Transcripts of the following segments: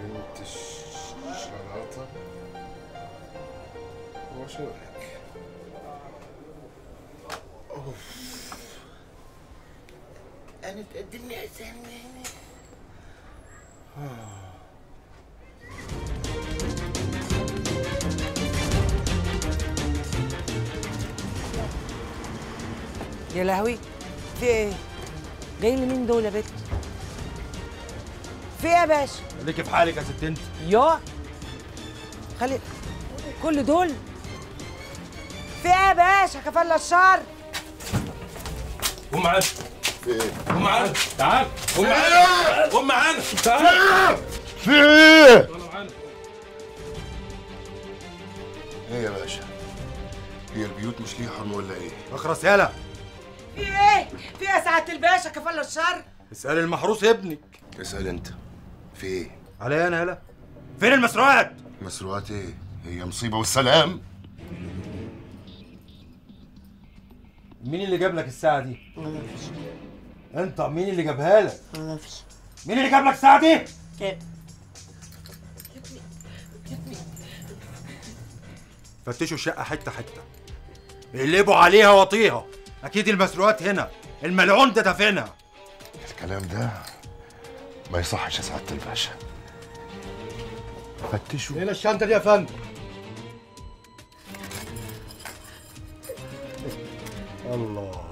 بنت الشلاطة وشوك أوف أنا تقدمني أسامي يا لهوي في ايه؟ جاي لي مين دول يا بت؟ في ايه يا باشا؟ خليكي في حالك يا ست انت يا خلي كل دول في ايه يا باشا كفل الشر قوم معانا في إيه؟ قوم معانا تعال قوم معانا قوم معانا تعال في إيه؟ تعال معانا إيه يا باشا؟ هي البيوت مش ليها حرم ولا إيه؟ اخرس يالا في ايه؟ في ايه يا سعاده الباشا كفل الشر؟ اسال المحروس ابنك اسأل أنت في إيه؟ علي انا يالا فين المسروقات مسروقات إيه؟ هي مصيبة والسلام مين اللي جاب لك الساعه دي انت مين اللي جابها لك معرفش مين اللي جاب لك الساعه دي فتشوا الشقه حته حته اقلبوا عليها واطيها اكيد المسروقات هنا الملعون ده دافنها الكلام ده ما يصحش يا سعادة الباشا فتشوا هنا الشنطه دي يا فندم الله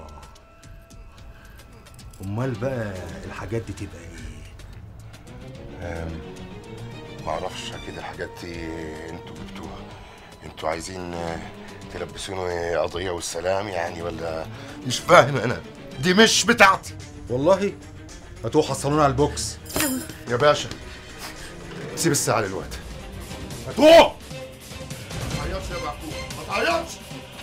امال بقى الحاجات دي تبقى ايه ما اعرفش اكيد الحاجات دي انتوا جبتوها انتوا عايزين آه، تلبسوني قضية والسلام يعني ولا مش فاهم انا دي مش بتاعتي والله هتروح حصلونا على البوكس يا باشا سيب الساعة للوقت هتروح ما تعيطش يا معقول ما تعيطش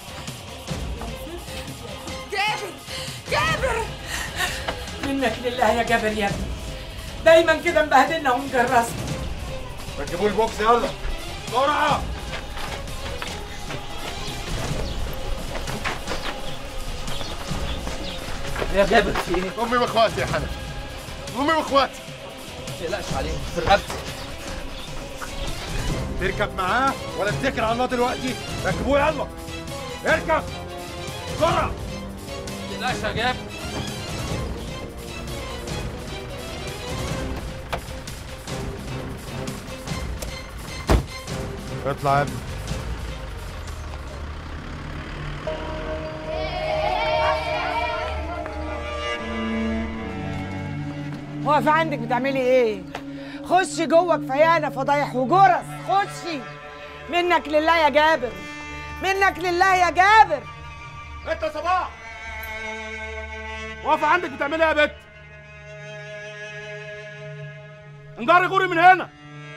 جابر جابر منك لله يا جابر يا ابني دايما كده مبهدلنا ومجرسنا ركبوا البوكس يلا بسرعه يا جابر في ايه؟ امي واخواتي يا حنان امي واخواتي ما تقلقش عليهم في رقبتي تركب معاه ولا تذاكر على الله دلوقتي ركبوه يلا اركب بسرعه ما تقلقش يا جابر اطلع يا ابني واقفه عندك بتعملي ايه؟ خشي جوه كفايانا فضايح وجرس خشي منك لله يا جابر منك لله يا جابر انت يا صباح واقفه عندك بتعملي ايه يا بت انجري غوري من هنا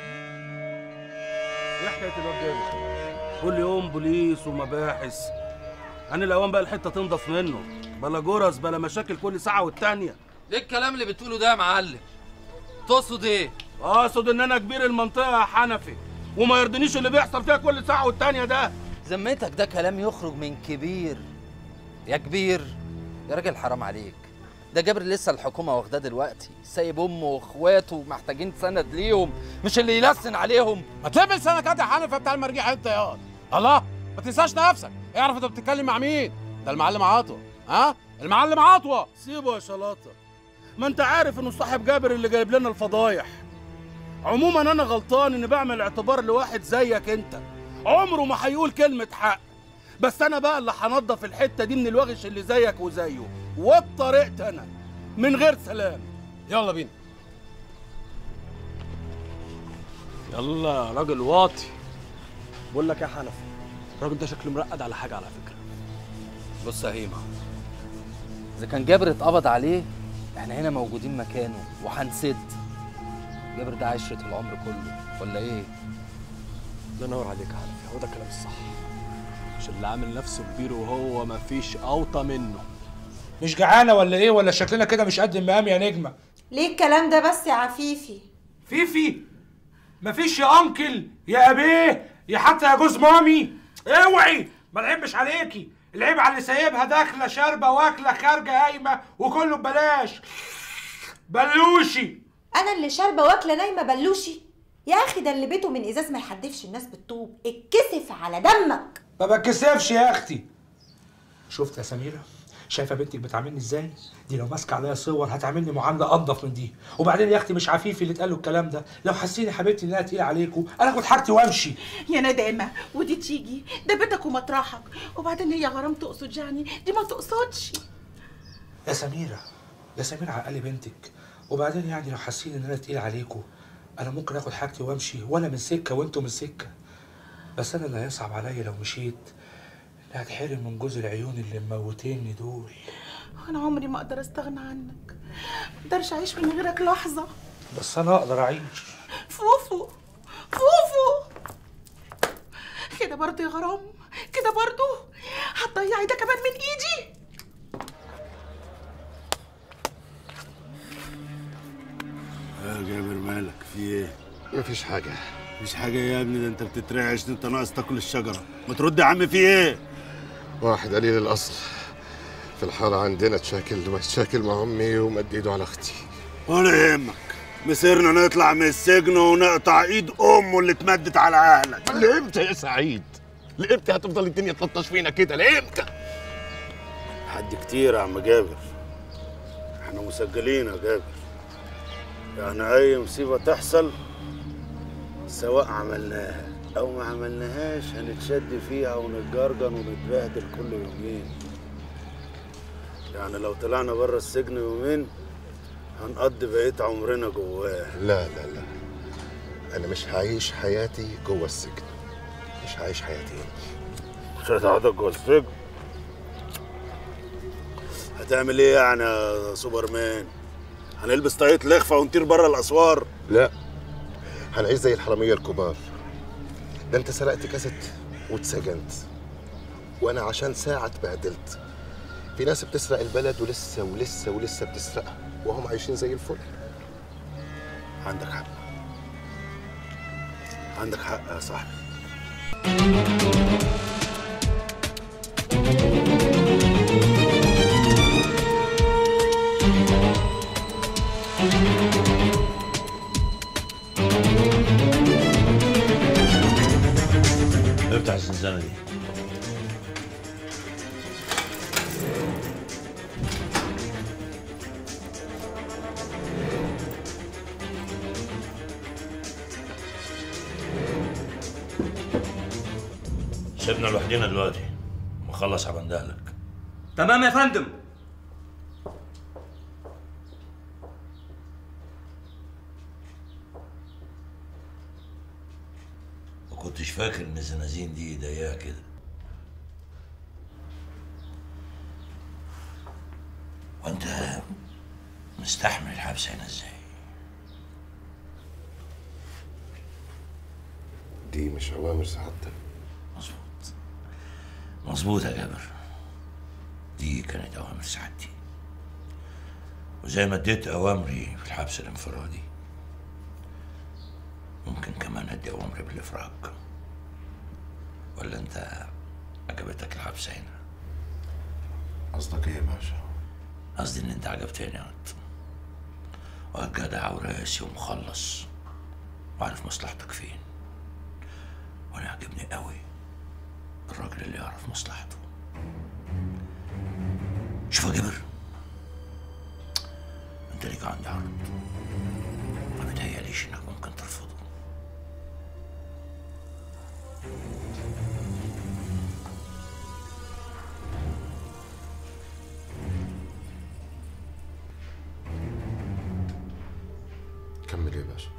ايه حكايه الواد جابر كل يوم بوليس ومباحث انا الاوان بقى الحته تنضف منه بلا جرس بلا مشاكل كل ساعه والتانيه ايه الكلام اللي بتقوله ده يا معلم؟ تقصد ايه؟ اقصد ان انا كبير المنطقه يا حنفي وما يرضنيش اللي بيحصل فيها كل ساعه والتانيه ده ذمتك ده كلام يخرج من كبير يا كبير يا راجل حرام عليك ده جابر لسه الحكومة واخداه دلوقتي سايب أمه وإخواته محتاجين سند ليهم مش اللي يلسن عليهم ما تلبس سنكات يا حنفي بتاع المرجيح انت يا الله ما تنساش نفسك اعرف انت بتتكلم مع مين ده المعلم عطوه ها المعلم عطوه سيبه يا شلاطه ما انت عارف انه صاحب جابر اللي جايب لنا الفضايح عموما انا غلطان اني بعمل اعتبار لواحد زيك انت عمره ما هيقول كلمه حق بس انا بقى اللي هنضف الحته دي من الوغش اللي زيك وزيه وبطريقتي انا من غير سلام يلا بينا يلا راجل واطي بقول لك يا حنفي الراجل ده شكله مرقد على حاجه على فكره بص يا هيما إذا كان جابر اتقبض عليه إحنا هنا موجودين مكانه وهنسد جابر ده عشرة العمر كله ولا إيه؟ الله ينور عليك يا حنفي هو ده الكلام الصح مش اللي عامل نفسه كبير وهو مفيش اوطى منه مش جعانه ولا ايه ولا شكلنا كده مش قد المقام يا نجمه ليه الكلام ده بس يا عفيفي فيفي مفيش يا انكل يا ابيه يا حتى يا جوز مامي اوعي ما العيب عليكي العيب على اللي سايبها داخله شاربه واكله خارجه قايمه وكله ببلاش بلوشي انا اللي شاربه واكله نايمه بلوشي يا اخي ده اللي بيته من ازاز ما يحدفش الناس بالطوب اتكسف على دمك ما بتكسفش يا اختي شفت يا سميره شايفه بنتك بتعاملني ازاي دي لو ماسكه عليا صور هتعاملني معامله انضف من دي وبعدين يا اختي مش عفيفي اللي اتقال له الكلام ده لو حسيني حبيبتي انها تقيله عليكم انا اخد حاجتي وامشي يا ندامة ودي تيجي ده بيتك ومطرحك وبعدين هي غرام تقصد يعني دي ما تقصدش يا سميره يا سميره عقلي بنتك وبعدين يعني لو حاسين ان انا تقيل عليكم انا ممكن اخد حاجتي وامشي وانا من سكه وانتوا من سكه بس انا اللي هيصعب عليا لو مشيت اني هتحرم من جوز العيون اللي مموتيني دول انا عمري ما اقدر استغنى عنك ما اقدرش اعيش من غيرك لحظة بس انا اقدر اعيش فوفو فوفو كده برضه يا غرام كده برضه هتضيعي ده كمان من ايدي يا جابر مالك في ايه؟ مفيش حاجه مش حاجة يا ابني ده انت بتترعش ده انت ناقص تاكل الشجرة ما ترد يا عم في ايه؟ واحد قليل الاصل في الحاره عندنا تشاكل مشاكل مع امي ومد ايده على اختي ولا يهمك مسيرنا نطلع من السجن ونقطع ايد امه اللي اتمدت على اهلك لامتى يا سعيد؟ لامتى هتفضل الدنيا تلطش فينا كده؟ لامتى؟ حد كتير يا عم جابر احنا مسجلين يا جابر يعني اي مصيبة تحصل سواء عملناها او ما عملناهاش هنتشد فيها ونتجرجن ونتبهدل كل يومين يعني لو طلعنا بره السجن يومين هنقضي بقية عمرنا جواه لا لا لا انا مش هعيش حياتي جوه السجن مش هعيش حياتي هنا مش هتقعدك جوه السجن هتعمل ايه يعني يا سوبرمان هنلبس طاقية لخفة ونطير بره الاسوار لا هنعيش زي الحراميه الكبار ده انت سرقت كاسيت واتسجنت وانا عشان ساعه اتبهدلت في ناس بتسرق البلد ولسه ولسه ولسه بتسرقها وهم عايشين زي الفل عندك حق عندك حق يا صاحبي افتح الزنزانة دي سيبنا لوحدينا دلوقتي مخلص على بندهلك تمام يا فندم ما كنتش فاكر ان الزنازين دي ضيقه كده وانت مستحمل الحبس هنا ازاي دي مش اوامر سعادتك مظبوط مظبوط يا جابر دي كانت اوامر سعادتي وزي ما اديت اوامري في الحبس الانفرادي ممكن كمان ادي اوامري بالافراج ولا انت عجبتك الحبس هنا قصدك ايه يا باشا قصدي ان انت عجبتني يا واد واد جدع وراسي ومخلص وعارف مصلحتك فين وانا عجبني قوي الراجل اللي يعرف مصلحته شوف يا جبر انت ليك عندي عرض ما متهيأليش انك ممكن ترفضه كمل يا باشا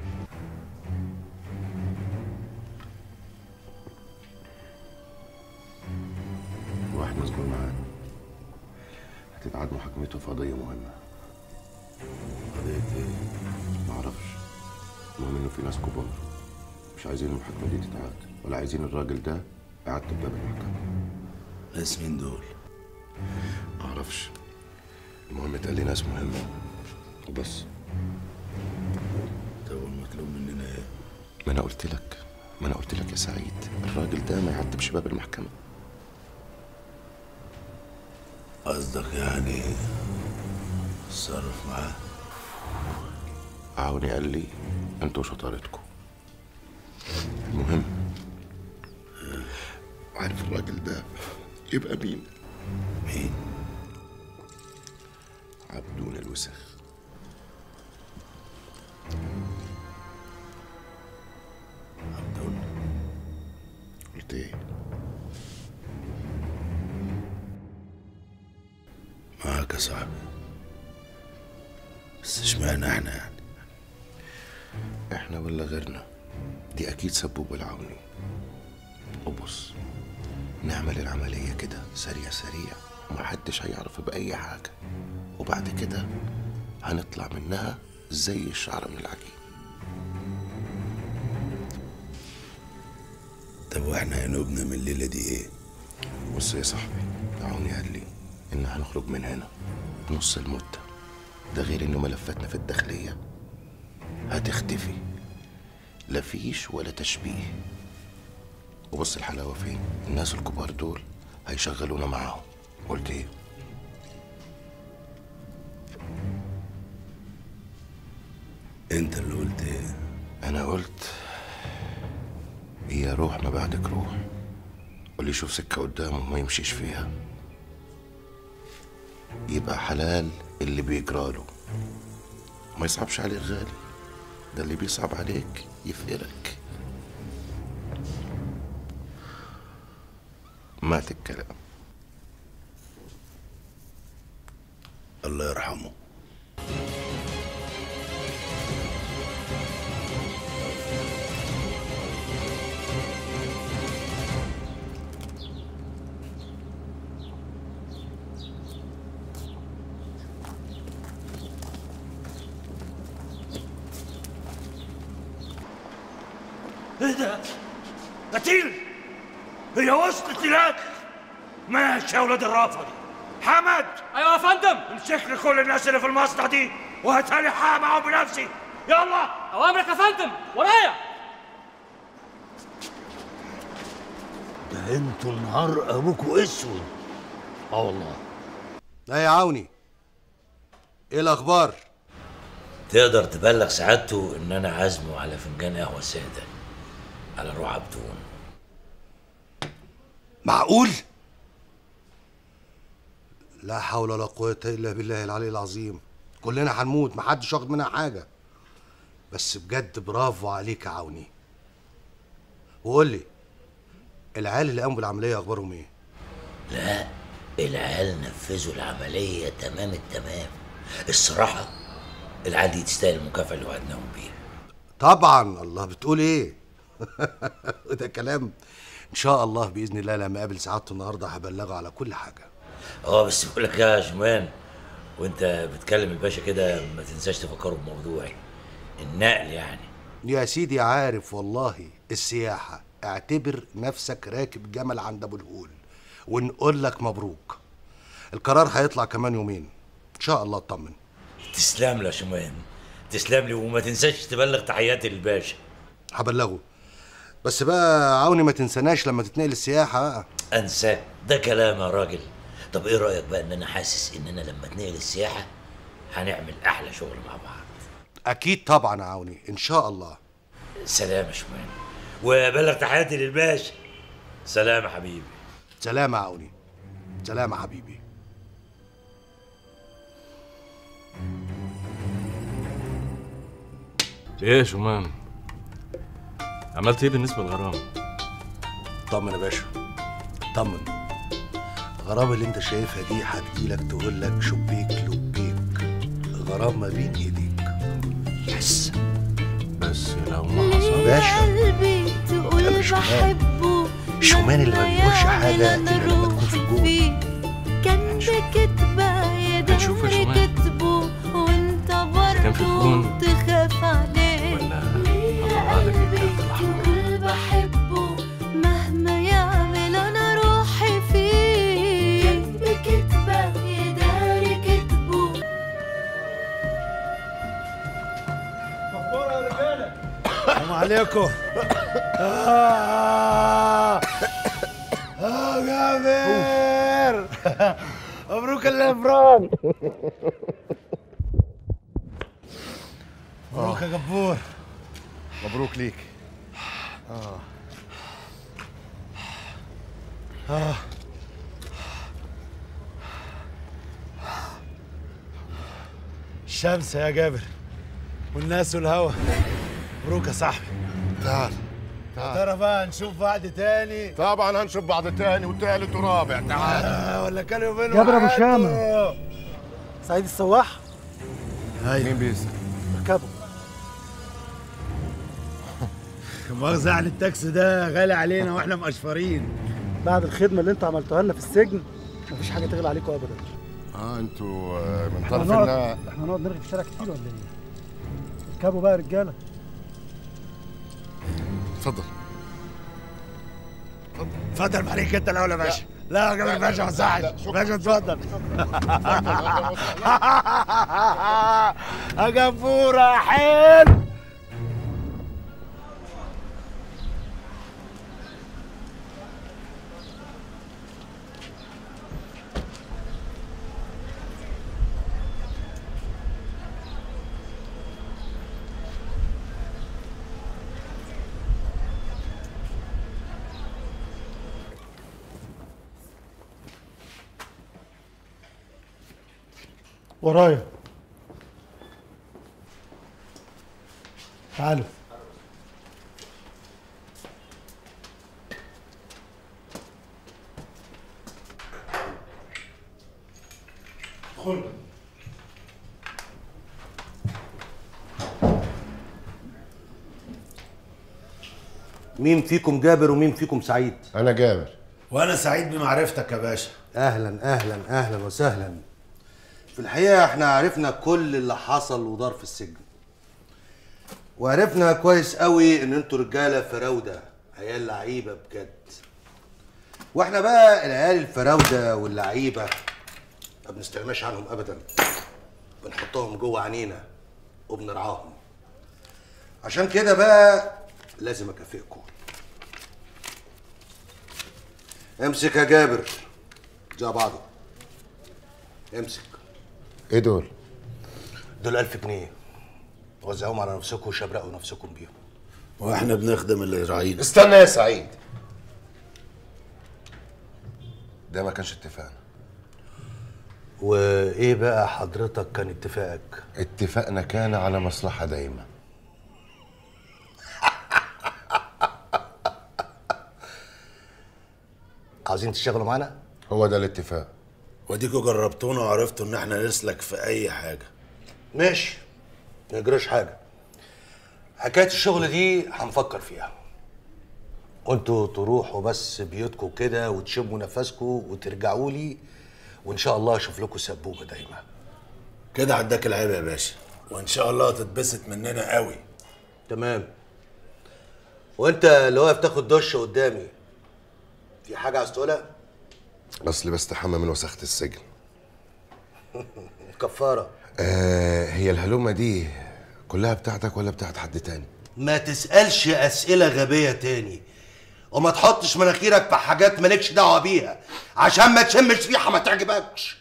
واحد مسجون معانا هتتعاد محاكمته في قضية مهمة قضية ايه؟ معرفش المهم انه في ناس كبار مش عايزين المحاكمة دي تتعاد ولا عايزين الراجل ده إعادة باب المحكمة ناس مين دول؟ معرفش المهم اتقال لي ناس مهمة وبس طب المطلوب مننا ايه؟ ما انا قلت لك ما انا قلت لك يا سعيد الراجل ده ما يعتبش باب المحكمة قصدك يعني اتصرف معاه عاوني قال لي انتوا شطارتكم المهم عارف الراجل ده يبقى مين؟ مين؟ عبدون الوسخ عبدون قلت ايه؟ معاك يا صاحبي بس اشمعنى احنا يعني احنا ولا غيرنا دي اكيد سبوب العوني وبص نعمل العملية كده سريع سريع ومحدش هيعرف بأي حاجة وبعد كده هنطلع منها زي الشعر من العجين طب واحنا هنوبنا من الليله دي ايه بص يا صاحبي عوني قال لي ان هنخرج من هنا نص المدة ده غير ان ملفاتنا في الداخلية هتختفي لا فيش ولا تشبيه وبص الحلاوة فين الناس الكبار دول هيشغلونا معاهم قلت ايه انت اللي قلت ايه انا قلت هي روح ما بعدك روح واللي يشوف سكة قدامه ما يمشيش فيها يبقى حلال اللي بيجراله ما يصعبش عليك غالي ده اللي بيصعب عليك يفقرك مات الكلام الله يرحمه ايه ده؟ قتيل هي وصلت لك ماشي يا ولاد الرافضي حمد ايوه يا فندم امسك لي كل الناس اللي في المصنع دي وهاتها لي حق معاهم بنفسي يلا اوامرك يا فندم ورايا ده انتوا نهار ابوكوا اسود اه والله لا يا عوني ايه الاخبار تقدر تبلغ سعادته ان انا عازمه على فنجان قهوه ساده على روح عبدون معقول لا حول ولا قوة إلا بالله العلي العظيم كلنا هنموت محدش واخد منها حاجة بس بجد برافو عليك يا عوني وقول لي العيال اللي قاموا بالعملية أخبارهم إيه؟ لا العيال نفذوا العمليه تمام التمام الصراحه العيال دي تستاهل المكافاه اللي وعدناهم بيها طبعا الله بتقول إيه؟ ده كلام إن شاء الله بإذن الله لما أقابل سعادته النهاردة هبلغه على كل حاجة اه بس بقول لك يا شمان وانت بتكلم الباشا كده ما تنساش تفكره بموضوعي النقل يعني يا سيدي عارف والله السياحة اعتبر نفسك راكب جمل عند أبو الهول ونقول لك مبروك القرار هيطلع كمان يومين إن شاء الله اطمن تسلم لي يا شمان تسلم لي وما تنساش تبلغ تحياتي للباشا هبلغه بس بقى عوني ما تنساناش لما تتنقل السياحة بقى انساه ده كلام يا راجل طب ايه رايك بقى ان انا حاسس ان انا لما اتنقل السياحه هنعمل احلى شغل مع بعض أكيد طبعا يا عوني إن شاء الله سلام يا شمان وبلغ تحياتي للباشا سلام يا حبيبي سلام يا عوني سلام يا حبيبي ايه يا شومان عملت ايه بالنسبه للغرام طمن يا باشا طمن الغرامة اللي انت شايفها دي هتجيلك تقول لك شبيك لبيك غرام ما بين ايديك يس بس لو ما حصل باشا قلبي تقول مش شومان. بحبه الشومان اللي ما بيقولش حاجة أنا إلا لما تكون في الجون فيه كان بكتبة يا هنشوف يا دهر شومان. كتبه وانت كان في برضه الجون تخاف عليه ولا يا قلبي تقول بحبه مهما يعمل انا روحي فيه كان بكتبة يا دهر كتبه السلام عليكم آه آه جابر مبروك الافران مبروك يا جبور مبروك ليك اه اه الشمس يا جابر والناس والهوا مبروك يا صاحبي تعال ترى بقى نشوف بعض تاني طبعا هنشوف بعض تاني وتالت ورابع تعال آه ولا كانوا يومين جابر أبو وعدوا. شامة. سعيد السواح ايوه مين بيسأل؟ اركبه مؤاخذة يعني التاكسي ده غالي علينا واحنا مقشفرين بعد الخدمه اللي انتوا عملتوها لنا في السجن مفيش حاجه تغلى عليكم ابدا اه انتوا آه، من احنا طرف هنقعد النا احنا هنقعد نرغي في الشارع كتير ولا ايه؟ اركبوا بقى يا رجاله اتفضل اتفضل عليك انت الاول يا باشا لا يا جابر باشا ما صحش باشا اتفضل يا جبورة حلو ورايا تعالوا خد مين فيكم جابر ومين فيكم سعيد انا جابر وانا سعيد بمعرفتك يا باشا اهلا اهلا اهلا وسهلا في الحقيقه احنا عرفنا كل اللي حصل ودار في السجن وعرفنا كويس قوي ان انتوا رجاله فراوده عيال لعيبه بجد واحنا بقى العيال الفراوده واللعيبه ما بنستغناش عنهم ابدا بنحطهم جوه عينينا وبنرعاهم عشان كده بقى لازم اكافئكم امسك يا جابر زي بعضه امسك ايه دول؟ دول 1000 جنيه وزعوهم على نفسكم وشبرقوا نفسكم بيهم واحنا بنخدم اللي راعينا استنى يا سعيد ده ما كانش اتفاقنا وايه بقى حضرتك كان اتفاقك اتفاقنا كان على مصلحة دايمة عاوزين تشتغلوا معانا هو ده الاتفاق وديكوا جربتونا وعرفتوا ان احنا نسلك في اي حاجه ماشي ما يجراش حاجه حكايه الشغل دي هنفكر فيها وانتوا تروحوا بس بيوتكم كده وتشموا نفسكم وترجعوا لي وان شاء الله اشوف لكم سبوبه دايما كده عداك العيب يا باشا وان شاء الله تتبسط مننا قوي تمام وانت اللي واقف تاخد دش قدامي في حاجه عايز تقولها اصلي بستحمى من وسخة السجن كفاره آه هي الهلومة دي كلها بتاعتك ولا بتاعت حد تاني؟ ما تسألش أسئلة غبية تاني وما تحطش مناخيرك في حاجات مالكش دعوة بيها عشان ما تشمش ريحة ما تعجبكش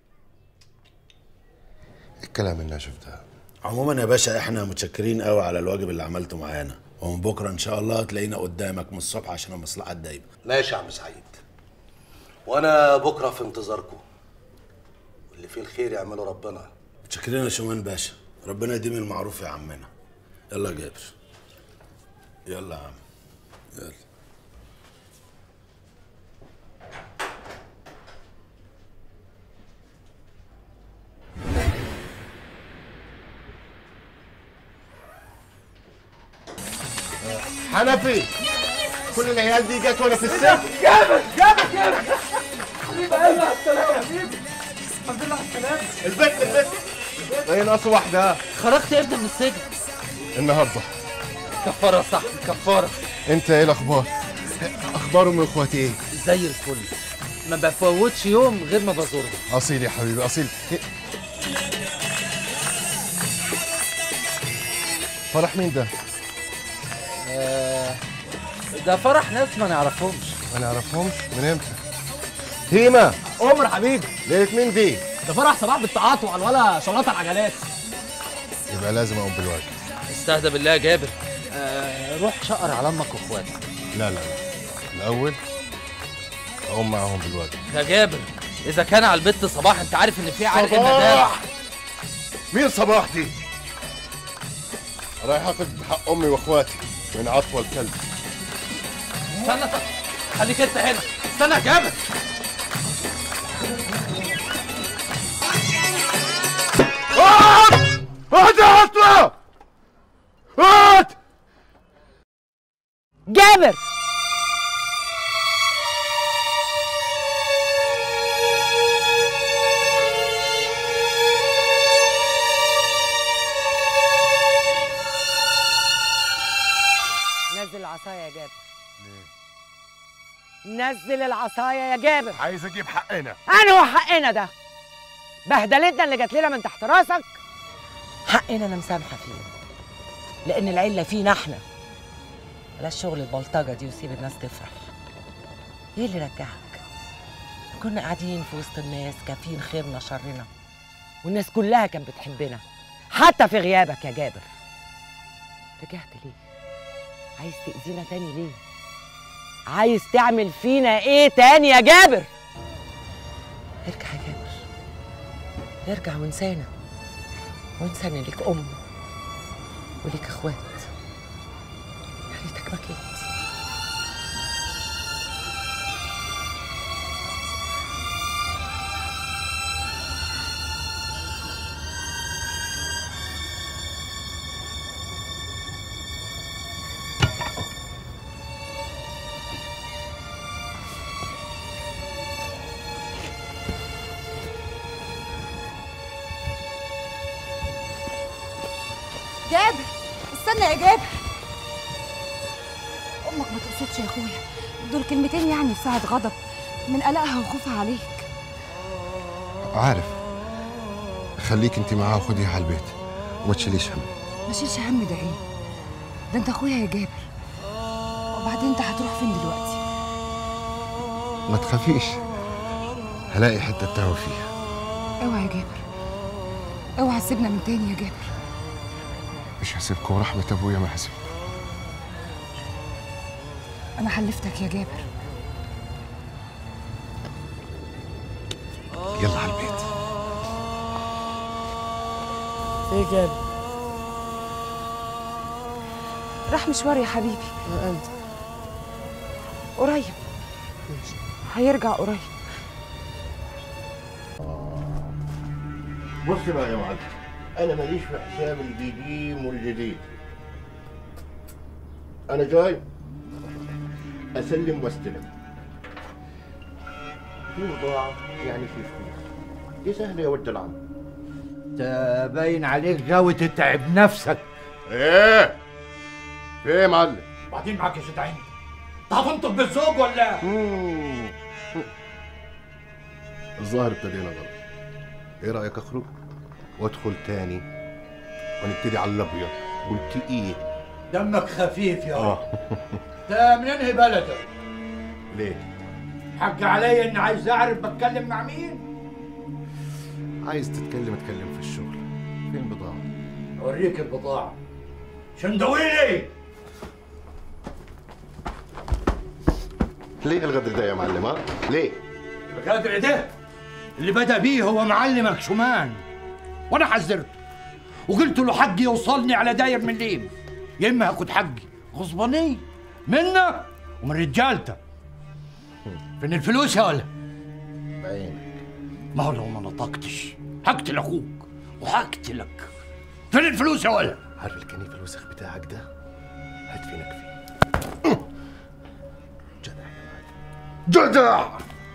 الكلام الناشف ده عموما يا باشا احنا متشكرين قوي على الواجب اللي عملته معانا ومن بكره ان شاء الله تلاقينا قدامك من الصبح عشان المصلحه الدايمه ماشي يا عم سعيد وانا بكره في انتظاركم واللي فيه الخير يعمله ربنا متشكرين يا شومان باشا ربنا يديم المعروف يا عمنا يلا يا جابر يلا يا عم يلا حنفي كل العيال دي جت وانا في السجن جابر جابر جابر حبيبي قلبي على السلامة حبيبي الحمد لله على السلامة البت البت هي ناقصه واحدة خرجت امتى من السجن؟ النهارده كفارة صح كفارة انت ايه الاخبار؟ اخبار ام اخواتي ايه؟ زي الفل ما بفوتش يوم غير ما بزورهم اصيل يا حبيبي اصيل فرح مين ده؟ آه، ده فرح ناس ما نعرفهمش ما نعرفهمش من امتى؟ هيما عمر حبيبي ليلة مين دي؟ ده فرح صباح بالتعاطف على الولا شلاطه العجلات يبقى لازم اقوم بالواجب استهدى بالله يا جابر آه روح شقر على امك واخواتك لا لا لا الاول اقوم معاهم بالواجب يا جابر اذا كان على البت صباح انت عارف ان في عرق صباح! الندالة مين صباح دي رايح اخد حق امي واخواتي من عطوة الكلب استنى خليك انت هنا استنى يا جابر هات يا عطوة هات جابر نزل العصايه يا جابر نزل العصايه يا جابر عايز اجيب حقنا انا وحقنا ده بهدلتنا اللي جات لنا من تحت راسك حقنا انا مسامحه فيه لان العله فينا احنا بلاش شغل البلطجه دي وسيب الناس تفرح ايه اللي رجعك كنا قاعدين في وسط الناس كافين خيرنا شرنا والناس كلها كانت بتحبنا حتى في غيابك يا جابر رجعت ليه عايز تأذينا تاني ليه عايز تعمل فينا ايه تاني يا جابر ارجع يا جابر ارجع وانسانا وانسى ان ليك ام وليك اخوات يا ريتك ما كنت جابر استنى يا جابر امك ما تقصدش يا اخويا دول كلمتين يعني في ساعه غضب من قلقها وخوفها عليك عارف خليك انت معاها وخديها على البيت وما تشيليش هم ما شيلش هم ده ايه ده انت اخويا يا جابر وبعدين انت هتروح فين دلوقتي ما تخافيش هلاقي حته تهوى فيها اوعى يا جابر اوعى تسيبنا من تاني يا جابر مش هسيبكم ورحمه ابويا ما هسيبكم انا حلفتك يا جابر يلا على البيت ايه جابر راح مشوار يا حبيبي انت قريب هيرجع قريب بص بقى يا معلم انا ماليش في حساب القديم والجديد انا جاي اسلم واستلم في بضاعه يعني في فلوس دي سهله يا ولد العم انت باين عليك غاوي تتعب نفسك ايه في ايه يا معلم بعدين معاك يا ست عيني انت هتنطق بالزوج ولا الظاهر ابتدينا غلط ايه رايك اخرج وادخل تاني ونبتدي على الابيض والتقيل دمك خفيف يا اه ده من انهي بلدك ليه حق عليا اني عايز اعرف بتكلم مع مين عايز تتكلم اتكلم في الشغل فين بضاعه اوريك البضاعه شندويلي ليه الغدر ده يا معلم ها ليه الغدر ده اللي بدا بيه هو معلمك شومان وانا حذرته وقلت له حقي يوصلني على داير من ليم يا اما هاخد حقي غصبانيه منك ومن رجالتك فين الفلوس يا ولا بعينك ما هو لو ما نطقتش هقتل اخوك وهقتلك فين الفلوس يا ولا عارف الكنيف الوسخ بتاعك ده هدفنك فيه جدع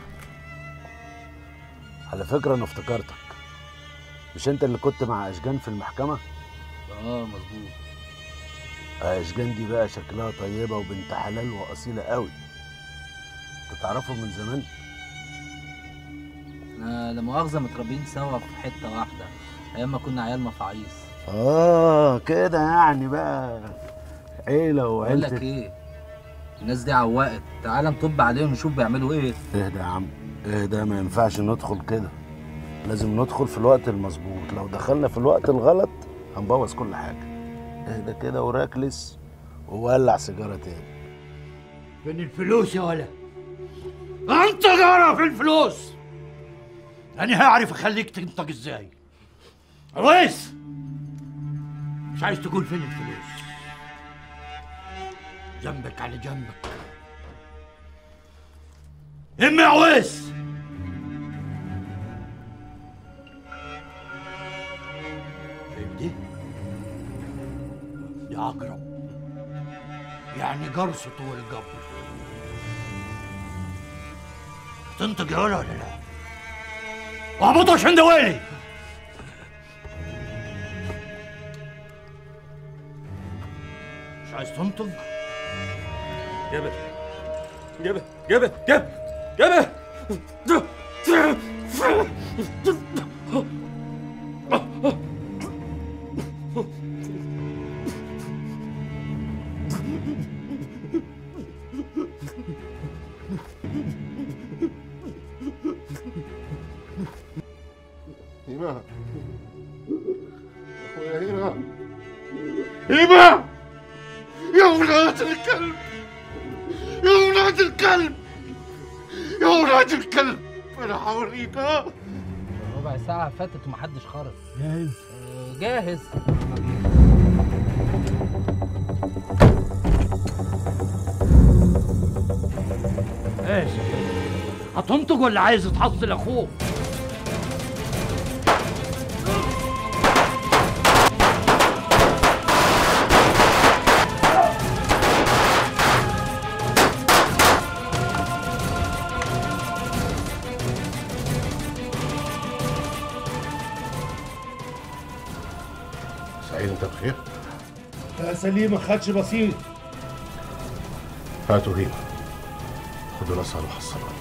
على فكرة أنا افتكرتك مش أنت اللي كنت مع أشجان في المحكمة؟ اه مظبوط أشجان دي بقى شكلها طيبة وبنت حلال وأصيلة قوي أنت تعرفهم من زمان؟ احنا لا مؤاخذه متربيين سوا في حته واحده ايام ما كنا عيال مفاعيس آه كده يعني بقى عيلة بقول وعيلة لك ايه الناس دي عوقت تعال نطب عليهم نشوف بيعملوا ايه اهدى يا عم اهدى ما ينفعش ندخل كده لازم ندخل في الوقت المظبوط لو دخلنا في الوقت الغلط هنبوظ كل حاجة اهدى كده وراكلس وولع سيجاره تاني فين الفلوس يا ولا انت جرى في الفلوس انا هعرف اخليك تنطق ازاي عويس مش عايز تقول فين الفلوس جنبك على جنبك امي يا عويس شايف دي دي عقرب يعني قرص طول القبر تنطق يا ولا ولا لا اهبطوا عشان دوالي مش عايز تنطق جابر جابر جابر جابر جابر هيما اخويا هيما هيما يا ولاد الكلب يا ولاد الكلب يا ولاد الكلب انا هوريك ها ربع ساعة فاتت ومحدش خرج جاهز آه، جاهز ايش هتنطق ولا عايز تحصل اخوك سعيد انت بخير يا سليم ما خدش بسيط هاتوا هيما خدوا راسها وحصلها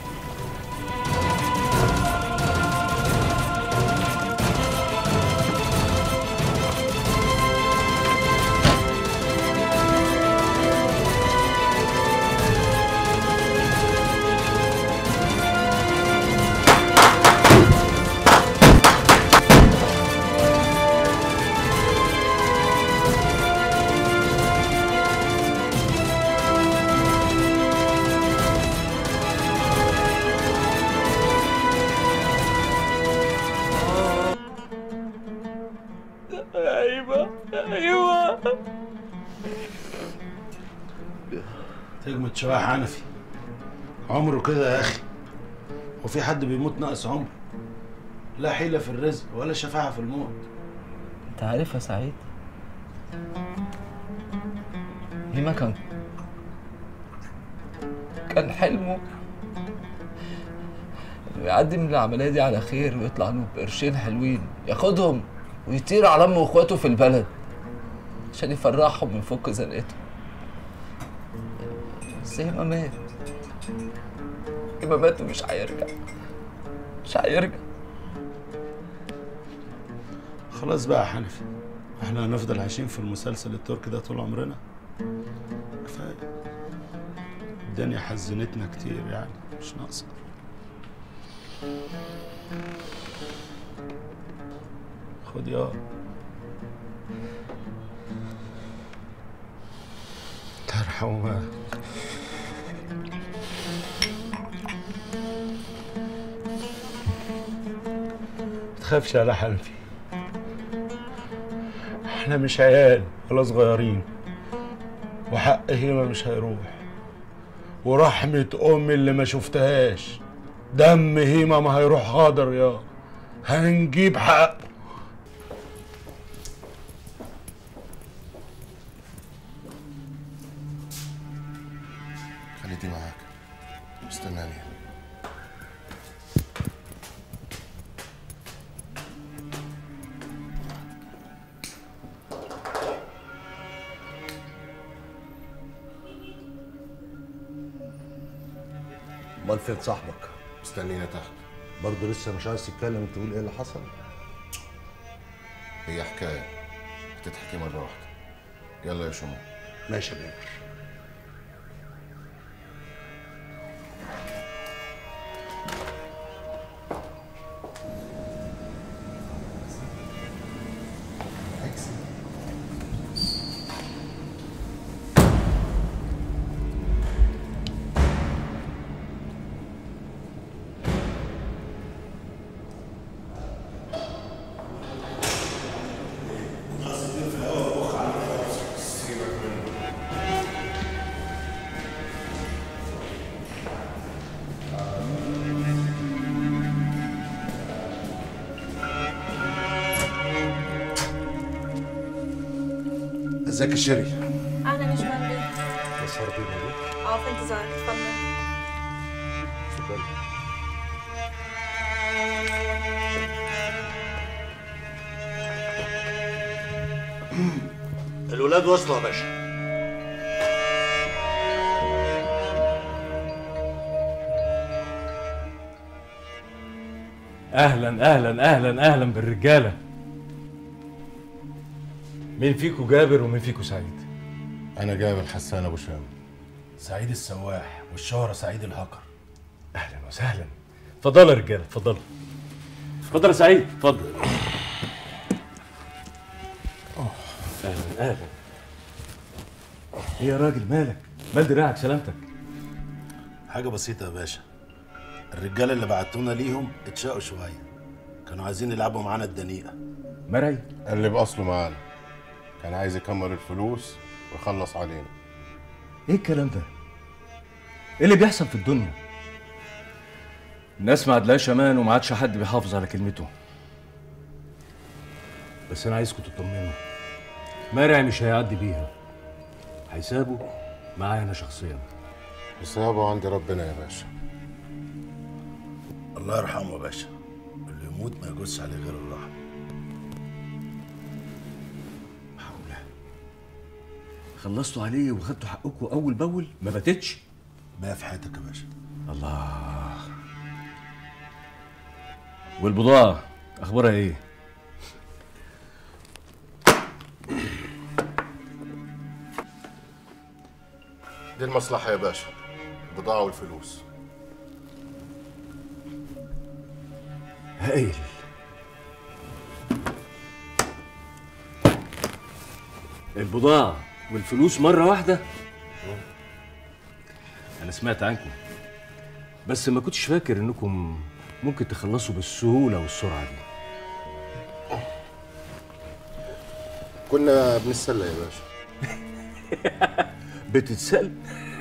ايوه ايوه تجمد شوية حنفي عمره كده يا اخي وفي حد بيموت ناقص عمر لا حيلة في الرزق ولا شفاعة في الموت انت عارف يا سعيد هيما كان كان حلمه انه يعدي من العملية دي على خير ويطلع له بقرشين حلوين ياخدهم ويطير على امه واخواته في البلد عشان يفرحهم ويفك زنقته بس هيما مات هيما مات ومش هيرجع مش هيرجع خلاص بقى يا حنفي احنا هنفضل عايشين في المسلسل التركي ده طول عمرنا كفايه الدنيا حزنتنا كتير يعني مش ناقصه خد يا ترحموا بقى تخافش على حنفي احنا مش عيال ولا صغيرين وحق هيما مش هيروح ورحمة أمي اللي ما شفتهاش دم هيما ما هيروح غادر يا هنجيب حق خليتي معاك استناني امال فين صاحبك مستنينا تحت برضه لسه مش عايز تتكلم تقول ايه اللي حصل هي حكايه هتتحكي مره واحده يلا يا شمو ماشي يا جابر ازيك يا شيري اهلا يا شباب تسهر بيه موجود اه في انتظار اتفضل اتفضل الولاد وصلوا يا باشا اهلا اهلا اهلا اهلا بالرجاله مين فيكو جابر ومين فيكو سعيد انا جابر حسان ابو شام سعيد السواح والشهرة سعيد الهكر اهلا وسهلا اتفضلوا يا رجاله اتفضلوا اتفضل يا سعيد اتفضل اهلا اهلا ايه يا راجل مالك مال دراعك سلامتك حاجة بسيطة يا باشا الرجالة اللي بعتونا ليهم اتشقوا شوية كانوا عايزين يلعبوا معانا الدنيئة مرعي اللي باصله معانا كان عايز يكمل الفلوس ويخلص علينا ايه الكلام ده ايه اللي بيحصل في الدنيا الناس ما عدلاش امان وما عادش حد بيحافظ على كلمته بس انا عايزكم تطمنوا مرعي مش هيعدي بيها حسابه معايا انا شخصيا حسابه عند ربنا يا باشا الله يرحمه يا باشا اللي يموت ما يجوزش عليه غير الرحمة خلصتوا عليه وخدتوا حقكم اول باول ما باتتش ما في حياتك يا باشا الله والبضاعة اخبارها ايه دي المصلحة يا باشا البضاعة والفلوس هايل البضاعة والفلوس مرة واحدة أنا سمعت عنكم بس ما كنتش فاكر إنكم ممكن تخلصوا بالسهولة والسرعة دي كنا بنتسلى يا باشا بتتسلى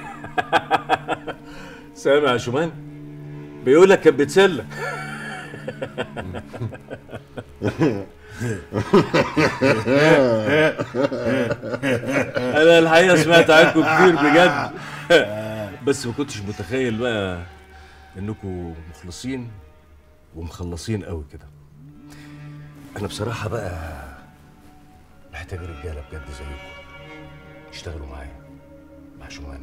سامع يا شومان بيقول لك كان بيتسلى انا الحقيقه سمعت عنكم كتير بجد بس ما كنتش متخيل بقى انكم مخلصين ومخلصين قوي كده انا بصراحه بقى محتاج رجاله بجد زيكم يشتغلوا معايا مع شومان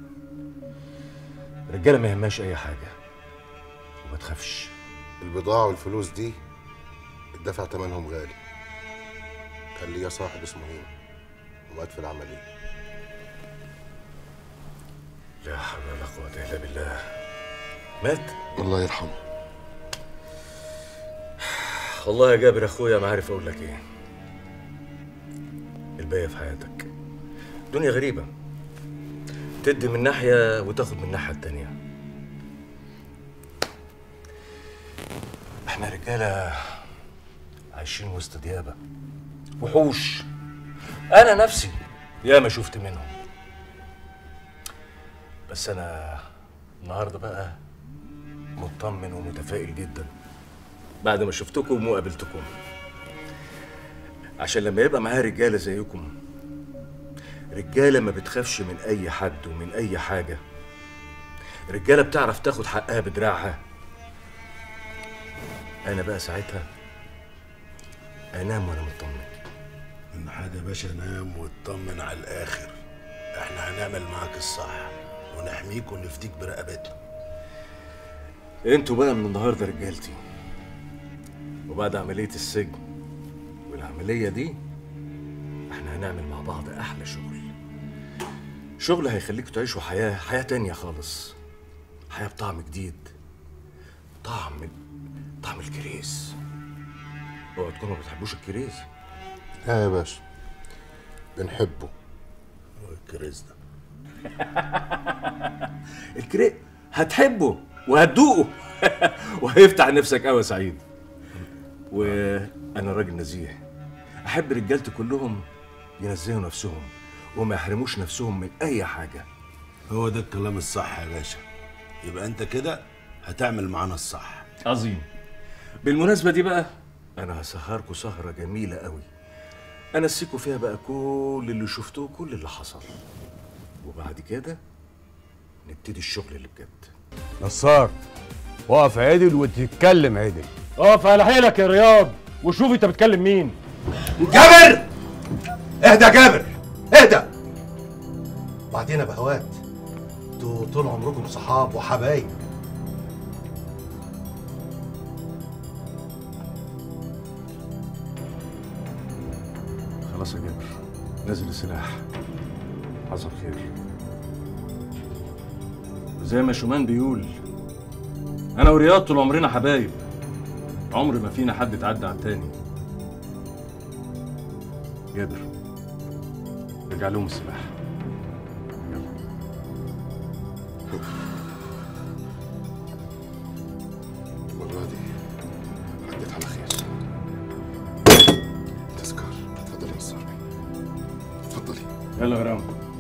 رجاله ما يهمهاش اي حاجه وما تخافش البضاعة والفلوس دي اتدفع تمنهم غالي كان ليا صاحب اسمه هيم ومات في العملية لا حول ولا قوه الا بالله مات الله يرحمه والله يا جابر اخويا ما عارف اقول لك ايه الباقي في حياتك دنيا غريبه تدي من ناحيه وتاخد من الناحيه التانيه احنا رجاله عايشين وسط ديابه وحوش انا نفسي يا ما شفت منهم بس انا النهارده بقى مطمن ومتفائل جدا بعد ما شفتكم وقابلتكم عشان لما يبقى معايا رجاله زيكم رجاله ما بتخافش من اي حد ومن اي حاجه رجاله بتعرف تاخد حقها بدراعها انا بقى ساعتها انام وانا مطمن من حاجة يا باشا نام واطمن على الآخر احنا هنعمل معاك الصح ونحميك ونفديك برقبتنا انتوا بقى من النهارده رجالتي وبعد عمليه السجن والعمليه دي احنا هنعمل مع بعض احلى شغل شغل هيخليكوا تعيشوا حياه حياه تانية خالص حياه بطعم جديد طعم طعم الكريز اوعوا تكونوا ما بتحبوش الكريز لا يا باشا بنحبه الكريز ده الكريز هتحبه وهتدوقه وهيفتح نفسك قوي يا سعيد وانا راجل نزيه احب رجالتي كلهم ينزهوا نفسهم وما يحرموش نفسهم من اي حاجه هو ده الكلام الصح يا باشا يبقى انت كده هتعمل معانا الصح عظيم بالمناسبه دي بقى انا هسهركوا سهره جميله قوي انسيكوا فيها بقى كل اللي شفتوه كل اللي حصل وبعد كده نبتدي الشغل اللي بجد نصار وقف عدل وتتكلم عدل اقف على حيلك يا رياض وشوف انت بتكلم مين جابر اهدى يا جابر اهدى بعدين يا بهوات انتوا طول عمركم صحاب وحبايب خلاص يا جابر نازل السلاح حصل خير زي ما شومان بيقول انا ورياض طول عمرنا حبايب عمر ما فينا حد اتعدى على التاني جابر رجع لهم السلاح المرة دي عديت على خير تذكر اتفضلي يا نصار اتفضلي يلا غرام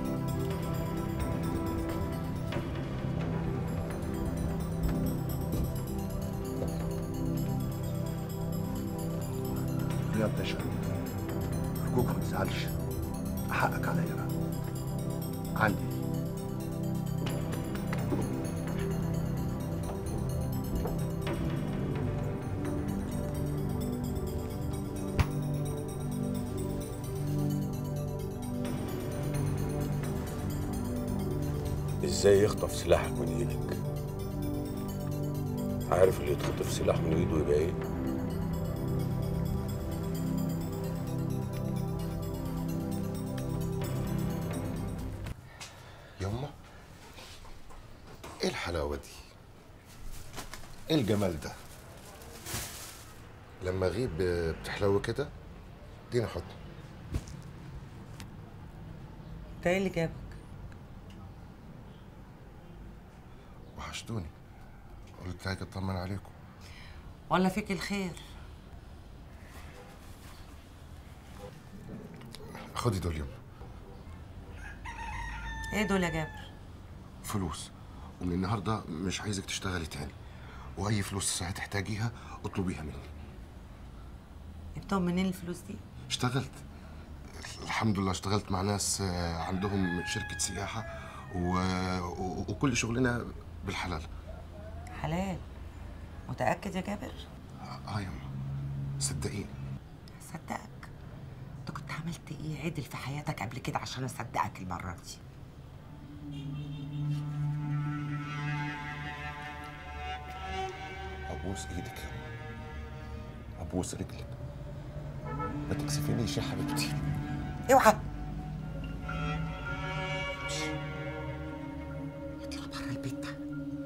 رياض باشا ارجوك ما تزعلش حقك عليا بقى عندي ازاي يخطف سلاحك من ايدك عارف اللي يتخطف سلاح من ايده يبقى ايه يما ايه الحلاوة دي؟ ايه الجمال ده؟ لما اغيب بتحلو كده اديني حضن انت ايه اللي جابك؟ وحشتوني قلت هاجي اطمن عليكم ولا فيك الخير خدي دول يما ايه دول يا جابر؟ فلوس ومن النهارده مش عايزك تشتغلي تاني واي فلوس هتحتاجيها اطلبيها مني جبتهم منين الفلوس دي؟ اشتغلت الحمد لله اشتغلت مع ناس آه، عندهم شركة سياحة و... و... وكل شغلنا بالحلال حلال متأكد يا جابر؟ اه يما صدقيني صدقك انت كنت عملت ايه عدل في حياتك قبل كده عشان اصدقك المرة دي ابوس ايدك يا أم. ابوس رجلك ما تكسفينيش يا حبيبتي اوعى اطلع بره البيت ده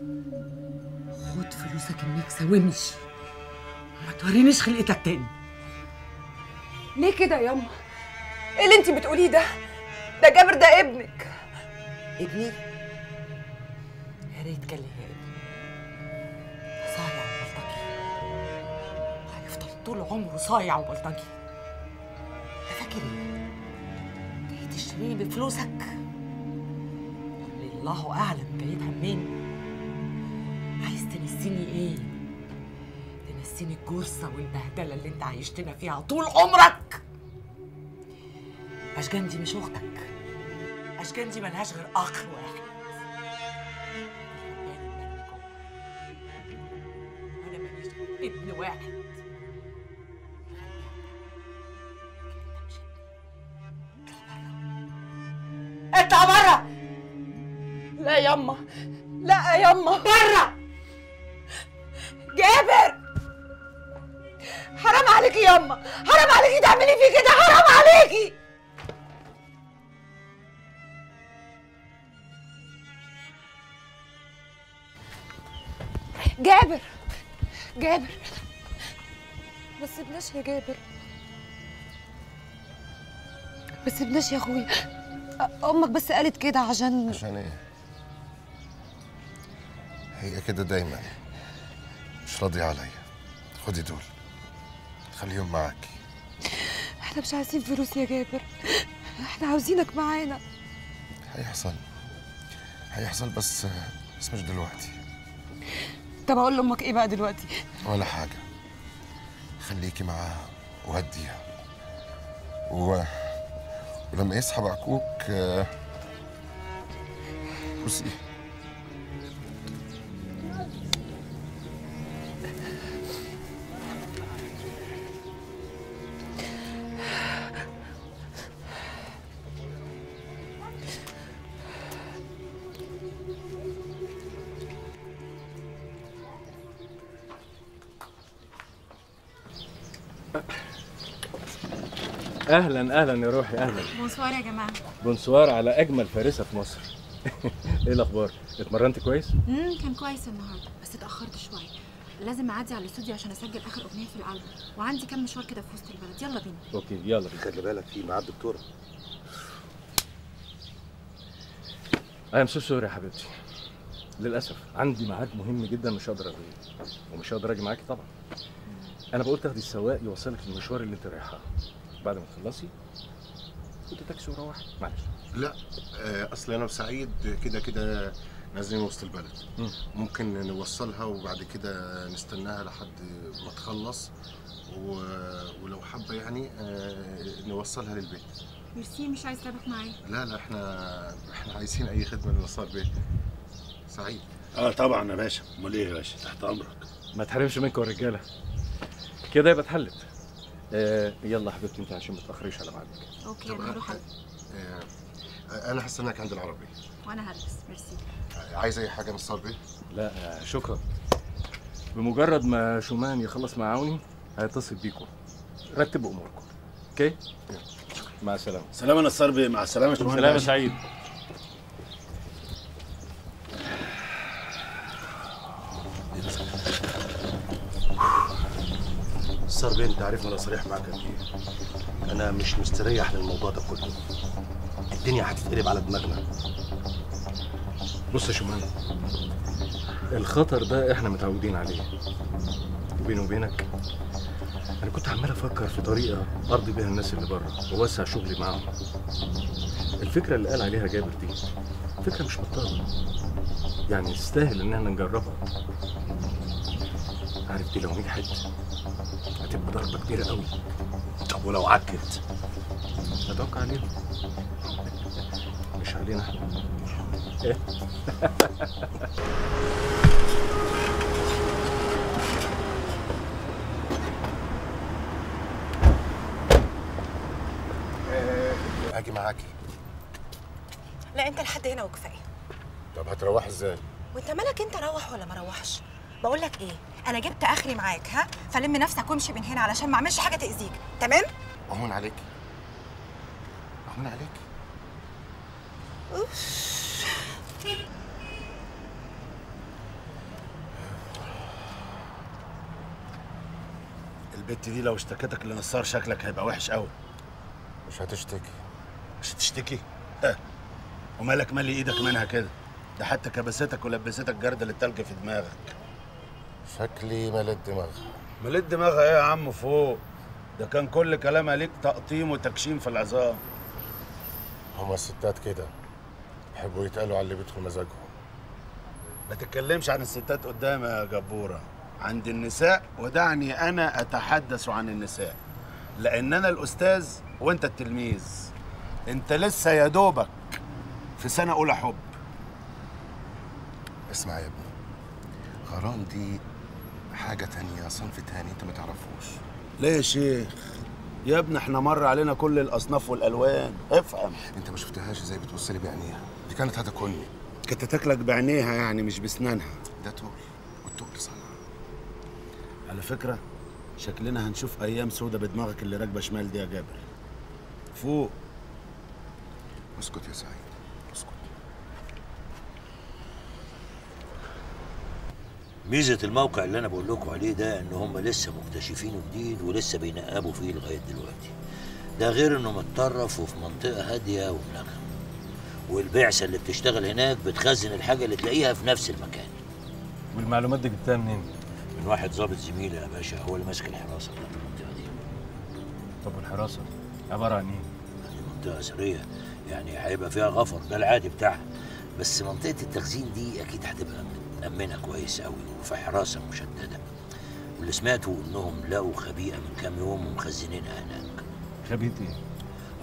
خد فلوسك الميكسة وامشي ما تورينيش خلقتك تاني ليه كده يا ياما ايه اللي انت بتقوليه ده ده جابر ده ابنك ابني يا ريت كان ليا ابني صايع وبلطجي هيفضل طول عمره صايع وبلطجي أنت فاكر ايه؟ جاي تشتريني بفلوسك الله اعلم جايبها منين عايز تنسيني ايه تنسيني الجرصه والبهدله اللي انت عايشتنا فيها طول عمرك اشجان دي مش اختك اشجان دي ملهاش غير اخ واحد وانا ماليش غير ابن واحد اطلع بره لا ياما لا ياما بره جابر حرام عليكي ياما حرام عليكي تعملي فيه كده حرام عليكي جابر جابر ما سيبناش يا جابر ما سيبناش يا اخويا أ- امك بس قالت كده عشان عشان ايه هي كده دايما مش راضية عليا خدي دول خليهم معاكي احنا مش عايزين فلوس يا جابر احنا عاوزينك معانا هيحصل هيحصل بس بس مش دلوقتي طب اقول لامك ايه بقى دلوقتي ولا حاجة خليكي معاها وهديها و... ولما يسحب عكوك آه، بصي اهلا اهلا يا روحي اهلا بونسوار يا جماعه بونسوار على اجمل فارسه في مصر ايه الاخبار اتمرنت كويس امم كان كويس النهارده بس اتاخرت شويه لازم اعدي على الاستوديو عشان اسجل اخر اغنيه في الالبوم وعندي كام مشوار كده في وسط البلد يلا بينا اوكي يلا بينا خلي بالك في معاه الدكتوره اي ام سو سوري يا حبيبتي للاسف عندي ميعاد مهم جدا مش هقدر اغيبه ومش هقدر اجي معاكي طبعا انا بقول تاخدي السواق يوصلك المشوار اللي انت رايحاه بعد ما تخلصي خدي تاكسي وروحي معلش لا آه، اصل انا وسعيد كده كده نازلين وسط البلد مم. ممكن نوصلها وبعد كده نستناها لحد ما تخلص و... ولو حابه يعني آه، نوصلها للبيت ميرسي مش عايز تابع معايا لا لا احنا احنا عايزين اي خدمه نوصل البيت سعيد اه طبعا يا باشا امال ايه يا باشا تحت امرك ما تحرمش منكم الرجاله كده يبقى اتحلت آه يلا حبيبتي انت عشان ما تاخريش على ميعادك اوكي انا هروح ألبس. آه، انا هستناك عند العربيه وانا هلبس ميرسي آه، عايز اي حاجه نوصل بيه لا آه، شكرا بمجرد ما شومان يخلص مع عوني هيتصل بيكم رتبوا اموركم اوكي مع السلامه سلام يا نصار بيه مع السلامه يا شمال سلام يا باشا. سعيد صار بيه انت عارف انا صريح معاك قد ايه انا مش مستريح للموضوع ده كله الدنيا هتتقلب على دماغنا بص يا شومان الخطر ده احنا متعودين عليه وبيني وبينك انا كنت عمال افكر في طريقه ارضي بيها الناس اللي بره واوسع شغلي معاهم الفكره اللي قال عليها جابر دي فكره مش بطاله يعني تستاهل ان احنا نجربها عارف دي لو نجحت هتبقى ضربه كبيره قوي طب ولو عكت اتوقع عليهم مش علينا احنا اجي معاكي لا انت لحد هنا وكفايه طب هتروح ازاي وانت مالك انت روح ولا ما روحش بقول لك ايه انا جبت اخري معاك ها فلم نفسك وامشي من هنا علشان ما اعملش حاجه تاذيك تمام اهون عليكي اهون عليكي اوف البت دي لو اشتكتك لنصار شكلك هيبقى وحش قوي مش هتشتكي مش هتشتكي اه ومالك مالي ايدك منها كده ده حتى كبستك ولبستك جردل التلج في دماغك شكلي مال الدماغ مليت دماغها ايه يا عم فوق ده كان كل كلامها ليك تقطيم وتكشيم في العظام هما الستات كده يحبوا يتقالوا على اللي بيدخل مزاجهم ما تتكلمش عن الستات قدامي يا جبورة عند النساء ودعني أنا أتحدث عن النساء لأن أنا الأستاذ وأنت التلميذ أنت لسه يا دوبك في سنة أولى حب اسمع يا ابني غرام دي حاجة تانية صنف تاني انت ما تعرفوش ليه يا شيخ يا ابني احنا مر علينا كل الأصناف والألوان افهم انت ما شفتهاش ازاي بتبص لي بعينيها دي كانت هتاكلني كنت تاكلك بعينيها يعني مش بسنانها ده تقل والتقل صنع على فكرة شكلنا هنشوف أيام سودة بدماغك اللي راكبة شمال دي يا جابر فوق اسكت يا سعيد اسكت ميزة الموقع اللي أنا بقول لكم عليه ده إن هم لسه مكتشفينه جديد ولسه بينقبوا فيه لغاية دلوقتي. ده غير إنه متطرف وفي منطقة هادية ومنغم. والبعثة اللي بتشتغل هناك بتخزن الحاجة اللي تلاقيها في نفس المكان. والمعلومات دي جبتها منين؟ من واحد ضابط زميلي يا باشا هو اللي ماسك الحراسة بتاعت المنطقة دي. طب والحراسه عباره عن ايه؟ دي منطقة أثرية يعني هيبقى فيها غفر ده العادي بتاعها. بس منطقة التخزين دي أكيد هتبقى مأمنة كويس أوي وفي حراسة مشددة. واللي سمعته إنهم لقوا خبيئة من كام يوم ومخزنينها هناك. خبيت ايه؟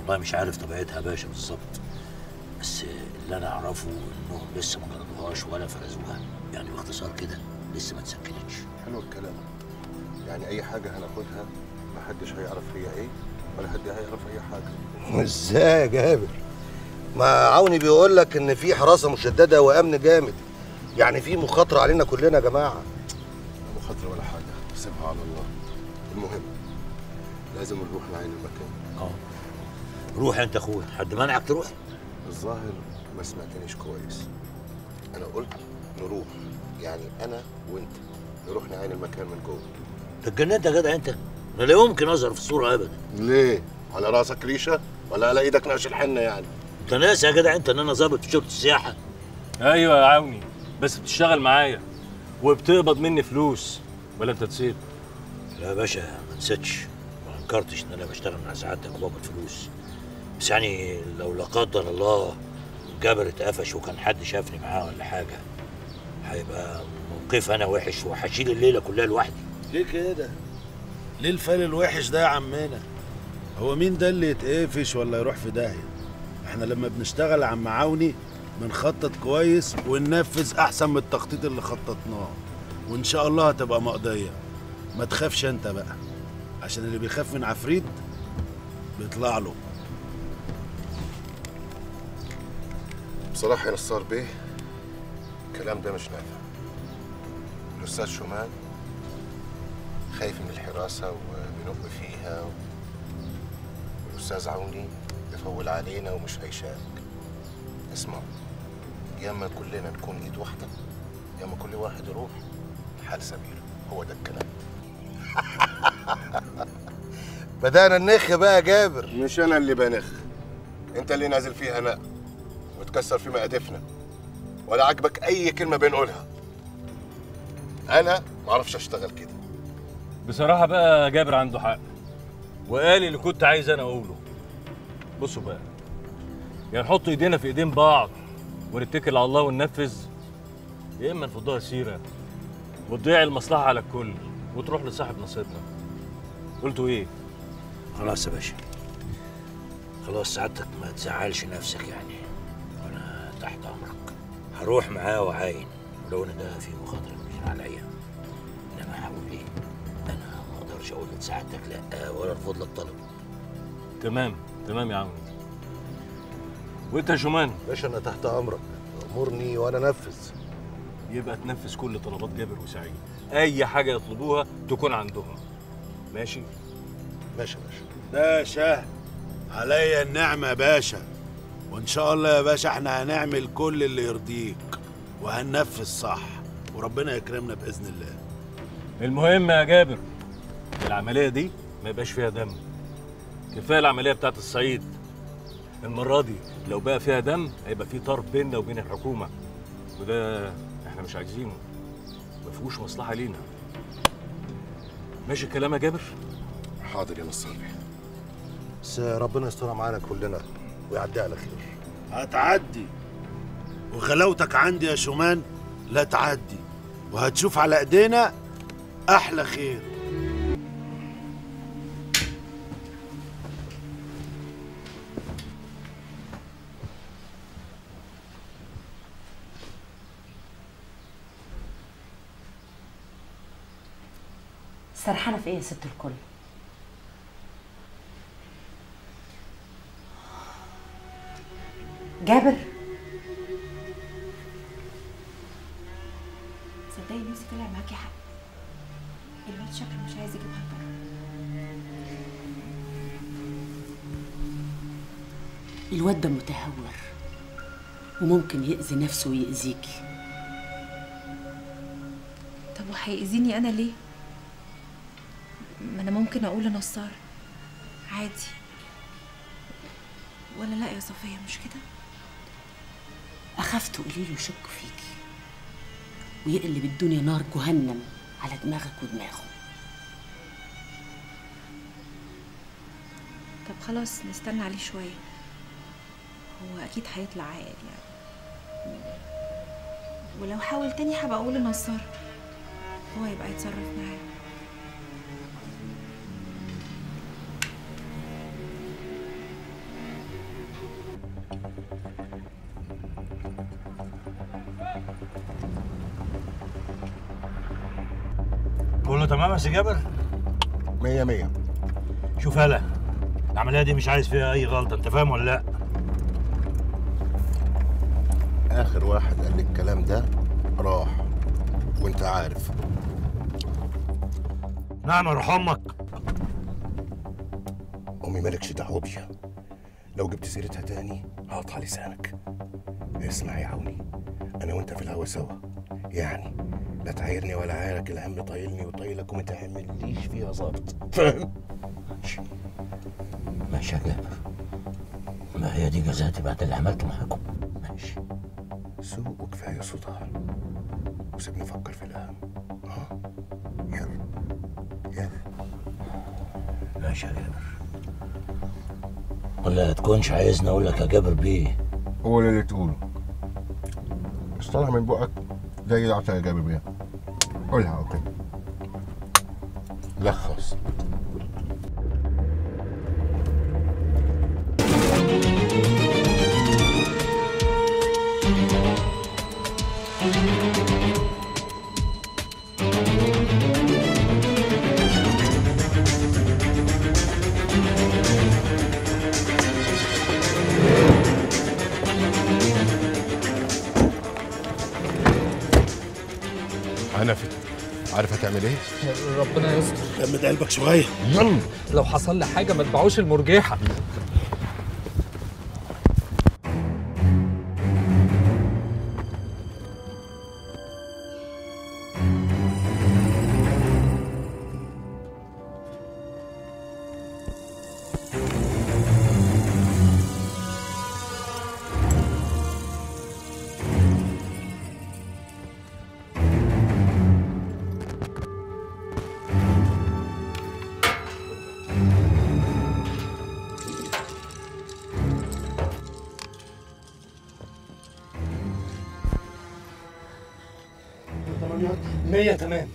والله مش عارف طبيعتها يا باشا بالظبط بس اللي انا اعرفه انهم لسه ما جربوهاش ولا فرزوها يعني باختصار كده لسه ما اتسكنتش حلو الكلام يعني اي حاجه هناخدها محدش هيعرف هي ايه ولا حد هيعرف اي حاجه ازاي يا جابر ما عوني بيقول لك ان في حراسه مشدده وامن جامد يعني في مخاطره علينا كلنا يا جماعه مخاطره ولا حاجه سيبها على الله المهم لازم نروح نعين المكان اه روح انت اخويا حد منعك تروح الظاهر ما سمعتنيش كويس انا قلت نروح يعني انا وانت نروح نعين المكان من جوه انت اتجننت يا جدع انت انا لا يمكن اظهر في الصوره ابدا ليه على راسك ريشه ولا على ايدك نقش الحنه يعني انت ناسي يا جدع انت ان انا ظابط في شرطه السياحه ايوه يا عوني بس بتشتغل معايا وبتقبض مني فلوس ولا انت نسيت لا يا باشا ما نسيتش ما انكرتش ان انا بشتغل مع سعادتك وبقبض فلوس بس يعني لو لا قدر الله جابر اتقفش وكان حد شافني معاه ولا حاجه هيبقى موقف انا وحش وهشيل الليله كلها لوحدي ليه كده؟ ليه الفال الوحش ده يا عمنا؟ هو مين ده اللي يتقفش ولا يروح في داهية؟ احنا لما بنشتغل يا عم عوني بنخطط كويس وننفذ احسن من التخطيط اللي خططناه وان شاء الله هتبقى مقضية ما تخافش انت بقى عشان اللي بيخاف من عفريت بيطلع له بصراحه يا نصار بيه الكلام ده مش نافع الاستاذ شومان خايف من الحراسه وبينق فيها والاستاذ عوني بيفول علينا ومش هيشارك اسمع يا اما كلنا نكون ايد واحده يا اما كل واحد يروح لحال سبيله هو ده الكلام بدانا النخ بقى يا جابر مش انا اللي بنخ انت اللي نازل فيها نق وتكسر في مقادفنا ولا عاجبك اي كلمه بنقولها انا ما اعرفش اشتغل كده بصراحة بقى جابر عنده حق وقال اللي كنت عايز انا اقوله بصوا بقى يا نحط ايدينا في ايدين بعض ونتكل على الله وننفذ يا اما نفضها سيرة وتضيع المصلحة على الكل وتروح لصاحب نصيبنا قلتوا ايه؟ خلاص يا باشا خلاص سعادتك ما تزعلش نفسك يعني وانا تحت امرك هروح معاه وعاين ولو ان ده في مخاطره كبيره عليا انما هقول ايه انا ما اقدرش اقول لسعادتك لا ولا ارفض لك طلب تمام تمام يا عم وانت يا شومان باشا انا تحت امرك امرني وانا انفذ يبقى تنفذ كل طلبات جابر وسعيد اي حاجه يطلبوها تكون عندهم ماشي ماشي يا باشا باشا عليا النعمة يا باشا وإن شاء الله يا باشا احنا هنعمل كل اللي يرضيك وهننفذ صح وربنا يكرمنا بإذن الله المهم يا جابر العمليه دي ما يبقاش فيها دم كفايه العمليه بتاعت الصعيد المره دي لو بقى فيها دم هيبقى في طرف بيننا وبين الحكومه وده احنا مش عايزينه ما فيهوش مصلحه لينا ماشي الكلام يا جابر حاضر يا نصار بيه بس ربنا يسترها معانا كلنا ويعديها على خير هتعدي وغلاوتك عندي يا شومان لا تعدي وهتشوف على ايدينا احلى خير سرحانه في ايه يا ست الكل جابر تصدقي نفسي طلع معاكي حق الواد شكله مش عايز يجيبها لبره الواد ده متهور وممكن يأذي نفسه ويأذيكي طب وهيأذيني انا ليه ما انا ممكن اقول لنصار عادي ولا لا يا صفيه مش كده أخاف تقولي له يشك فيكي ويقلب الدنيا نار جهنم على دماغك ودماغه طب خلاص نستنى عليه شويه هو اكيد هيطلع عاقل يعني ولو حاول تاني هبقى اقول لنصار هو يبقى يتصرف معاه كله تمام يا سي جابر مية مية شوف هلا العمليه دي مش عايز فيها اي غلطه انت فاهم ولا لا اخر واحد قال لي الكلام ده راح وانت عارف نعم يا روح امك امي مالكش دعوه بيها لو جبت سيرتها تاني هقطع لسانك اسمع يا عوني انا وانت في الهوا سوا يعني لا تعايرني ولا عايرك الهم طايلني وطايلك وما تعمليش فيها ظابط فاهم ماشي يا جابر ما هي دي جزاتي بعد اللي عملته معاكم ماشي سوق وكفايه صداع وسيبني افكر في الاهم ها يلا يلا ماشي يا جابر ولا تكونش عايزني اقول لك يا جابر بيه قول اللي تقوله بس طالع من بقك زي العسل يا جابر بيه قولها اوكي لخص هنفت عارف هتعمل ايه؟ ربنا يستر جمد قلبك شويه يلا لو حصل لي حاجه ما تبيعوش المرجيحه مية تمام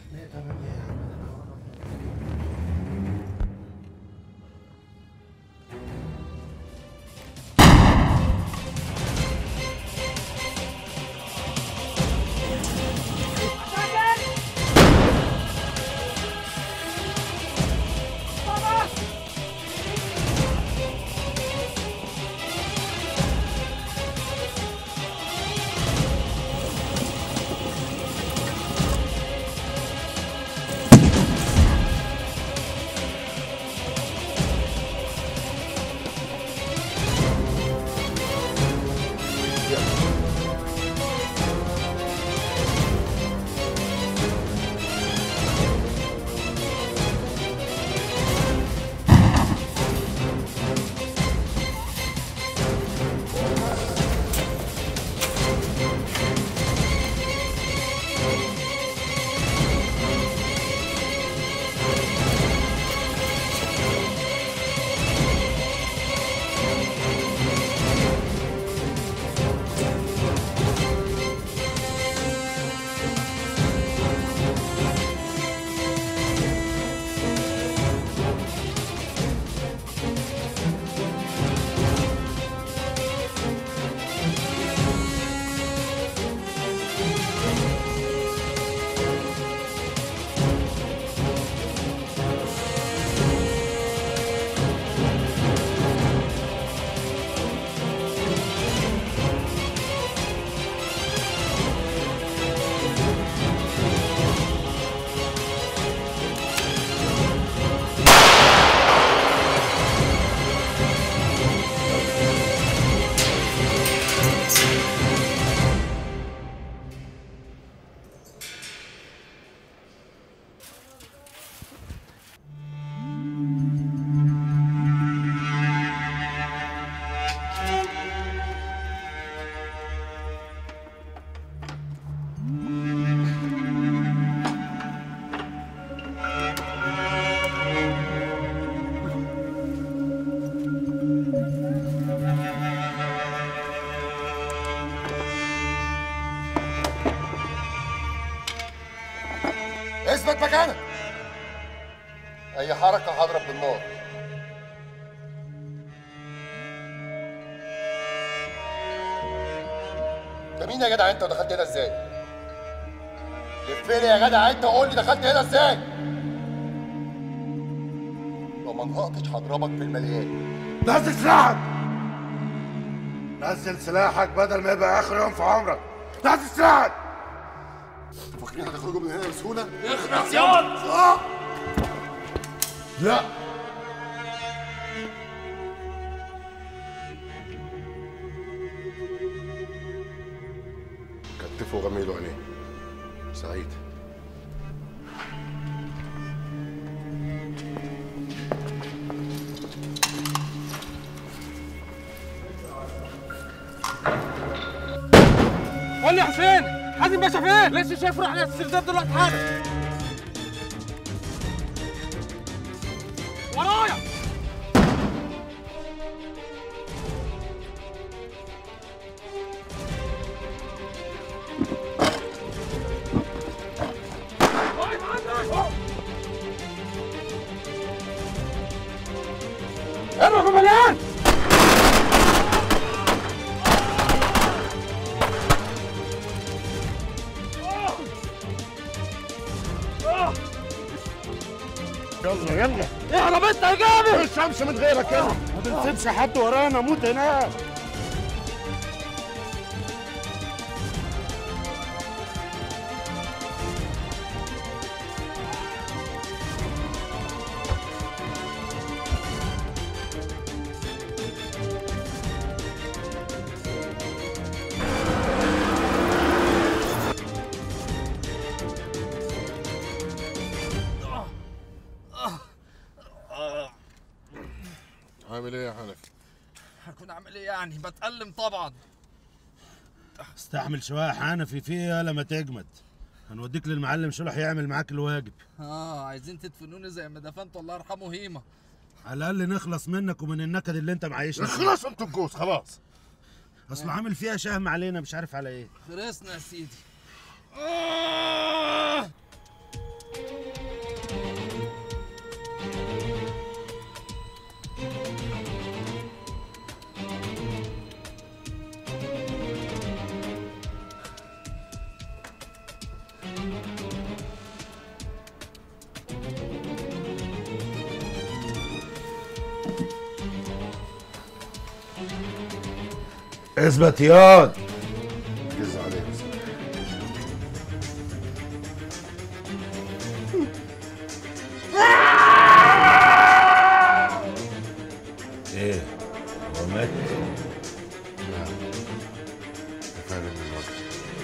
اثبت مكانك اي حركه هضرب بالنار ده مين يا جدع انت ودخلت هنا ازاي لفلي يا جدع انت وقول لي دخلت هنا ازاي لو ما نطقتش هضربك في المليان نزل سلاحك نزل سلاحك بدل ما يبقى اخر يوم في عمرك نزل سلاحك فاكرين هتخرجوا من هنا بسهوله اخلص ياض لا كتفوا وغميلوا عينيه سعيد قول لي يا حسين حازم باشا فين؟ لسه شايف روح على السرداب دلوقتي حالا ورايا اضرب يا مليان يلا يلا اهرب انت يا جابر الشمس من غيرك يلا ما تنسبش حد ورانا موت هناك عامل ايه يا حنفي هكون عامل ايه يعني بتألم طبعا استحمل شويه يا حنفي في ايه يالا ما تجمد هنوديك للمعلم شلح يعمل معاك الواجب اه عايزين تدفنوني زي ما دفنت الله يرحمه هيما على الاقل نخلص منك ومن النكد اللي انت معيشنا فيه. خلاص انتوا الجوز خلاص اصل عامل فيها شهم علينا مش عارف على ايه خلصنا يا سيدي اثبت ياض جز عليه ايه هو مات فاهم الوقت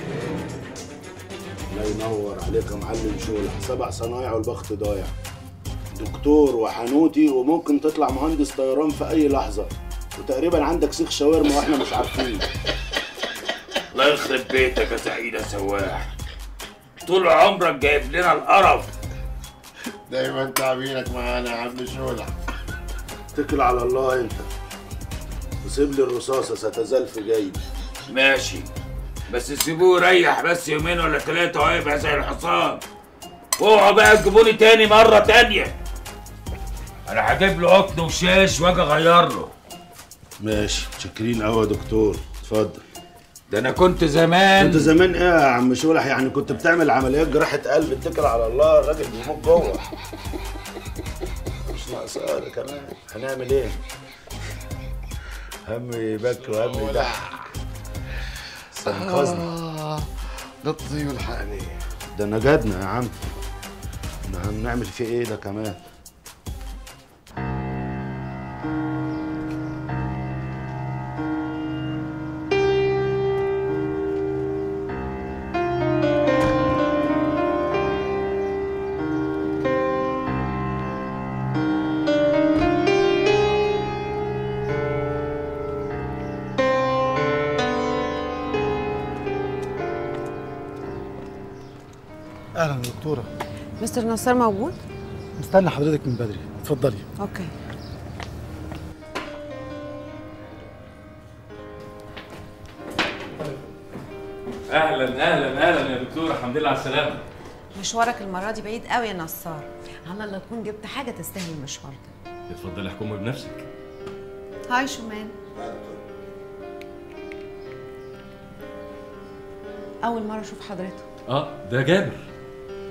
الله ينور عليك يا معلم شولح سبع صنايع والبخت ضايع دكتور وحنوتي وممكن تطلع مهندس طيران في اي لحظه وتقريبا عندك سيخ شاورما واحنا مش عارفين الله يخرب بيتك يا سعيد يا سواح طول عمرك جايب لنا القرف دايما تعبينك معانا يا عم شولح اتكل على الله انت وسيب لي الرصاصه ستزال في جيبي ماشي بس سيبوه يريح بس يومين ولا ثلاثة وهيبقى زي الحصان اوعوا بقى تجيبوني تاني مرة تانية انا هجيب له قطن وشاش واجي اغير له ماشي متشكرين قوي يا دكتور اتفضل ده انا كنت زمان كنت زمان ايه يا عم شولح يعني كنت بتعمل عمليات جراحه قلب اتكل على الله الراجل بيموت جوه مش ناقصه ده كمان هنعمل ايه هم يبكي وهم يضحك استنقذنا ده الطيب الحقني ده نجدنا يا عم ده هنعمل فيه ايه ده كمان اهلا يا دكتوره مستر نصار موجود؟ مستني حضرتك من بدري اتفضلي اوكي اهلا اهلا اهلا يا دكتور الحمد لله على السلامه مشوارك المرة دي بعيد قوي يا نصار على الله تكون جبت حاجة تستاهل المشوار ده اتفضلي احكمي بنفسك هاي شومان أول مرة أشوف حضرتك اه ده جابر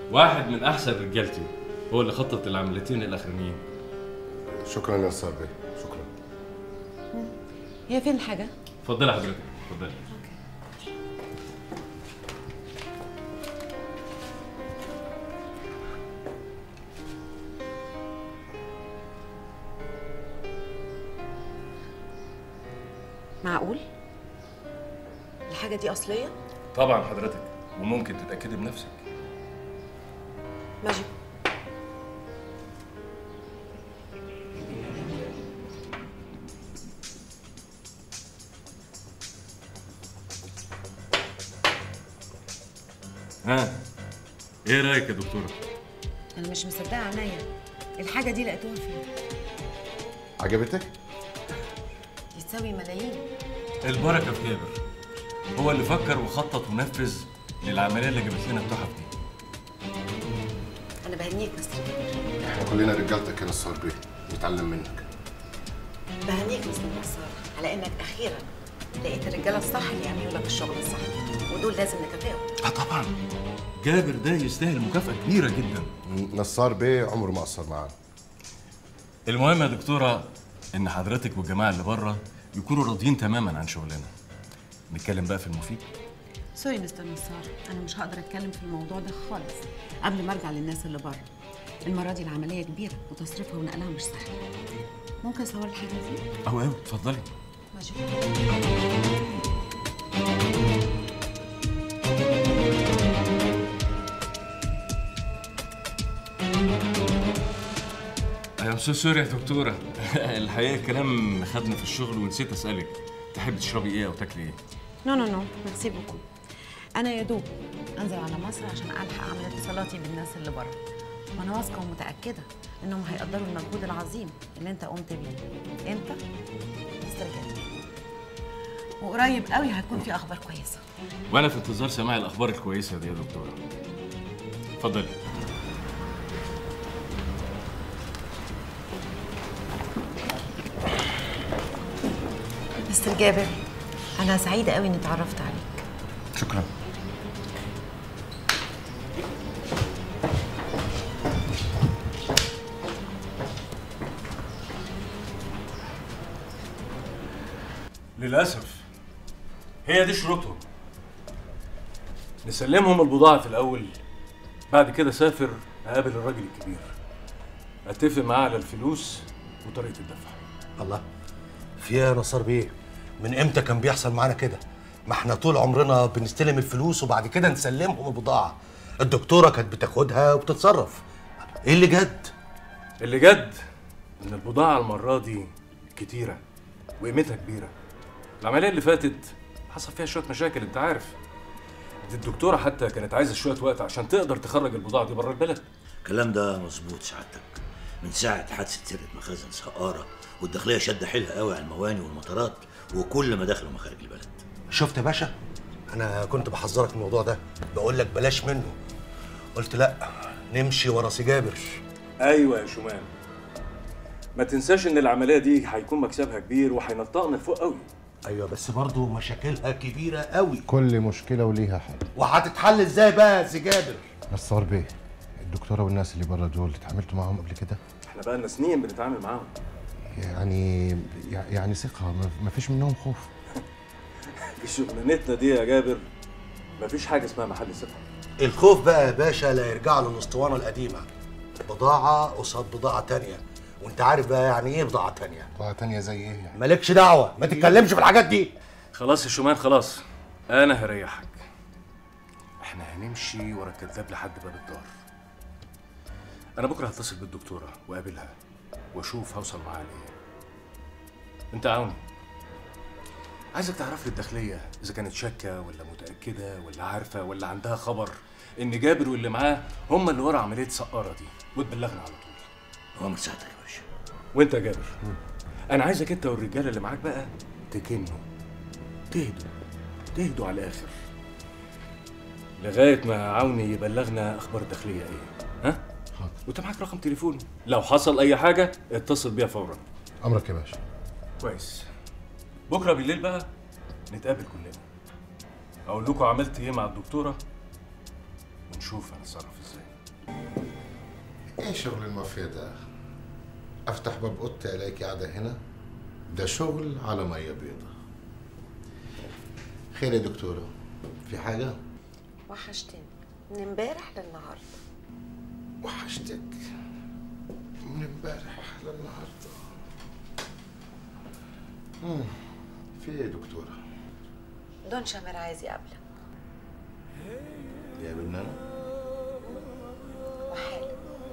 واحد من احسن رجالتي هو اللي خطط العملتين الاخرانيين شكرا يا نصار بيه شكرا هي فين الحاجه اتفضلي حضرتك اتفضلي معقول الحاجه دي اصليه طبعا حضرتك وممكن تتاكدي بنفسك ماجي ها ايه رايك يا دكتوره انا مش مصدقه عينيا الحاجه دي لقيتوها فين عجبتك دي تساوي ملايين البركه في جابر هو اللي فكر وخطط ونفذ للعمليه اللي جابت لنا التحف دي انا بهنيك مستر احنا كلنا رجالتك يا نصار بيه نتعلم منك بهنيك مستر نصار على انك اخيرا لقيت الرجاله الصح اللي يعملوا لك الشغل الصح ودول لازم نكافئهم اه طبعا جابر ده يستاهل مكافاه كبيره جدا نصار بيه عمره ما قصر معانا المهم يا دكتوره ان حضرتك والجماعه اللي بره يكونوا راضيين تماما عن شغلنا نتكلم بقى في المفيد سوري مستر نصار انا مش هقدر اتكلم في الموضوع ده خالص قبل ما ارجع للناس اللي بره المره دي العمليه كبيره وتصريفها ونقلها مش سهل ممكن اصور الحاجه دي أو أوي اتفضلي ماشي ام سو سوري يا دكتوره الحقيقه الكلام خدنا في الشغل ونسيت اسالك تحبي تشربي ايه او تاكلي ايه نو نو نو ميرسي بوكو انا يا دوب انزل على مصر عشان الحق اعمل اتصالاتي بالناس اللي بره وانا واثقه ومتاكده انهم هيقدروا المجهود العظيم اللي انت قمت بيه انت مستر جابر وقريب قوي هتكون في اخبار كويسه وانا في انتظار سماع الاخبار الكويسه دي يا دكتوره اتفضلي مستر جابر انا سعيده قوي اني اتعرفت عليك شكرا للاسف هي دي شروطهم نسلمهم البضاعه في الاول بعد كده سافر اقابل الراجل الكبير اتفق معاه على الفلوس وطريقه الدفع الله في ايه يا نصار بيه من امتى كان بيحصل معانا كده ما احنا طول عمرنا بنستلم الفلوس وبعد كده نسلمهم البضاعه الدكتوره كانت بتاخدها وبتتصرف ايه اللي جد اللي جد ان البضاعه المره دي كتيره وقيمتها كبيره العمليه اللي فاتت حصل فيها شويه مشاكل انت عارف دي الدكتوره حتى كانت عايزه شويه وقت عشان تقدر تخرج البضاعه دي بره البلد الكلام ده مظبوط سعادتك من ساعة حادثة سرقة مخازن سقارة والداخلية شد حيلها قوي على المواني والمطارات وكل مداخل ومخارج البلد شفت يا باشا انا كنت بحذرك من الموضوع ده بقول لك بلاش منه قلت لا نمشي ورا سي جابر ايوه يا شومان ما تنساش ان العمليه دي هيكون مكسبها كبير وهينطقنا لفوق قوي ايوه بس برضه مشاكلها كبيره قوي كل مشكله وليها حل وهتتحل ازاي بقى يا سي جابر نصار بيه الدكتوره والناس اللي بره دول اتعاملتوا معاهم قبل كده احنا بقى لنا سنين بنتعامل معاهم يعني يعني ثقه ما فيش منهم خوف في شغلانتنا دي يا جابر مفيش حاجه اسمها محل ثقه الخوف بقى يا باشا لا يرجع للاسطوانه القديمه بضاعه قصاد بضاعه تانية وانت عارف بقى يعني ايه بضاعه تانية بضاعه تانية زي ايه يعني مالكش دعوه ما تتكلمش في الحاجات دي خلاص يا شومان خلاص انا هريحك احنا هنمشي ورا الكذاب لحد باب الدار انا بكره هتصل بالدكتوره واقابلها واشوف هوصل معاها لايه انت عاوني عايزك تعرف لي الداخليه اذا كانت شاكه ولا متاكده ولا عارفه ولا عندها خبر ان جابر واللي معاه هم اللي ورا عمليه سقاره دي وتبلغنا على طول اوامر سعادتك يا باشا وانت يا جابر انا عايزك انت والرجاله اللي معاك بقى تكنوا تهدوا تهدوا على الاخر لغايه ما عوني يبلغنا اخبار الداخليه ايه ها وانت معاك رقم تليفوني لو حصل اي حاجه اتصل بيها فورا امرك يا باشا كويس بكره بالليل بقى نتقابل كلنا اقول لكم عملت ايه مع الدكتوره ونشوف هنتصرف ازاي ايه شغل المافيا ده افتح باب اوضتي الاقيك قاعده هنا ده شغل على ميه بيضة خير يا دكتوره في حاجه وحشتني من امبارح للنهارده وحشتك من امبارح للنهارده مم. في ايه يا دكتوره دون شامر عايز يقابلك يا بنانا وحالا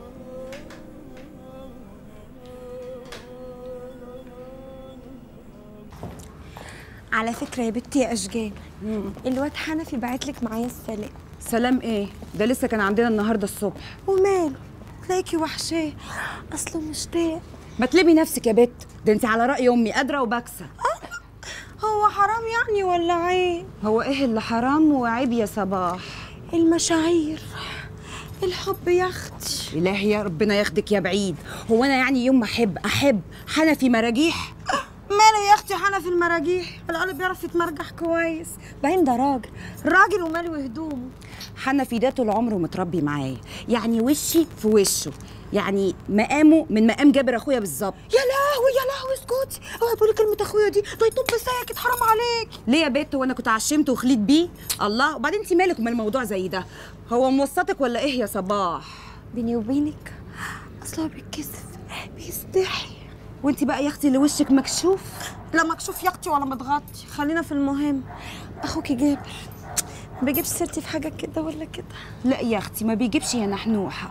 على فكرة يا بنتي يا أشجان الواد حنفي بعت لك معايا السلام سلام ايه ده لسه كان عندنا النهارده الصبح وماله تلاقيكي وحشاه أصله مشتاق ما تلمي نفسك يا بت ده انت على راي امي قادره وبكسه هو حرام يعني ولا عيب هو ايه اللي حرام وعيب يا صباح المشاعير الحب يا اختي الهي يا ربنا ياخدك يا بعيد هو انا يعني يوم ما احب احب حنفي مراجيح ماله يا اختي حنفي المراجيح القلب بيعرف يتمرجح كويس باين ده راجل راجل وماله هدومه حنفي ده طول عمره متربي معايا يعني وشي في وشه يعني مقامه من مقام جابر اخويا بالظبط يا لهوي يا لهوي اسكتي اوعي تقولي كلمة اخويا دي ده يطب ساكت حرام عليك ليه يا بت وانا كنت عشمت وخليت بيه الله وبعدين انت مالك ومال الموضوع زي ده هو موسطك ولا ايه يا صباح بيني وبينك اصلا بيتكسف بيستحي وانت بقى يا اختي اللي وشك مكشوف لا مكشوف يا اختي ولا متغطي خلينا في المهم اخوكي جابر ما بيجيبش سيرتي في حاجه كده ولا كده لا يا اختي ما بيجيبش يا نحنوحه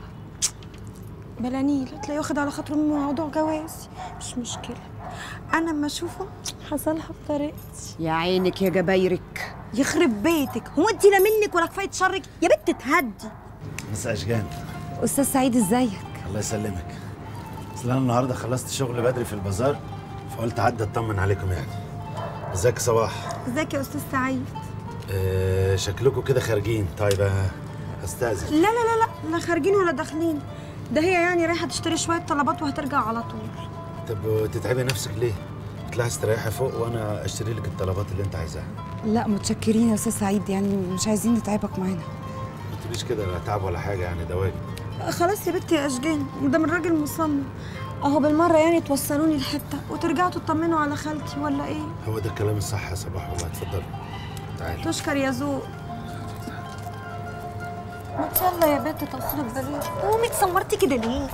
بلانيل تلاقيه واخد على خاطره من موضوع جوازي مش مشكله انا اما اشوفه حصلها بطريقتي يا عينك يا جبايرك يخرب بيتك هو انت لا منك ولا كفايه شرك يا بنت تهدي مس اشجان استاذ سعيد ازيك الله يسلمك اصل انا النهارده خلصت شغل بدري في البازار فقلت اعدي اطمن عليكم يعني ازيك يا صباح ازيك يا استاذ سعيد آه شكلكم كده خارجين طيب آه، هستاذن لا لا لا لا لا خارجين ولا داخلين ده هي يعني رايحه تشتري شويه طلبات وهترجع على طول طب تتعبي نفسك ليه؟ اطلعي استريحي فوق وانا اشتري لك الطلبات اللي انت عايزاها لا متشكرين يا استاذ سعيد يعني مش عايزين نتعبك معانا ما تقوليش كده لا تعب ولا حاجه يعني ده واجب خلاص يا بنتي يا اشجان ده من راجل مصمم اهو بالمره يعني توصلوني الحته وترجعوا تطمنوا على خالتي ولا ايه هو ده الكلام الصح يا صباح والله اتفضلي تعالي تشكر يا ذوق ما يلا يا بنت توصلك بالليل قومي اتسمرتي كده ليه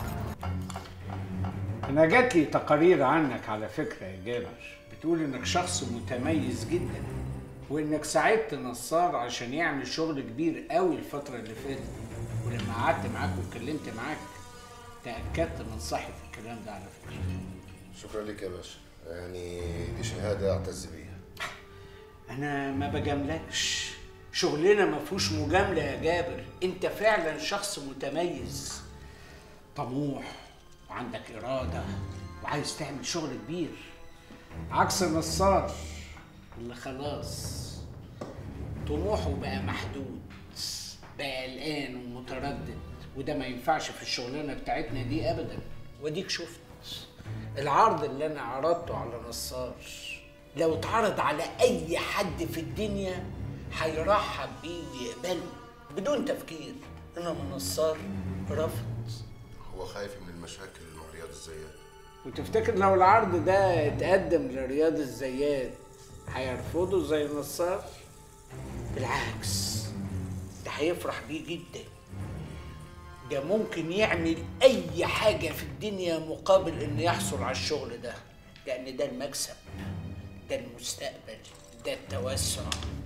انا جات لي تقارير عنك على فكره يا جابر بتقول انك شخص متميز جدا وانك ساعدت نصار عشان يعمل شغل كبير قوي الفتره اللي فاتت ولما قعدت معاك واتكلمت معاك تاكدت من صحه الكلام ده على فكره شكرا لك يا باشا يعني دي شهاده اعتز بيها انا ما بجاملكش شغلنا ما فيهوش مجامله يا جابر انت فعلا شخص متميز طموح وعندك اراده وعايز تعمل شغل كبير عكس نصار اللي خلاص طموحه بقى محدود بقى قلقان ومتردد وده ما ينفعش في الشغلانه بتاعتنا دي ابدا واديك شفت العرض اللي انا عرضته على نصار لو اتعرض على اي حد في الدنيا هيرحب بيه ويقبله بدون تفكير انما نصار رفض هو خايف من المشاكل مع رياض الزيات وتفتكر لو العرض ده اتقدم لرياض الزيات هيرفضه زي نصار بالعكس ده هيفرح بيه جدا ده ممكن يعمل اي حاجه في الدنيا مقابل انه يحصل على الشغل ده لان ده المكسب ده المستقبل ده التوسع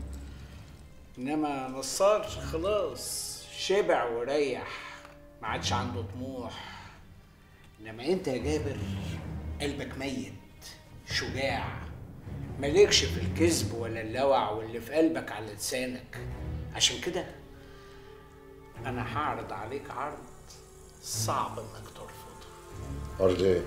انما نصار خلاص شبع وريح ما عادش عنده طموح انما انت يا جابر قلبك ميت شجاع مالكش في الكذب ولا اللوع واللي في قلبك على لسانك عشان كده انا هعرض عليك عرض صعب انك ترفضه عرض ايه؟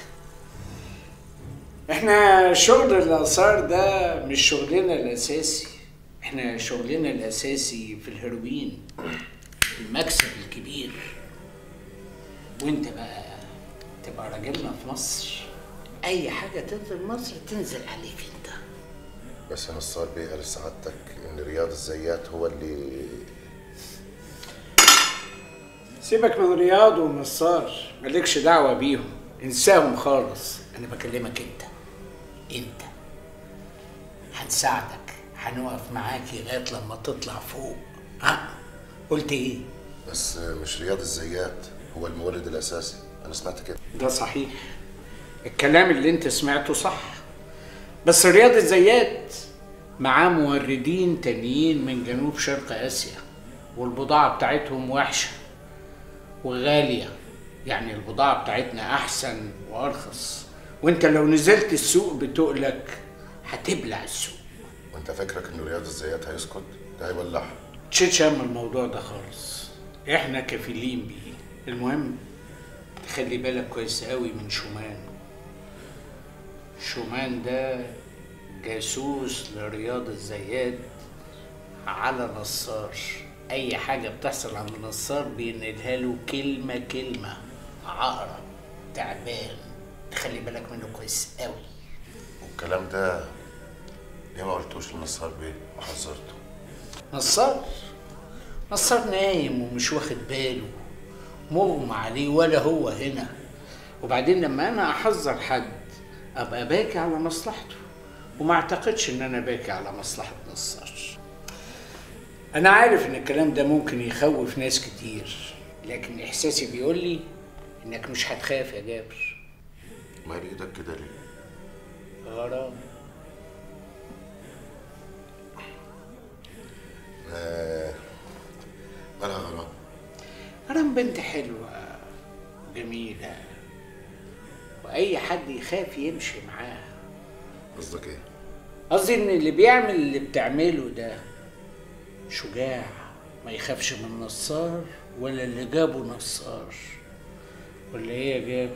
احنا شغل الاثار ده مش شغلنا الاساسي احنا شغلنا الاساسي في الهيروين المكسب الكبير وانت بقى تبقى راجلنا في مصر اي حاجه تنزل مصر تنزل عليك انت بس يا نصار بيه قال سعادتك ان رياض الزيات هو اللي سيبك من رياض ونصار مالكش دعوة بيهم انساهم خالص أنا بكلمك أنت أنت هنساعدك هنقف معاك لغاية لما تطلع فوق ها قلت إيه؟ بس مش رياض الزيات هو المورد الاساسي انا سمعت كده ده صحيح الكلام اللي انت سمعته صح بس رياض الزيات معاه موردين تانيين من جنوب شرق اسيا والبضاعة بتاعتهم وحشة وغالية يعني البضاعة بتاعتنا أحسن وأرخص وأنت لو نزلت السوق بتقلك هتبلع السوق وانت فاكرك ان رياض الزيات هيسكت ده هيولعها تشيلش هم الموضوع ده خالص احنا كفيلين بيه المهم تخلي بالك كويس قوي من شومان شومان ده جاسوس لرياض الزيات على نصار اي حاجة بتحصل عند نصار بينقلها له كلمة كلمة عقرب تعبان تخلي بالك منه كويس قوي والكلام ده ليه ما قلتوش لنصار بيه وحذرته نصار نصار نايم ومش واخد باله مغمى عليه ولا هو هنا وبعدين لما انا احذر حد ابقى باكي على مصلحته وما اعتقدش ان انا باكي على مصلحه نصار انا عارف ان الكلام ده ممكن يخوف ناس كتير لكن احساسي بيقول لي انك مش هتخاف يا جابر ما هي بايدك كده ليه غرام آه، مالها غرام غرام بنت حلوه جميله واي حد يخاف يمشي معاها قصدك ايه قصدي ان اللي بيعمل اللي بتعمله ده شجاع ما يخافش من نصار ولا اللي جابه نصار ولا ايه يا جابر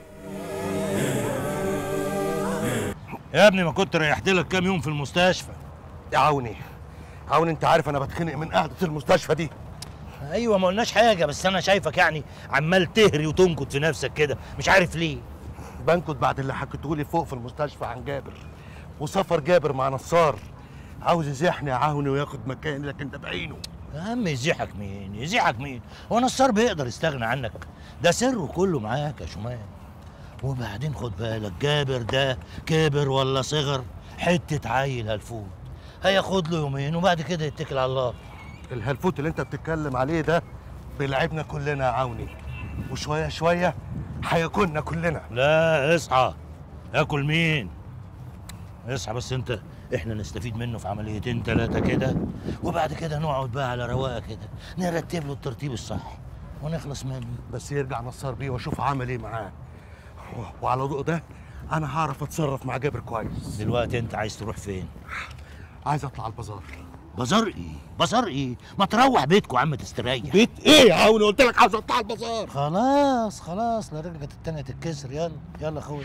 يا ابني ما كنت ريحت لك كام يوم في المستشفى يا عوني عوني انت عارف انا بتخنق من قعده المستشفى دي ايوه ما قلناش حاجه بس انا شايفك يعني عمال تهري وتنكد في نفسك كده مش عارف ليه بنكد بعد اللي حكيته لي فوق في المستشفى عن جابر وسفر جابر مع نصار عاوز يزيحني يا عوني وياخد مكاني لكن ده بعينه يا عم يزيحك مين يزيحك مين هو نصار بيقدر يستغنى عنك ده سره كله معاك يا شمال وبعدين خد بالك جابر ده كبر ولا صغر حته عيل هلفوت هياخد له يومين وبعد كده يتكل على الله الهلفوت اللي انت بتتكلم عليه ده بيلعبنا كلنا يا عوني وشويه شويه هياكلنا كلنا لا اصحى اكل مين اصحى بس انت احنا نستفيد منه في عمليتين ثلاثه كده وبعد كده نقعد بقى على رواقه كده نرتب له الترتيب الصح ونخلص منه بس يرجع نصار بيه واشوف عمل ايه معاه و- وعلى ضوء ده انا هعرف اتصرف مع جابر كويس دلوقتي انت عايز تروح فين عايز اطلع البازار بازار ايه بازار ايه ما تروح بيتكم يا عم تستريح بيت ايه يا عوني قلت لك عاوز اطلع البازار خلاص خلاص لا رجلك التانية تتكسر يلا يلا اخويا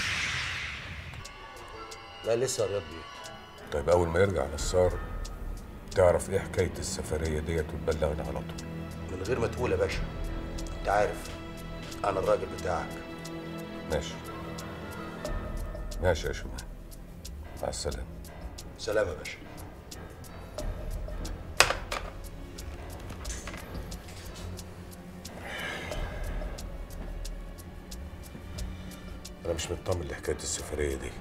لا لسه يا رياض بيه طيب اول ما يرجع نصار تعرف ايه حكايه السفريه ديت وتبلغني على طول من غير ما تقول يا باشا انت عارف انا الراجل بتاعك ماشي ماشي يا شمال مع السلامه سلام يا باشا انا مش مطمن لحكايه السفريه دي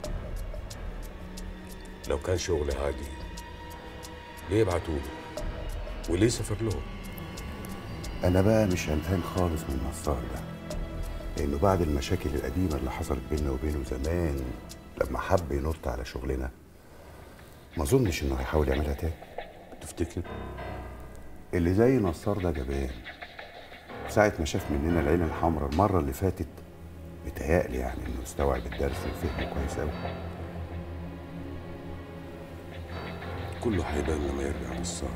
لو كان شغل عادي ليه يبعتوا له وليه سافر لهم انا بقى مش قلقان خالص من نصار ده لانه بعد المشاكل القديمه اللي حصلت بيننا وبينه زمان لما حب ينط على شغلنا ما اظنش انه هيحاول يعملها تاني تفتكر اللي زي نصار ده جبان ساعة ما شاف مننا العين الحمراء المرة اللي فاتت متهيألي يعني انه استوعب الدرس وفهمه كويس قوي كله هيبان لما يرجع نصار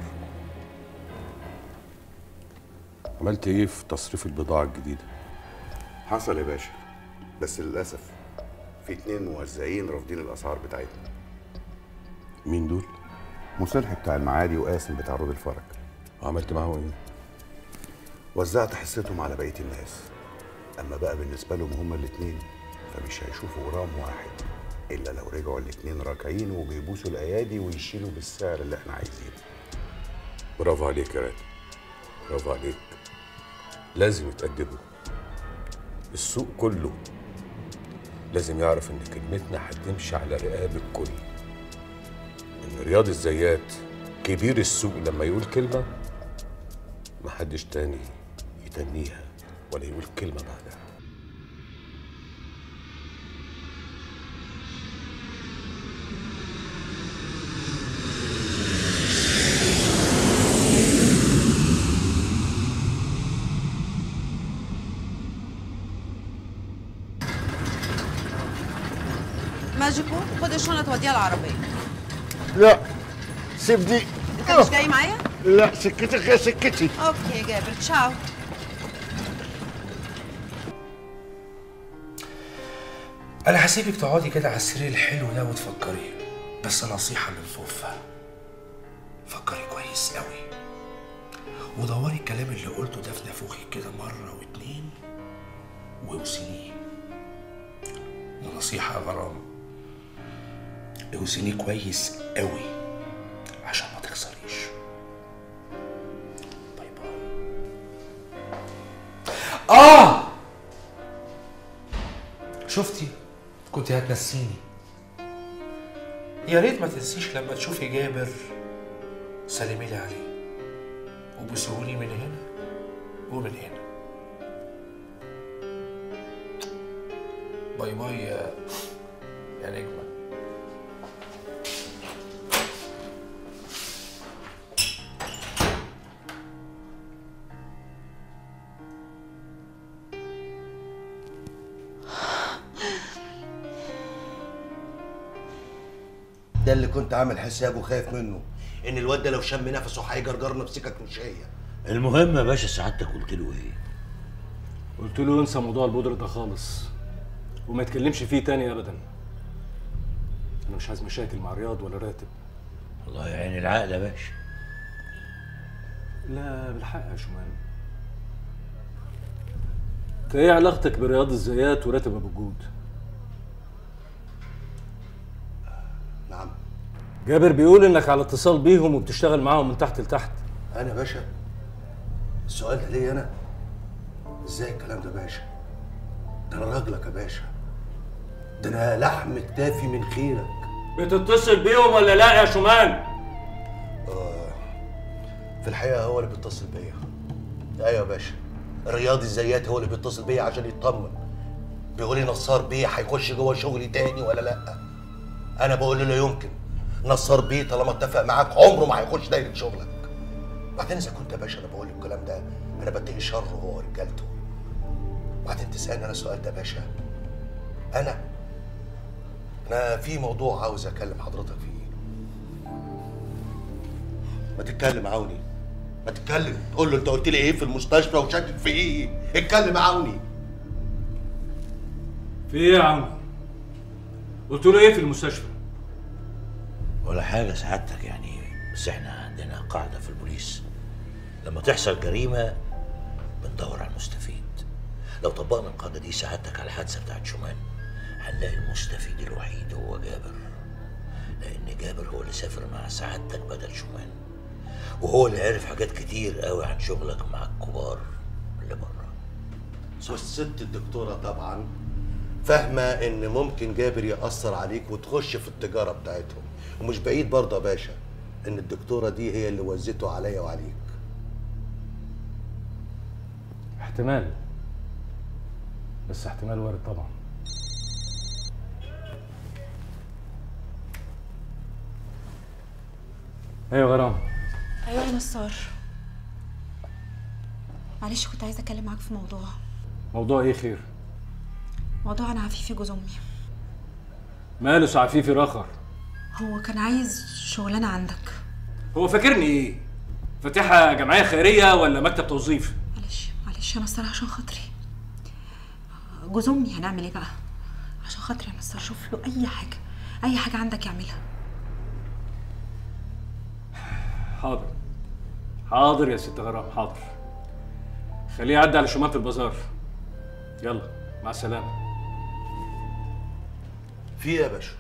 عملت ايه في تصريف البضاعه الجديده حصل يا باشا بس للأسف في اتنين موزعين رافضين الأسعار بتاعتنا مين دول؟ مصلح بتاع المعادي وقاسم بتاع رود الفرج عملت معاهم ايه؟ وزعت حصتهم على بقية الناس أما بقى بالنسبة لهم هما الاتنين فمش هيشوفوا غرام واحد إلا لو رجعوا الاتنين راكعين وبيبوسوا الأيادي ويشيلوا بالسعر اللي احنا عايزينه برافو عليك يا راتب برافو عليك لازم يتأدبوا السوق كله لازم يعرف ان كلمتنا هتمشي على رقاب الكل ان رياض الزيات كبير السوق لما يقول كلمة محدش تاني يتنيها ولا يقول كلمة بعدها ماجيكو خد الشنط وديها العربيه لا سيب دي انت مش جاي معايا لا سكتك غير سكتي اوكي جابر تشاو انا هسيبك تقعدي كده على السرير الحلو ده وتفكري بس نصيحة من صوفة فكري كويس قوي ودوري الكلام اللي قلته ده في نافوخك كده مرة واتنين واوزنيه ونصيحة يا غرام اوزنيه كويس قوي عشان ما تخسريش باي باي اه شفتي كنت هتنسيني يا ريت ما تنسيش لما تشوفي جابر سلمي لي عليه وبسهولي من هنا ومن هنا باي باي يا يا نجمه ده اللي كنت عامل حسابه خايف منه ان الواد ده لو شم نفسه هيجرجرنا بسكك مش هي المهم يا باشا سعادتك قلت له ايه؟ قلت له انسى موضوع البودرة ده خالص وما يتكلمش فيه تاني ابدا انا مش عايز مشاكل مع رياض ولا راتب الله يعين العقل يا باشا لا بالحق يا شومان انت ايه علاقتك برياض الزيات وراتب ابو الجود نعم جابر بيقول انك على اتصال بيهم وبتشتغل معاهم من تحت لتحت انا باشا السؤال ده ليا انا ازاي الكلام ده باشا ده انا راجلك يا باشا ده انا لحم كتافي من خيرك بتتصل بيهم ولا لا يا شومان آه في الحقيقه هو اللي بيتصل بيا ايوه يا باشا رياض الزيات هو اللي بيتصل بيا عشان يطمن بيقول لي نصار بيه هيخش جوه شغلي تاني ولا لا انا بقول له لا يمكن نصار بيه طالما اتفق معاك عمره ما هيخش دايره شغلك بعدين اذا كنت يا باشا انا بقول له الكلام ده انا بتقي شره هو ورجالته وبعدين تسالني انا السؤال ده يا باشا انا انا في موضوع عاوز اكلم حضرتك فيه ما تتكلم عوني ما تتكلم تقول له انت قلت لي ايه في المستشفى وشاكك في ايه اتكلم عوني في ايه يا عم قلت له ايه في المستشفى ولا حاجة سعادتك يعني بس احنا عندنا قاعدة في البوليس لما تحصل جريمة بندور على المستفيد لو طبقنا القاعدة دي سعادتك على الحادثة بتاعت شومان هنلاقي المستفيد الوحيد هو جابر لأن جابر هو اللي سافر مع سعادتك بدل شومان وهو اللي عرف حاجات كتير قوي عن شغلك مع الكبار اللي بره والست الدكتوره طبعا فاهمه ان ممكن جابر ياثر عليك وتخش في التجاره بتاعتهم ومش بعيد برضه يا باشا ان الدكتوره دي هي اللي وزته عليا وعليك احتمال بس احتمال وارد طبعا ايوه غرام ايوه يا نصار معلش كنت عايزه اتكلم معاك في موضوع موضوع ايه خير موضوع انا عفيفي جوز امي ماله سعفيفي رخر هو كان عايز شغلانه عندك هو فاكرني ايه فاتحه جمعيه خيريه ولا مكتب توظيف معلش معلش يا نصار عشان خاطري جوز امي هنعمل ايه بقى عشان خاطري يا نصار شوف له اي حاجه اي حاجه عندك يعملها حاضر حاضر يا ست غرام حاضر خليه يعدي على شمال البازار يلا مع السلامه في ايه يا باشا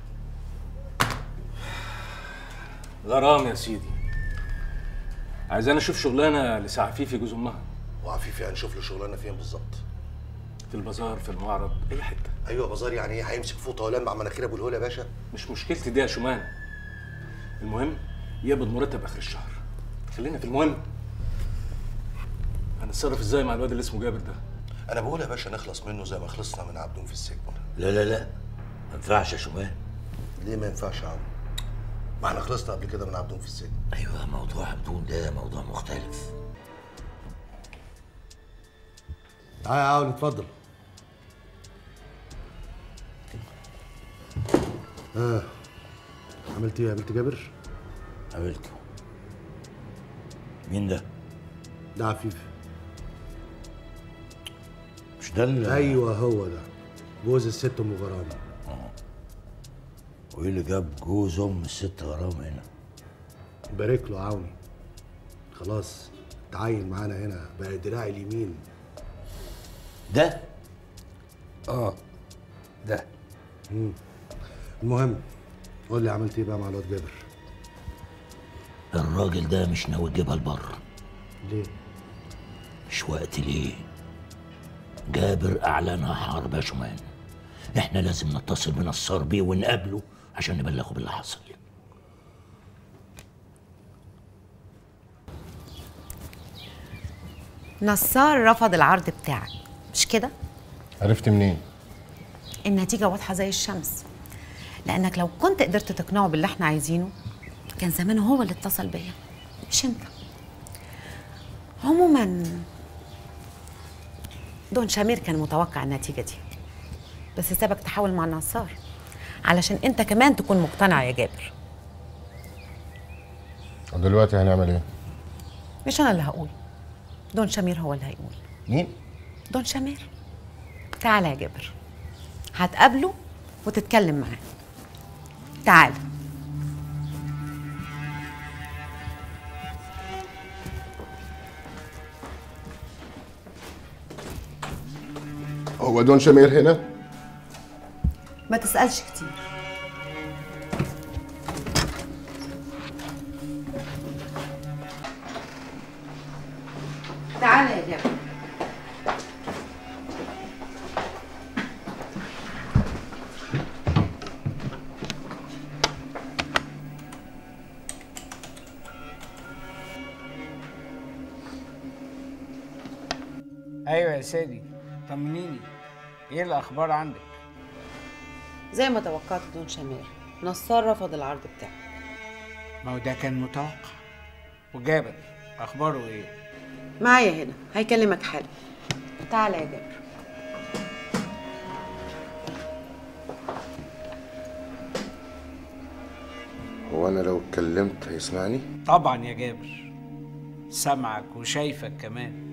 غرام يا سيدي عايزاني اشوف شغلانه لسعفيفي جوز امها وعفيفي هنشوف له شغلانه فين بالظبط في البازار في المعرض اي حته ايوه بازار يعني ايه هيمسك فوطه ولمع مناخير ابو الهول يا باشا مش مشكلتي دي يا شومان المهم يقبض مرتب اخر الشهر خلينا في المهم هنتصرف ازاي مع الواد اللي اسمه جابر ده انا بقول يا باشا نخلص منه زي ما خلصنا من عبدون في السجن لا لا لا ما ينفعش يا شومان ليه ما ينفعش يا عم ما احنا خلصنا قبل كده من عبدون في السجن ايوه موضوع عبدون ده موضوع مختلف تعالى يا عون اتفضل اه عملت ايه قابلت جابر قابلته مين ده ده عفيف مش ده اللي ايوه هو ده جوز الست ام غرام وايه اللي جاب جوز ام الست غرام هنا بارك له عوني خلاص تعين معانا هنا بقى دراعي اليمين ده اه ده مم. المهم قول لي عملت ايه بقى مع الواد جابر الراجل ده مش ناوي يجيبها لبر ليه مش وقت ليه جابر اعلنها حرب يا شومان احنا لازم نتصل بنصار بيه ونقابله عشان نبلغه باللي حصل نصار رفض العرض بتاعك مش كده عرفت منين؟ النتيجة واضحة زي الشمس لأنك لو كنت قدرت تقنعه باللي احنا عايزينه كان زمانه هو اللي اتصل بيا مش انت عموما دون شامير كان متوقع النتيجة دي بس سابك تحاول مع نصار علشان انت كمان تكون مقتنع يا جابر ودلوقتي هنعمل ايه؟ مش انا اللي هقول دون شامير هو اللي هيقول مين؟ دون شامير تعالى يا جابر هتقابله وتتكلم معاه تعال هو دون شمير هنا؟ ما تسألش كتير تعالى يا جابر ايوه يا سيدي طمنيني ايه الاخبار عندك زي ما توقعت دون شامير نصار رفض العرض بتاعه ما هو ده كان متوقع وجابر اخباره ايه معايا هنا هيكلمك حالا تعالى يا جابر هو انا لو اتكلمت هيسمعني؟ طبعا يا جابر سامعك وشايفك كمان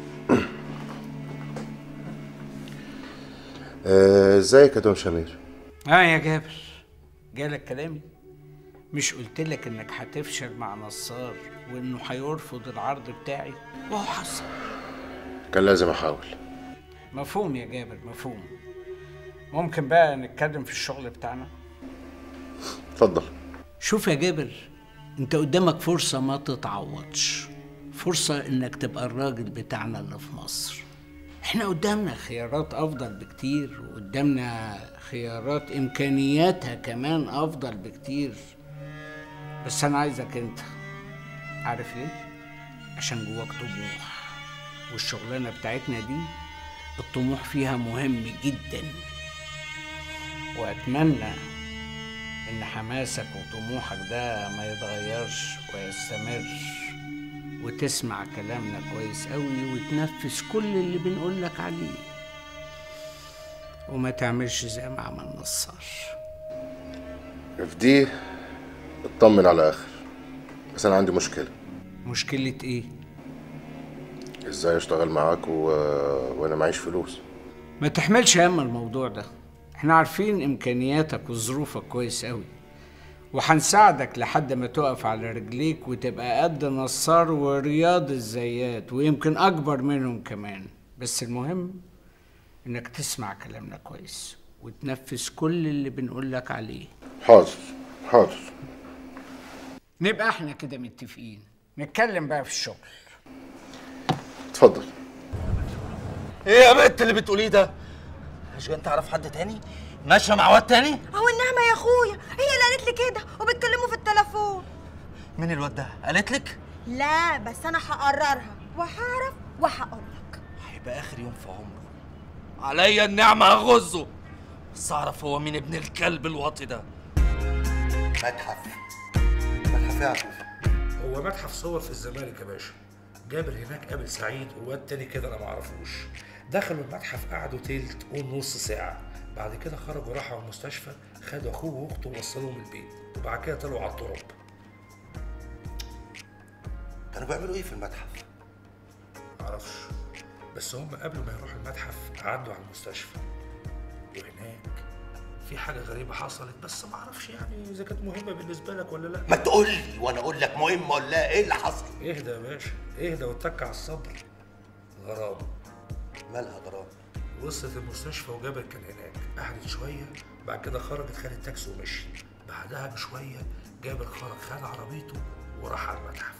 آه، ازيك يا دون شمير؟ اه يا جابر جالك كلامي مش قلت لك انك هتفشل مع نصار وانه هيرفض العرض بتاعي وهو حصل كان لازم احاول مفهوم يا جابر مفهوم ممكن بقى نتكلم في الشغل بتاعنا اتفضل شوف يا جابر انت قدامك فرصة ما تتعوضش فرصة انك تبقى الراجل بتاعنا اللي في مصر احنا قدامنا خيارات افضل بكتير وقدامنا خيارات امكانياتها كمان افضل بكتير بس انا عايزك انت عارف ليه عشان جواك طموح والشغلانة بتاعتنا دي الطموح فيها مهم جدا واتمنى ان حماسك وطموحك ده ما يتغيرش ويستمر وتسمع كلامنا كويس قوي وتنفذ كل اللي بنقولك عليه وما تعملش زي ما عمل نصار في دي اطمن على اخر بس انا عندي مشكله مشكلة ايه؟ ازاي اشتغل معاك و... وانا معيش فلوس ما تحملش هم الموضوع ده احنا عارفين امكانياتك وظروفك كويس قوي وهنساعدك لحد ما تقف على رجليك وتبقى قد نصار ورياض الزيات ويمكن اكبر منهم كمان بس المهم انك تسمع كلامنا كويس وتنفذ كل اللي بنقولك عليه حاضر حاضر نبقى احنا كده متفقين نتكلم بقى في الشغل اتفضل ايه يا بنت اللي بتقوليه ده مش جاي تعرف حد تاني ماشيه مع واد تاني اهو النعمه يا اخويا هي اللي قالت لي كده وبتكلموا في التليفون مين الواد ده قالت لك لا بس انا هقررها وهعرف وهقول لك هيبقى اخر يوم في عمره عليا النعمه هغزه بس اعرف هو مين ابن الكلب الواطي ده متحف متحف ايه يا عفيف هو متحف صور في الزمالك يا باشا جابر هناك قابل سعيد وواد تاني كده انا معرفوش دخلوا المتحف قعدوا تلت ونص ساعة بعد كده خرجوا راحوا على المستشفى خدوا اخوه واخته ووصلوهم البيت وبعد كده طلعوا على التراب كانوا بيعملوا ايه في المتحف؟ معرفش بس هم قبل ما يروحوا المتحف عدوا على المستشفى وهناك في حاجة غريبة حصلت بس معرفش يعني إذا كانت مهمة بالنسبة لك ولا لا ما تقول لي وانا اقول لك مهم ولا لا ايه اللي حصل؟ اهدى يا باشا اهدى واتك على الصبر غرام مالها غرام؟ وصلت المستشفى وجابر كان هناك قعدت شوية بعد كده خرجت خدت تاكسي ومشي بعدها بشوية جابر خرج خد عربيته وراح على المتحف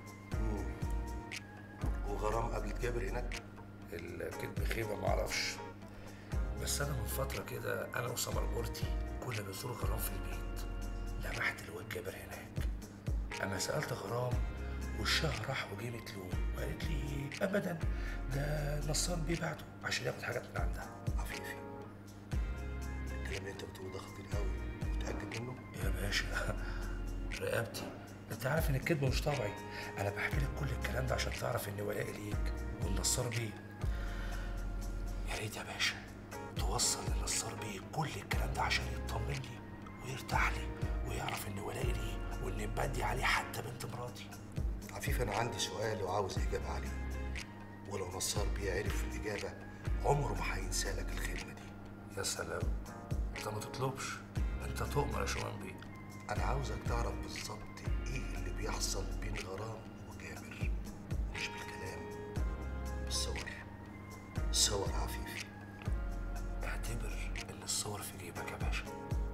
وغرام قابلت جابر هناك؟ الكذب خيبة معرفش بس أنا من فترة كده أنا وسمر مرتي كنا بنزور غرام في البيت لمحت الواد جابر هناك أما سألت غرام وشها راح وجه متلون وقالت لي أبدا ده نصان بيبعته عشان ياخد حاجات من عندها عفيفي الكلام اللي انت بتقوله ده خطير قوي متاكد منه؟ يا باشا رقبتي انت عارف ان الكذب مش طبعي انا بحكي لك كل الكلام ده عشان تعرف ان ولائي ليك والنصار بيه يا ريت يا باشا توصل للنصار بيه كل الكلام ده عشان يطمن لي ويرتاح لي ويعرف ان ولائي ليه وان بدي عليه حتى بنت مراتي عفيف انا عندي سؤال وعاوز اجابه عليه ولو نصار بيه عرف الاجابه عمره ما هينسى لك الخدمه دي يا سلام انت ما تطلبش انت تؤمر يا شومان بيه انا عاوزك تعرف بالظبط ايه اللي بيحصل بين غرام وجابر مش بالكلام بالصور صور عفيفي اعتبر ان الصور في جيبك يا باشا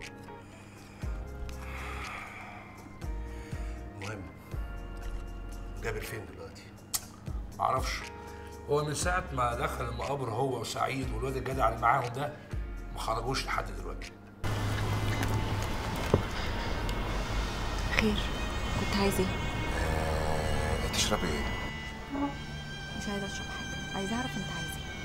المهم جابر فين دلوقتي معرفش هو من ساعة ما دخل المقابر هو وسعيد والواد الجدع اللي معاهم ده ما خرجوش لحد دلوقتي خير كنت عايز ايه آه، تشربي ايه؟ مش عايزه اشرب حاجه عايزه اعرف انت عايز ايه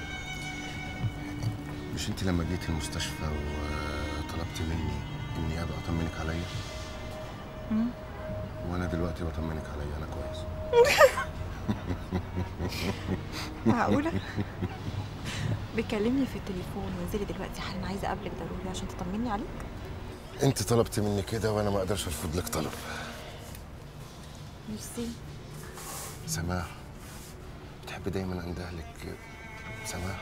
مش انت لما جيت المستشفى وطلبتي مني اني ابقى اطمنك عليا مم. وانا دلوقتي بطمنك عليا انا كويس معقولة؟ بيكلمني في التليفون وانزلي دلوقتي حالا عايزه اقابلك ضروري عشان تطمني عليك انت طلبتي مني كده وانا ما اقدرش ارفض لك طلب ميرسي سماح بتحب دايما اندهلك سماح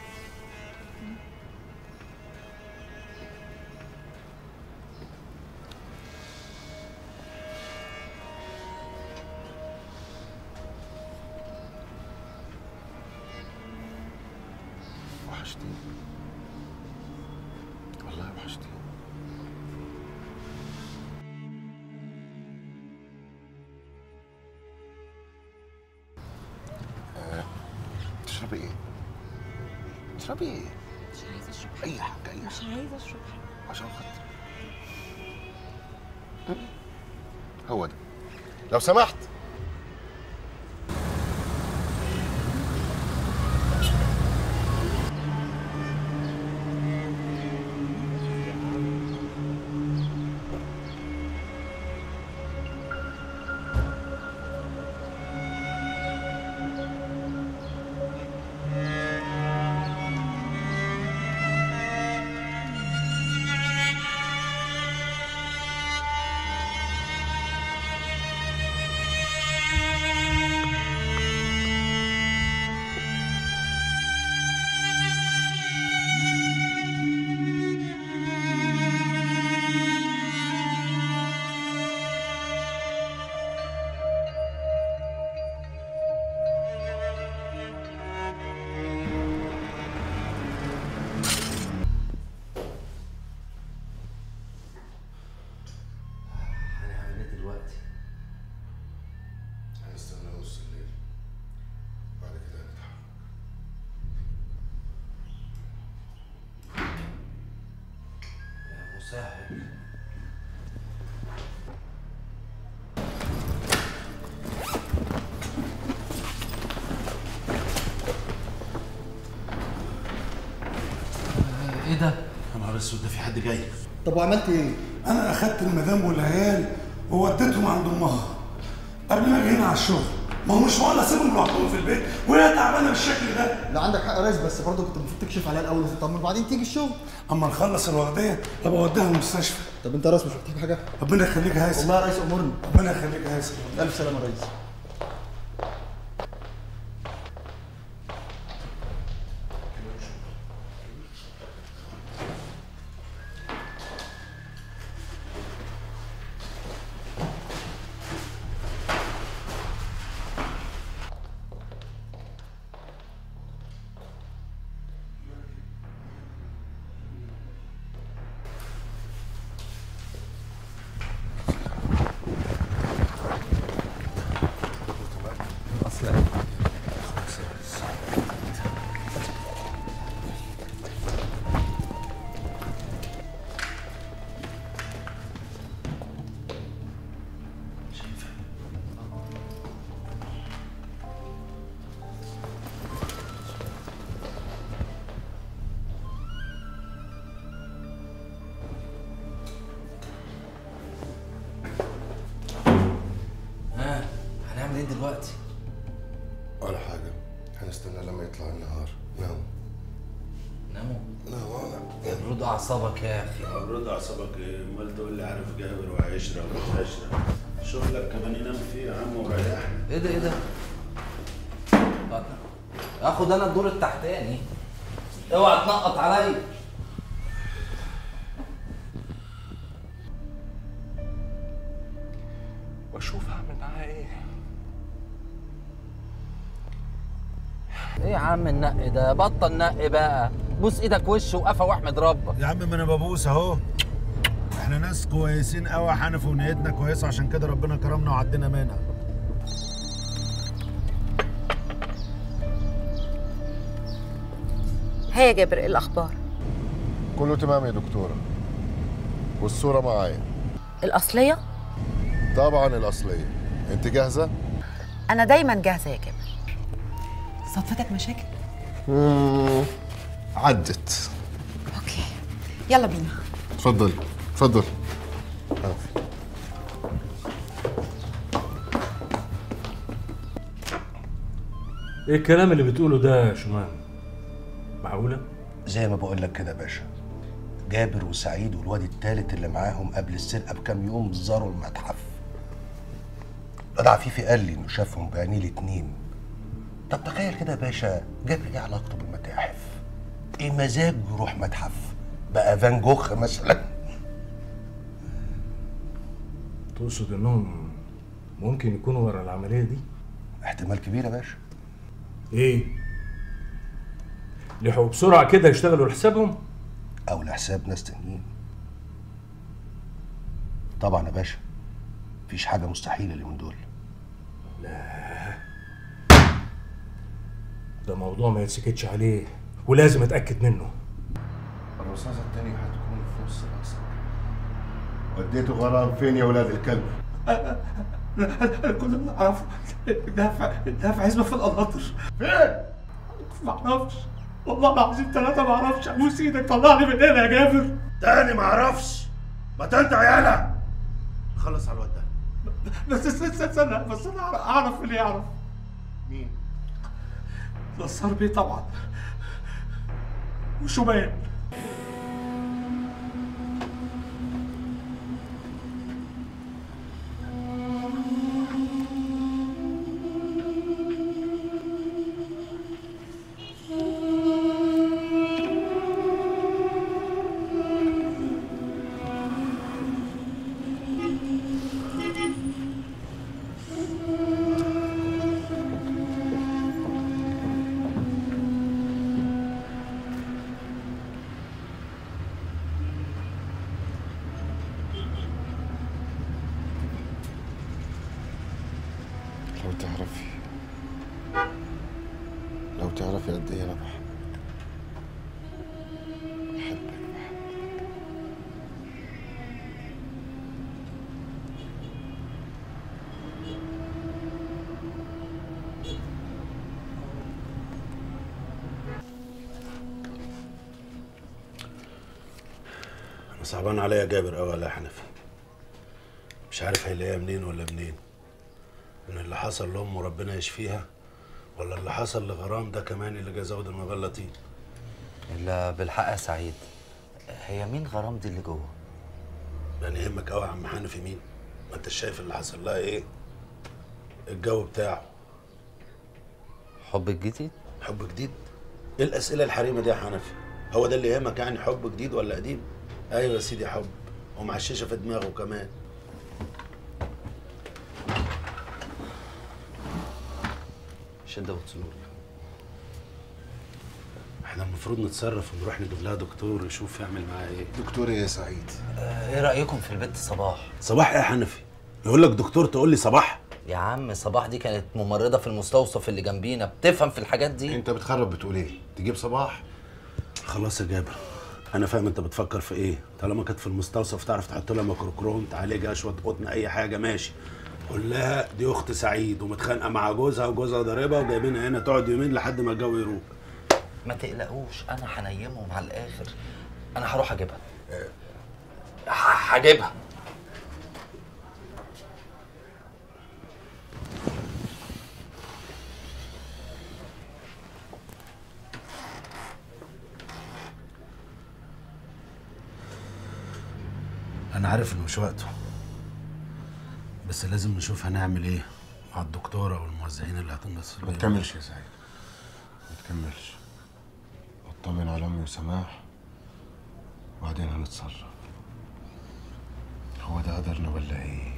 وحشتيني والله وحشتيني آه، تشربي ايه؟ تشربي ايه؟ مش عايزه اشرب اي حاجه اي مش عايزه اشرب حاجه عشان خاطر هو ده لو سمحت سهل ايه ده؟ يا نهار اسود ده في حد جاي طب وعملت ايه؟ انا اخدت المدام والعيال ووديتهم عند امها قبل ما اجي هنا على الشغل ما هو مش معقول اسيبهم لوحدهم في البيت وهي تعبانه بالشكل ده لا عندك حق يا ريس بس برضه كنت المفروض تكشف عليها الاول وتطمن وبعدين تيجي الشغل اما نخلص الورديه ابقى اوديها المستشفى طب انت يا ريس مش محتاج حاجه؟ ربنا يخليك يا هيثم والله يا ريس امرني ربنا يخليك يا هيثم الف سلامه يا ريس ها هنعمل ايه دلوقتي؟ ولا حاجة هنستنى لما يطلع النهار نام ناموا لا برود اعصابك يا اخي برد اعصابك ايه امال تقول لي عارف جابر وعشره وعشره شغلك كمان ينام فيه يا عم وريحني ايه ده ايه ده؟ اخد انا الدور التحتاني اوعى تنقط عليا واشوف هعمل معاها ايه ايه يا عم النق ده بطل نق بقى بوس ايدك وش وقفه واحمد ربك يا عم ما انا ببوس اهو احنا ناس كويسين قوي يا حنفي ونيتنا كويسه عشان كده ربنا كرمنا وعدينا منها هيا جابر ايه الاخبار كله تمام يا دكتورة والصورة معايا الاصليه طبعا الأصلية أنت جاهزة؟ انا دايما جاهزه يا جابر صدفتك مشاكل مم، عدت يلا بينا اتفضل اتفضل ايه الكلام اللي بتقوله ده يا شمام معقوله زي ما بقول لك كده يا باشا جابر وسعيد والواد التالت اللي معاهم قبل السرقه بكام يوم زاروا المتحف الواد عفيفي قال لي انه شافهم بعينيه الاتنين طب تخيل كده يا باشا جابر ايه علاقته بالمتاحف ايه مزاجه يروح متحف بقى فان جوخ مثلا تقصد انهم ممكن يكونوا ورا العمليه دي احتمال كبير يا باشا ايه لحقوا بسرعه كده يشتغلوا لحسابهم او لحساب ناس تانيين طبعا يا باشا مفيش حاجه مستحيله اللي من دول ده موضوع ما يتسكتش عليه ولازم اتاكد منه الرصاصة التانية هتكون في نص راسك وديته غرام فين يا ولاد الكلب؟ انا أنا كل اللي اعرفه الدافع الدافع عزبه في القناطر فين؟ ما اعرفش والله العظيم ثلاثة ما اعرفش ابوس ايدك طلعني من هنا يا جابر تاني ما اعرفش ما انت عيالة خلص على الواد ده بس استنى استنى بس انا أعرف- اعرف اللي يعرف مين؟ نصار بيه طبعا وشومان لو تعرفي لو تعرفي قد ايه انا بحبك بحبك صعبان عليا يا جابر قوي يا حنفي مش عارف هيلاقيها منين ولا منين من اللي حصل لامه ربنا يشفيها ولا اللي حصل لغرام ده كمان اللي جه زود المبلطين الا بالحق يا سعيد هي مين غرام دي اللي جوه يعني يهمك قوي يا عم حنفي مين ما انت شايف اللي حصل لها ايه الجو بتاعه حب جديد حب جديد ايه الاسئله الحريمه دي يا حنفي هو ده اللي يهمك يعني حب جديد ولا قديم ايوه يا سيدي حب ومعششه في دماغه كمان شده وتسلول احنا المفروض نتصرف ونروح نجيب لها دكتور يشوف يعمل معاها ايه دكتور ايه يا سعيد ايه رايكم في البنت صباح صباح ايه يا حنفي يقول لك دكتور تقول لي صباح يا عم صباح دي كانت ممرضه في المستوصف اللي جنبينا بتفهم في الحاجات دي انت بتخرب بتقول ايه تجيب صباح خلاص يا جابر انا فاهم انت بتفكر في ايه طالما كانت في المستوصف تعرف تحط لها ميكروكروم تعالجها شويه قطن اي حاجه ماشي قول لها دي اخت سعيد ومتخانقه مع جوزها وجوزها ضاربها وجايبينها هنا تقعد يومين لحد ما الجو يروق ما تقلقوش انا هنيمهم على الاخر انا هروح اجيبها ه- هجيبها انا عارف انه مش وقته بس لازم نشوف هنعمل ايه مع الدكتوره والموزعين اللي هتنقص ما تكملش يا سعيد ما تكملش اطمن على امي وسماح وبعدين هنتصرف هو ده قدرنا ولا ايه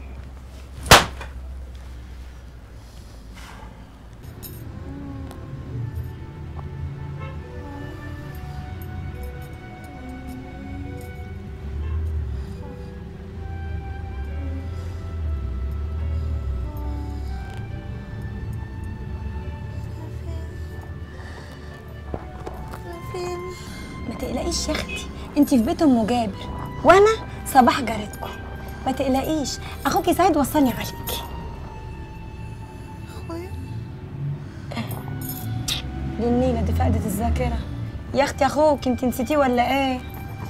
فين ما تقلقيش يا اختي انت في بيت ام جابر وانا صباح جارتكم ما تقلقيش اخوكي سعيد وصاني عليكي اخويا دي النيله دي فقدت الذاكره يا اختي اخوك انت نسيتيه ولا ايه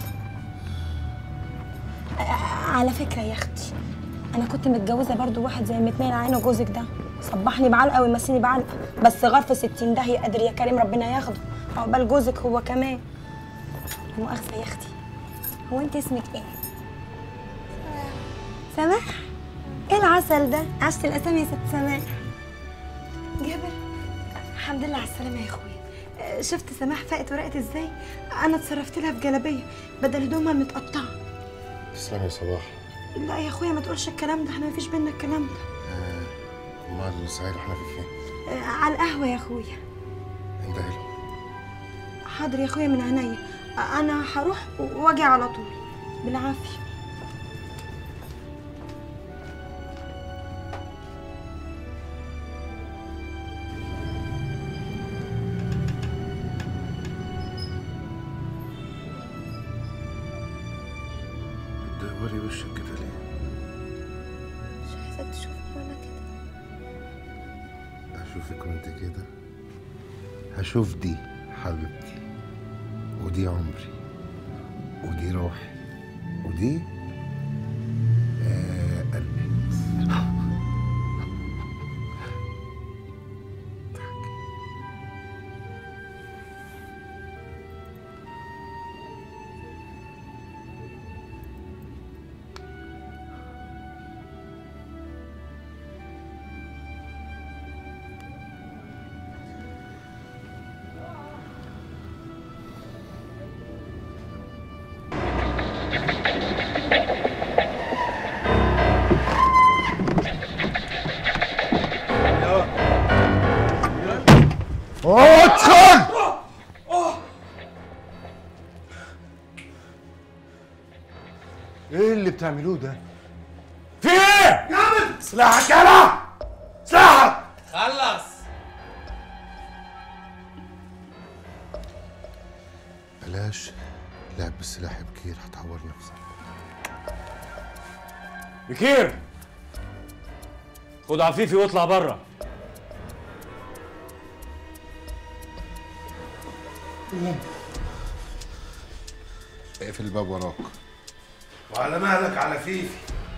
آه، على فكره يا اختي انا كنت متجوزه برضو واحد زي متنين عينه جوزك ده صبحني بعلقه ويمسيني بعلقه بس غار في 60 داهيه قادر يا كريم ربنا ياخده عقبال جوزك هو كمان لا مؤاخذه يا اختي هو انت اسمك ايه سماح ايه العسل ده عشت الاسامي يا ست سماح جابر الحمد لله على السلامه يا اخويا آه، شفت سماح فاقت ورقت ازاي انا اتصرفت لها بجلابيه بدل هدومها متقطعه تسلم يا صباح لا يا اخويا ما تقولش الكلام ده احنا مفيش بينا الكلام ده امال سعيد احنا في فين آه، على القهوه يا اخويا انت هلا حاضر يا اخويا من عينيا آه، انا هروح و- واجي على طول بالعافيه بتدوري وشك كده ليه مش عايزاك تشوفني وانا كده اشوفك وانت كده هشوف دي حبيبتي ودي عمري ودي روحي ودي آه قلبي ادخل ايه اللي بتعملوه ده؟ في ايه؟ جامد سلاحك يلا سلاحك خلص بلاش لعب بالسلاح يا بكير هتعور نفسك بكير خد عفيفي واطلع بره اقفل الباب وراك وعلى مهلك على فيفي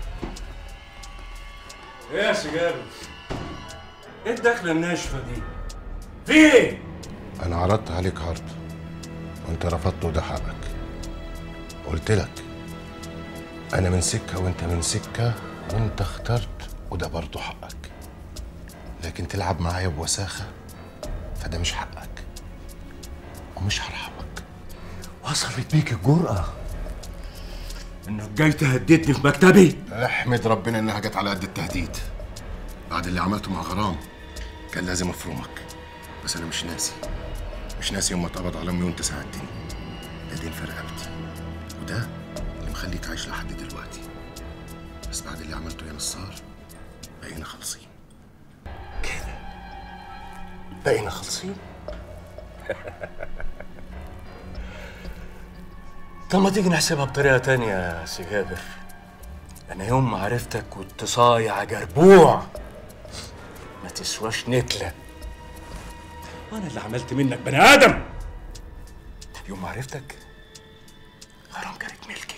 ايه يا سجابر ايه الدخله الناشفه دي في ايه انا عرضت عليك عرض وانت رفضت وده حقك قلت لك انا من سكه وانت من سكه وانت اخترت وده برضه حقك لكن تلعب معايا بوساخه فده مش حقك ومش هرحمك وصلت بيك الجرأة انك جاي تهددني في مكتبي احمد ربنا انها جت على قد التهديد بعد اللي عملته مع غرام كان لازم افرمك بس انا مش ناسي مش ناسي يوم ما اتقبض على امي وانت ساعدتني ده دين في رقبتي وده اللي مخليك عايش لحد دلوقتي بس بعد اللي عملته يا نصار بقينا خالصين بقينا خالصين طب ما تيجي نحسبها بطريقة تانية يا سي جابر أنا يوم ما عرفتك كنت صايع جربوع ما تسواش نتلة وأنا اللي عملت منك بني آدم يوم ما عرفتك غرام كانت ملكي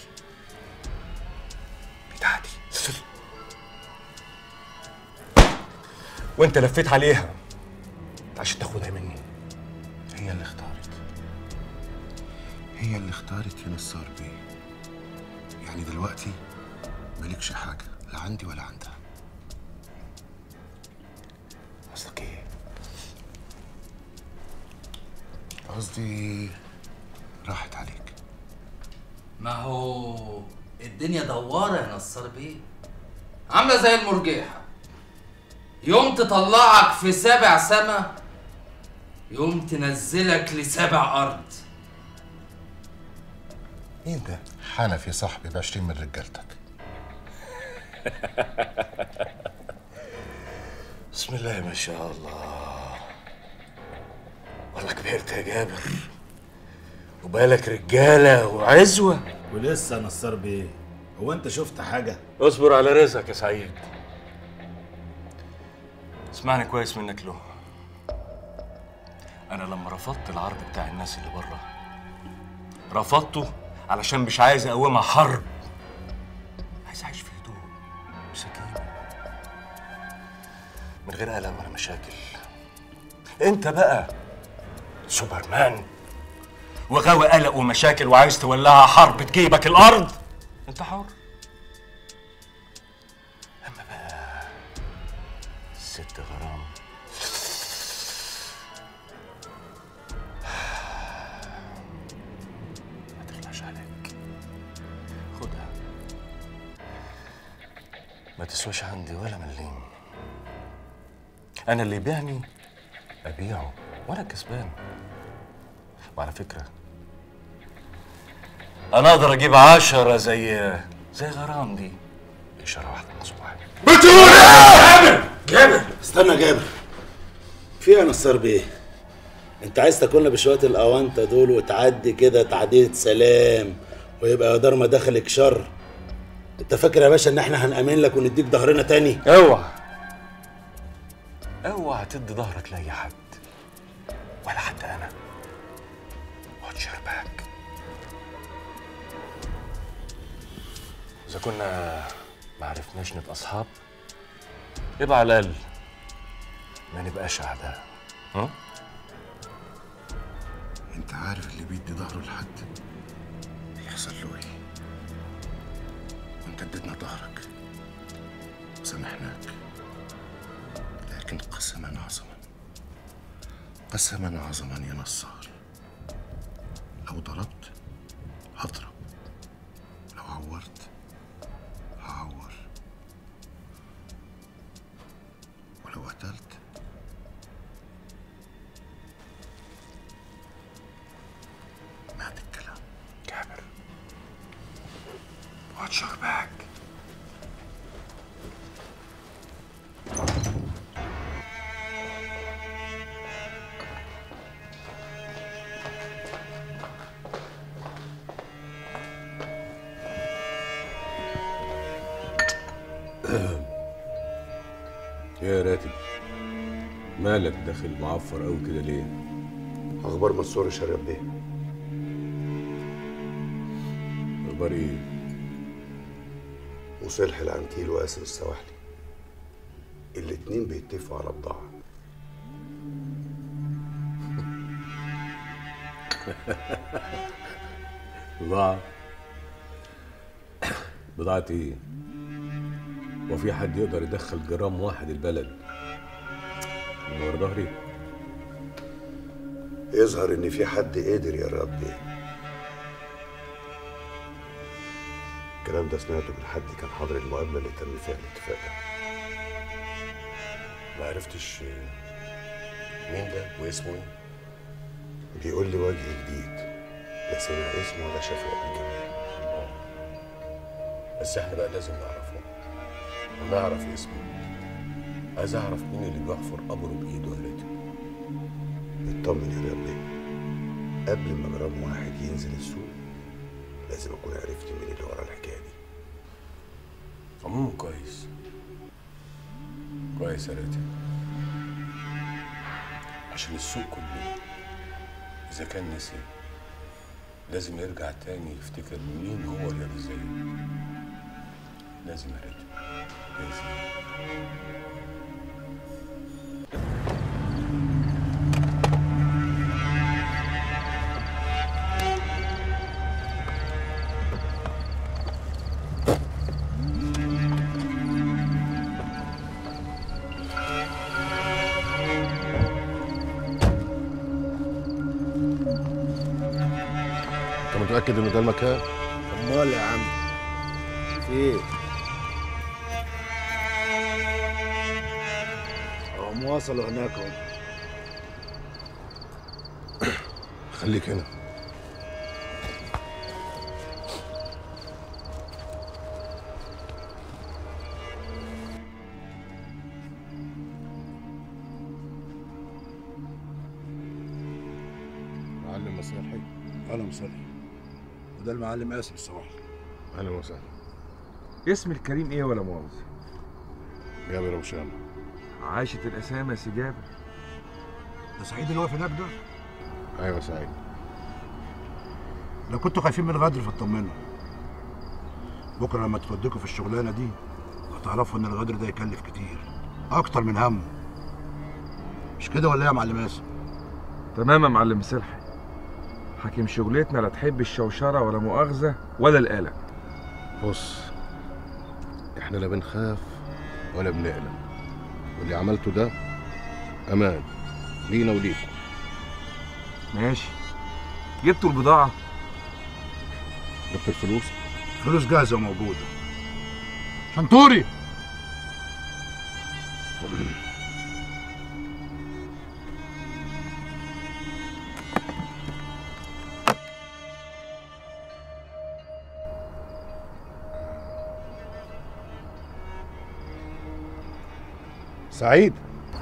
بتاعتي وانت لفيت عليها عشان تاخدها مني هي اللي اختارت هي اللي اختارت يا نصار بيه يعني دلوقتي مالكش حاجة لا عندي ولا عندها قصدك ايه؟ قصدي راحت عليك ما هو الدنيا دوارة يا نصار بيه عاملة زي المرجيحة يوم تطلعك في سابع سما يوم تنزلك لسابع أرض مين ده؟ حنفي صاحبي بعشرين من رجالتك بسم الله ما شاء الله والله كبرت يا جابر وبالك رجالة وعزوة ولسه نصار بيه هو انت شفت حاجه اصبر على رزقك يا سعيد اسمعني كويس منك له انا لما رفضت العرض بتاع الناس اللي بره رفضته علشان مش عايز اقومها حرب عايز اعيش في هدوء وسكينه من غير قلق ولا مشاكل انت بقى سوبرمان وغاوي قلق ومشاكل وعايز تولعها حرب تجيبك الارض انت حر اما بقى الست غرام ما تخلاش عليك خدها ما تسواش عندي ولا مليم انا اللي يبيعني ابيعه وانا كسبان وعلى فكره انا اقدر اجيب عشرة زي زي غرام دي اشاره واحده من صباعي جابر جابر استنى جابر في يا نصار بيه انت عايز تاكلنا بشويه الاونطه دول وتعدي كده تعديه سلام ويبقى دار ما دخلك شر انت فاكر يا باشا ان احنا هنأمن لك ونديك ظهرنا تاني اوعى اوعى تدي ظهرك لاي حد ولا حتى انا واتش يور باك اذا كنا ما عرفناش نبقى اصحاب يبقى على الاقل ما نبقاش اعداء ها انت عارف اللي بيدي ظهره لحد يحصل له ايه وانت اديتنا ظهرك وسامحناك لكن قسما عظما قسما عظما يا نصار لو ضربت هضرب لو عورت هعور ولو قتلت مات الكلام جابر واتش يور باك يا راتب مالك داخل معفر قوي كده ليه؟ اخبار منصور شرب بيه اخبار ايه؟ وصلح العنتيل وقاسم السواحلي الاتنين بيتفقوا على بضاعة بضاعة بضاعة ايه؟ وفي حد يقدر يدخل جرام واحد البلد من ورا ظهري؟ يظهر ان في حد قادر يا رياض بيه الكلام ده سمعته من حد كان حاضر المقابلة اللي تم فيها الاتفاق ده ما عرفتش مين ده واسمه ايه؟ بيقول لي وجه جديد لا سمع اسمه ولا شافه قبل كده بس احنا بقى لازم نعرفه ونعرف اسمه عايز اعرف مين اللي بيحفر قبره بايده يا ريت اطمن يا رياض بيه قبل ما جرام واحد ينزل السوق لازم اكون عرفت مين اللي ورا الحكايه دي عموما كويس كويس يا ريت عشان السوق كله اذا كان نسي لازم يرجع تاني يفتكر مين هو رياض الزين لازم يا ريت لازم انت متاكد ان ده المكان امال يا عم في ايه هم وصلوا هناك اهو خليك هنا معلم مسرحي اهلا وسهلا وده المعلم قاسم الصباح اهلا وسهلا اسم الكريم ايه ولا مؤاخذة؟ جابر ابو شامه عاشت الاسامي يا سي جابر ده سعيد اللي واقف هناك ده ايوه سعيد لو كنتوا خايفين من الغدر فاطمنوا بكره لما تفضكوا في الشغلانه دي هتعرفوا ان الغدر ده يكلف كتير اكتر من همه مش كده ولا ايه يا معلم قاسم تمام يا معلم سلحي حكيم شغلتنا لا تحب الشوشرة ولا مؤاخذة ولا القلق بص احنا لا بنخاف ولا بنقلق واللي عملته ده امان لينا وليكم ماشي جبتوا البضاعة جبت الفلوس فلوس جاهزه وموجوده شنطوري سعيد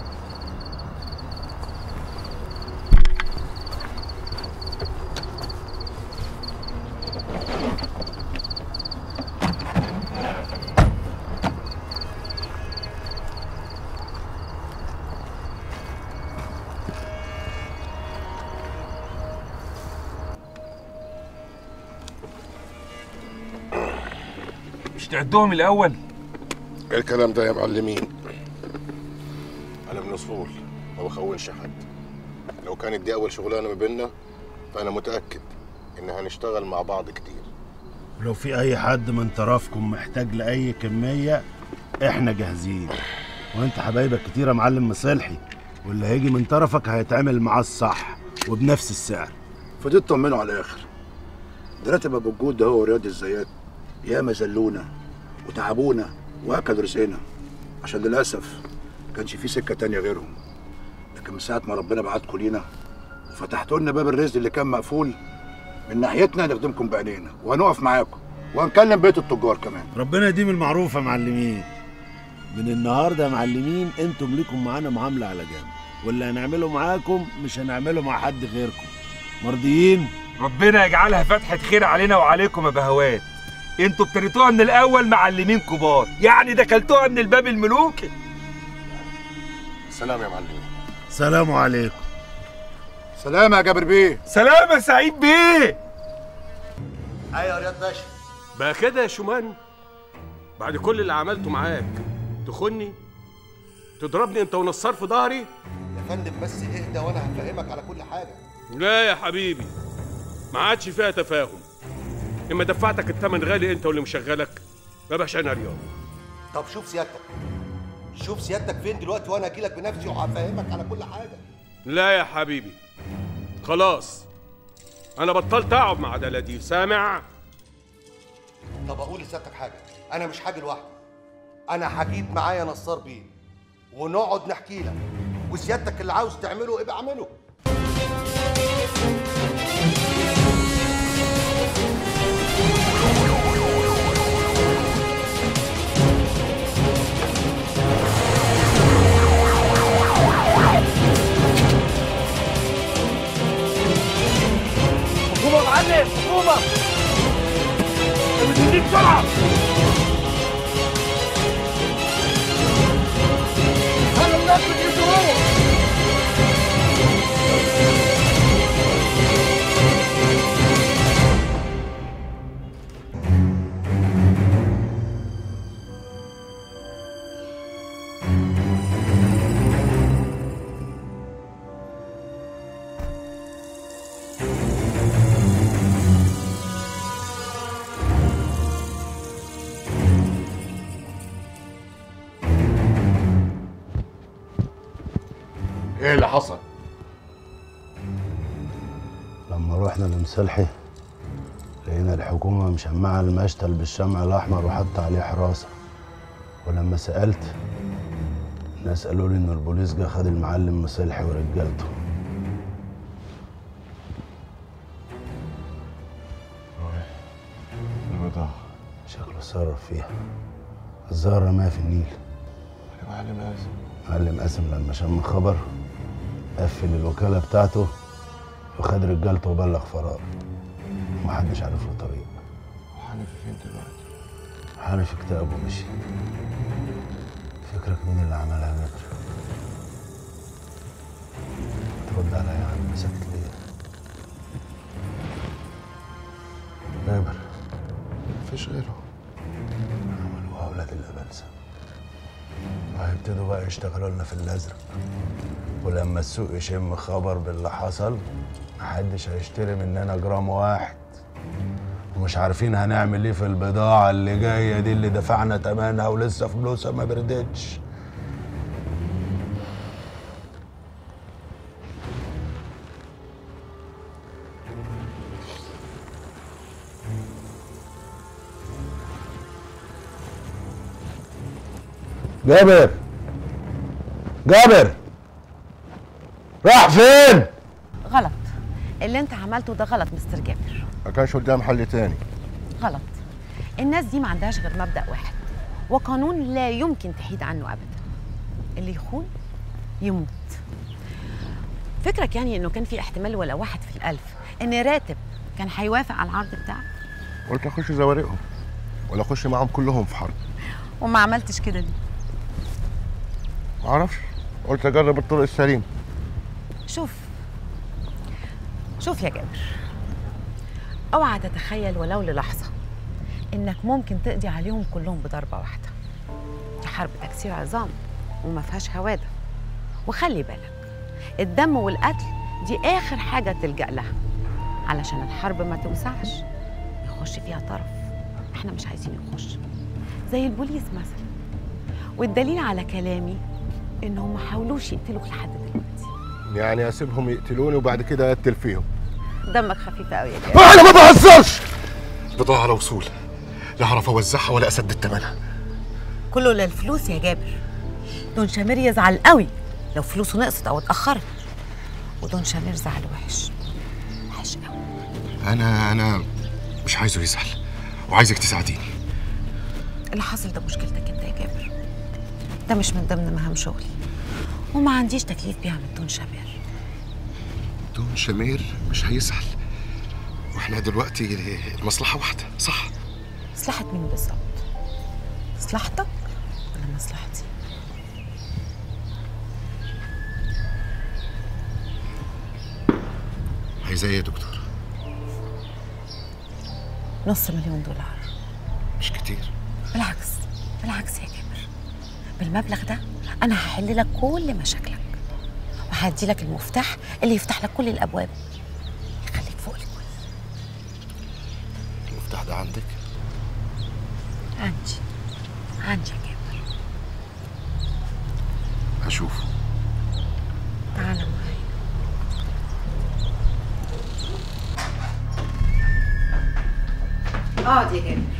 مش تعدهم الأول ايه الكلام ده يا معلمين انا من اصول ما بخونش حد لو كانت دي اول شغلانه ما بيننا فانا متاكد ان هنشتغل مع بعض كتير ولو في اي حد من طرفكم محتاج لاي كميه احنا جاهزين وانت حبايبك كتير يا معلم مصالحي واللي هيجي من طرفك هيتعمل معاه الصح وبنفس السعر فدي تطمنوا على الاخر ده راتب ابو الجود ده هو رياض الزيات ياما زلونا وتعبونا واكلوا رزقنا عشان للاسف كانش في سكه تانية غيرهم لكن من ساعه ما ربنا بعتكم لينا وفتحتوا لنا باب الرزق اللي كان مقفول من ناحيتنا نخدمكم بعينينا وهنقف معاكم وهنكلم بيت التجار كمان ربنا يديم المعروف يا معلمين من النهارده يا معلمين انتم ليكم معانا معامله على جنب واللي هنعمله معاكم مش هنعمله مع حد غيركم مرضيين ربنا يجعلها فتحة خير علينا وعليكم يا بهوات انتوا ابتديتوها من الأول معلمين كبار يعني دخلتوها من الباب الملوكي سلام يا معلمين سلام عليكم سلام يا جابر بيه سلام يا سعيد بيه ايوه يا رياض باشا بقى كده يا شومان بعد كل اللي عملته معاك تخني تضربني انت ونصار في ظهري يا فندم بس اهدى وانا هفهمك على كل حاجه لا يا حبيبي ما عادش فيها تفاهم اما دفعتك الثمن غالي انت واللي مشغلك ما بقاش انا رياض طب شوف سيادتك شوف سيادتك فين دلوقتي وانا اجي لك بنفسي وهفهمك على كل حاجه لا يا حبيبي خلاص انا بطلت اقعد مع دلادي سامع طب اقول لسيادتك حاجه انا مش هاجي لوحدي انا هجيب معايا نصار بيه ونقعد نحكي لك وسيادتك اللي عاوز تعمله ابقى اعمله حكومة يا معلم حكومة المدير بسرعة خلوا الناس بتجيب هو ايه اللي حصل؟ لما رحنا لمصلحي لقينا الحكومة مشمعة المشتل بالشمع الأحمر وحط عليه حراسة ولما سألت الناس قالوا لي إن البوليس جه خد المعلم مصلحي ورجالته البضاعة شكله اتصرف فيها الظاهر رماها في النيل معلم قاسم معلم قاسم لما شم الخبر قفل الوكالة بتاعته وخد رجالته وبلغ فرار ومحدش عارف له طريق وحنفي فين دلوقتي؟ حنفي اكتئب ومشي فكرك مين اللي عملها يا جابر ترد عليا يا عم ساكت ليه جابر مفيش غيره عملوها اولاد الابلسه وهيبتدوا بقى يشتغلوا لنا في الازرق ولما السوق يشم خبر باللي حصل محدش هيشتري مننا جرام واحد ومش عارفين هنعمل ايه في البضاعة اللي جاية دي اللي دفعنا تمنها ولسه فلوسها ما بردتش جابر جابر راح فين؟ غلط اللي انت عملته ده غلط مستر جابر ما كانش قدام حل تاني غلط الناس دي ما عندهاش غير مبدأ واحد وقانون لا يمكن تحيد عنه أبدا اللي يخون يموت فكرك يعني انه كان في احتمال ولا واحد في الألف ان راتب كان هيوافق على العرض بتاعك قلت اخش زوارقهم ولا اخش معاهم كلهم في حرب وما عملتش كده ليه معرفش قلت اجرب الطرق السليم شوف شوف يا جابر اوعى تتخيل ولو للحظه انك ممكن تقضي عليهم كلهم بضربه واحده دي حرب تكسير عظام وما فيهاش هواده وخلي بالك الدم والقتل دي اخر حاجه تلجا لها علشان الحرب ما توسعش يخش فيها طرف احنا مش عايزين يخش زي البوليس مثلا والدليل على كلامي انهم ما حاولوش يقتلوك لحد دلوقتي يعني اسيبهم يقتلوني وبعد كده اقتل فيهم دمك خفيف قوي يا جابر انا ما بهزرش بضاعة على وصول لا اعرف اوزعها ولا اسدد ثمنها كله للفلوس يا جابر دون شامير يزعل قوي لو فلوسه نقصت او اتاخرت ودون شامير زعل وحش وحش قوي انا انا مش عايزه يزعل وعايزك تساعديني اللي حصل ده مشكلتك انت يا جابر ده مش من ضمن مهام شغلي وما عنديش تكليف بيها من دون شامير دون شمير مش هيزعل واحنا دلوقتي المصلحة واحدة صح مصلحة مين بالظبط مصلحتك ولا مصلحتي عايزة ايه يا دكتور نص مليون دولار مش كتير بالعكس بالعكس يا جابر بالمبلغ ده انا هحل لك كل مشاكلك وهدي لك المفتاح اللي يفتح لك كل الابواب يخليك فوق الكل المفتاح ده عندك عندي عندي يا جابر هشوفه تعالى معايا اقعد يا جابر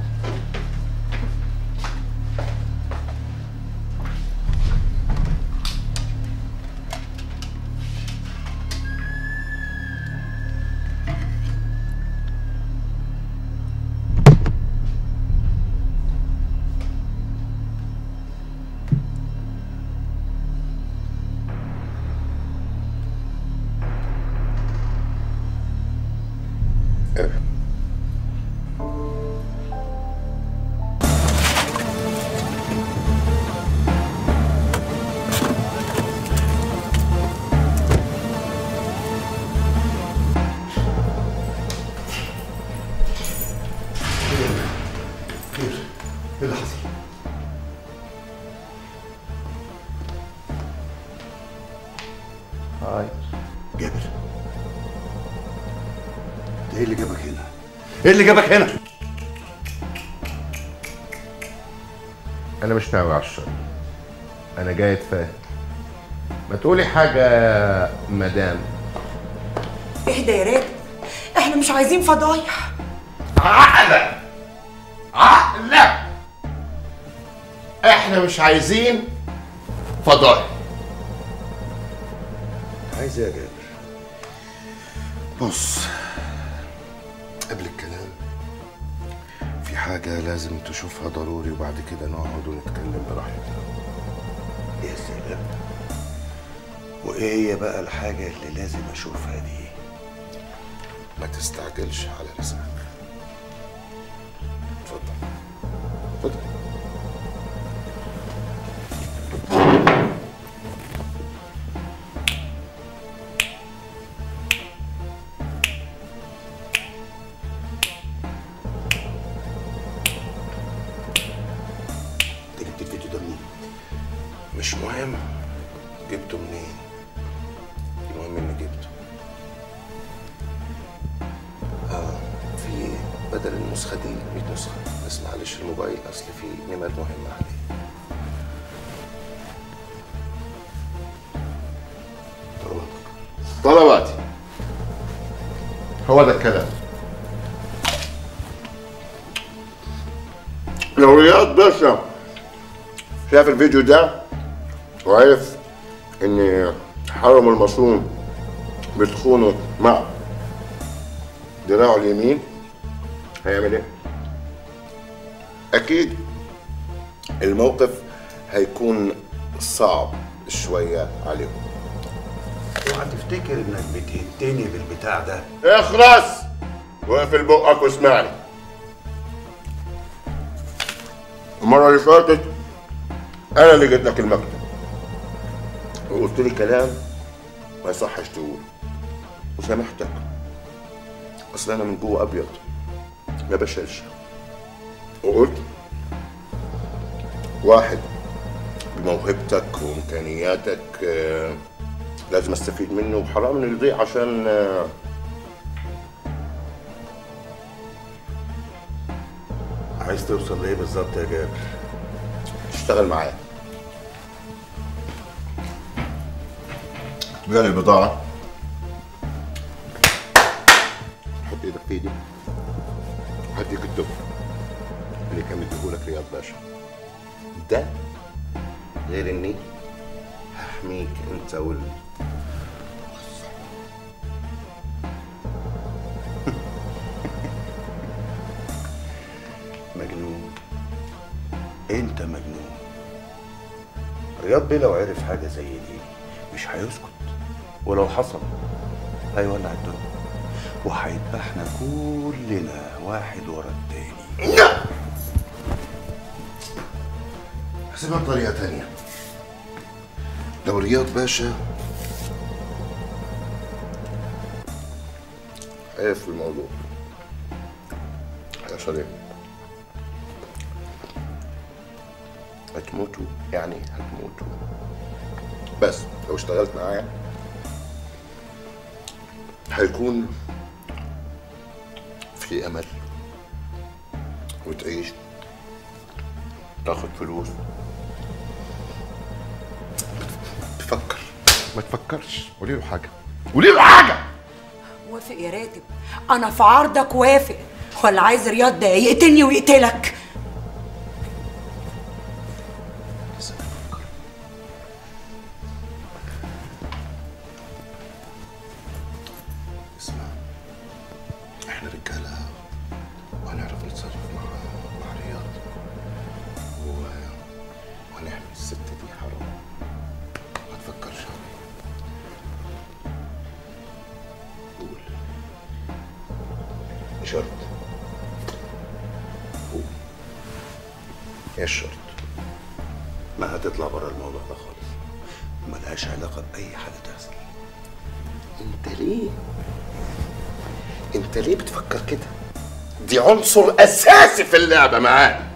خير ايه اللي حصل؟ هاي جابر ده ايه اللي جابك هنا؟ ايه اللي جابك هنا؟ انا مش ناوي على الشر انا جاي اتفاهم ما تقولي حاجه مدام اهدى يا راجل احنا مش عايزين فضايح عقلة عقلة احنا مش عايزين فضايح عايز ايه يا جابر؟ بص قبل الكلام في حاجة لازم تشوفها ضروري وبعد كده نقعد ونتكلم براحتنا يا سلام وايه هي بقى الحاجة اللي لازم اشوفها دي؟ ما تستعجلش على رزقك اتفضل اتفضل انت جبت الفيديو ده منين؟ مش مهم جبته منين المهم اني جبته اه في بدل النسخة دي 100 نسخة بس معلش الموبايل اصل فيه نمر مهمة عليه طلباتي هو ده الكلام لو رياض باشا شاف الفيديو ده وعرف ان حرم المصون بتخونه مع دراعه اليمين هيعمل ايه؟ اكيد الموقف هيكون صعب شوية عليهم وهتفتكر انك بتهتني بالبتاع ده اخرس واقفل بقك واسمعني المرة اللي فاتت أنا اللي جيت لك المكتب وقلت لي كلام ما يصحش تقوله وسامحتك أصل أنا من جوه أبيض ما بشيلش وقلت واحد بموهبتك وإمكانياتك آه، لازم أستفيد منه وحرام إنه يضيع عشان آه، عايز توصل لايه بالظبط يا جابر؟ تشتغل معايا جالي البضاعة حط ايدك في ايدي هديك الدب اللي كان مديهولك رياض باشا ده غير اني هحميك انت وال مجنون انت مجنون رياض بيه لو عرف حاجة زي دي مش هيسكت ولو حصل هيولع الدنيا وهيذبحنا كلنا واحد ورا التاني هسيبها بطريقة تانية لو رياض باشا عرف الموضوع هيحصل ايه؟ هتموتوا يعني هتموتوا بس لو اشتغلت معايا هيكون في امل وتعيش تاخد فلوس تفكر ما تفكرش قولي له حاجه قولي له حاجه وافق يا راتب انا في عرضك وافق ولا عايز رياض ده يقتلني ويقتلك اسمع احنا رجاله وهنعرف نتصرف مع مع رياض و... وهنعمل الست دي حرام ما تفكرش عليها قول شرط قول ايه الشرط ما هتطلع بره الموضوع ده خالص ملهاش علاقه باي حاجه تحصل انت ليه انت ليه بتفكر كده دي عنصر اساسي في اللعبه معانا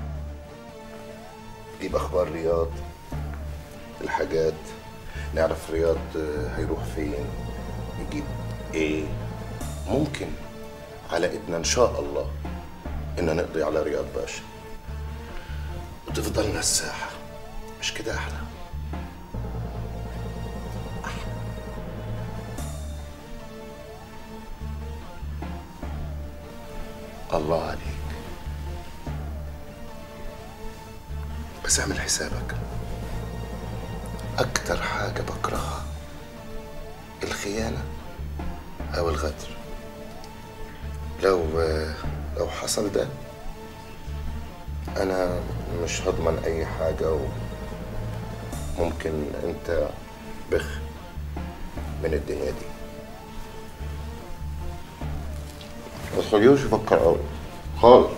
جيب اخبار رياض الحاجات نعرف رياض آه، هيروح فين يجيب ايه ممكن على ايدنا ان شاء الله ان نقضي على رياض باشا وتفضلنا الساحه مش كده احلى الله عليك بس اعمل حسابك اكتر حاجة بكرهها الخيانة او الغدر لو لو حصل ده انا مش هضمن اي حاجة وممكن انت بخ من الدنيا دي ما تخليهوش يفكر قوي خالص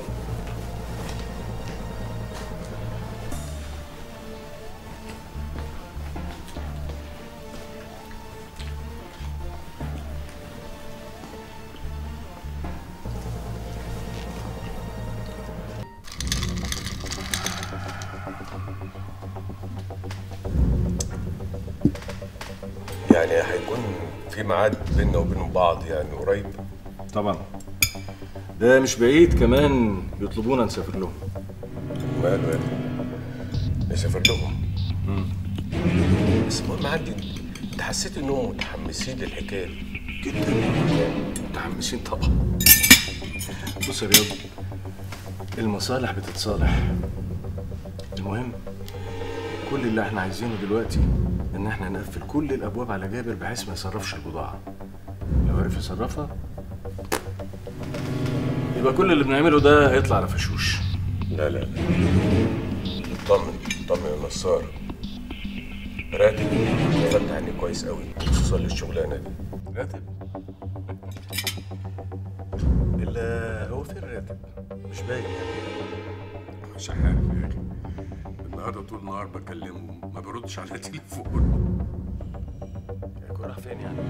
يعني هيكون في ميعاد بيننا وبين بعض يعني قريب طبعا ده مش بعيد كمان يطلبونا نسافر لهم ماله يعني نسافر لهم بس المهم عندي انت حسيت انهم متحمسين للحكايه دي جدا متحمسين طبعا بص يا رياض المصالح بتتصالح المهم كل اللي احنا عايزينه دلوقتي ان احنا نقفل كل الابواب على جابر بحيث ما يصرفش البضاعه لو عرف يصرفها يبقى كل اللي بنعمله ده هيطلع على فشوش لا لا لا طمن طمن يا نصار راتب فتح عيني كويس قوي خصوصا للشغلانه دي راتب الا هو فين راتب مش باين مش عارف يا اخي النهارده طول النهار بكلمه ما بيردش على تليفون هيكون راح فين يعني؟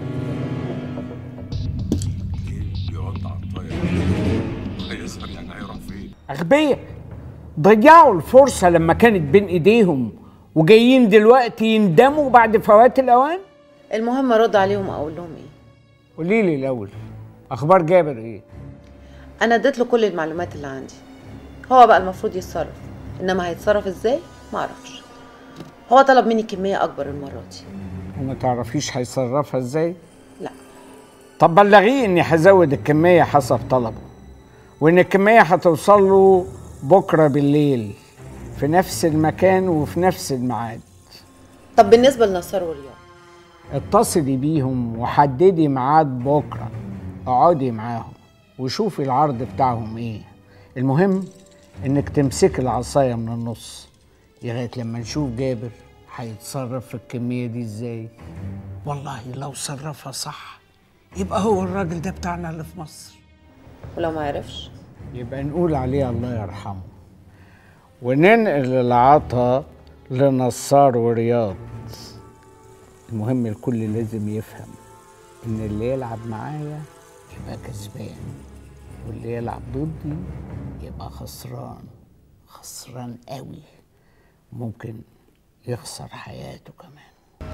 بيقعد على الطاير هيظهر يعني هيروح فين أغبياء ضيعوا الفرصة لما كانت بين إيديهم وجايين دلوقتي يندموا بعد فوات الأوان المهم ارد عليهم اقول لهم ايه قولي لي الأول أخبار جابر إيه؟ انا اديت له كل المعلومات اللي عندي هو بقى المفروض يتصرف انما هيتصرف ازاي ما اعرفش هو طلب مني كميه اكبر المره دي وما تعرفيش هيصرفها إزاي؟ لا. طب بلغيه إني هزود الكمية حسب طلبه وإن الكمية هتوصل له بكرة بالليل في نفس المكان وفي نفس الميعاد طب بالنسبه لنصار ورياض اتصلي بيهم وحددي ميعاد بكره اقعدي معاهم وشوفي العرض بتاعهم ايه المهم انك تمسكي العصايه من النص لغايه لما نشوف جابر هيتصرف في الكميه دي ازاي والله لو صرفها صح يبقى هو الراجل ده بتاعنا اللي في مصر ولو ما عرفش يبقى نقول عليه الله يرحمه وننقل العطا لنصار ورياض المهم الكل لازم يفهم ان اللي يلعب معايا يبقى كسبان واللي يلعب ضدي يبقى خسران خسران قوي ممكن يخسر حياته كمان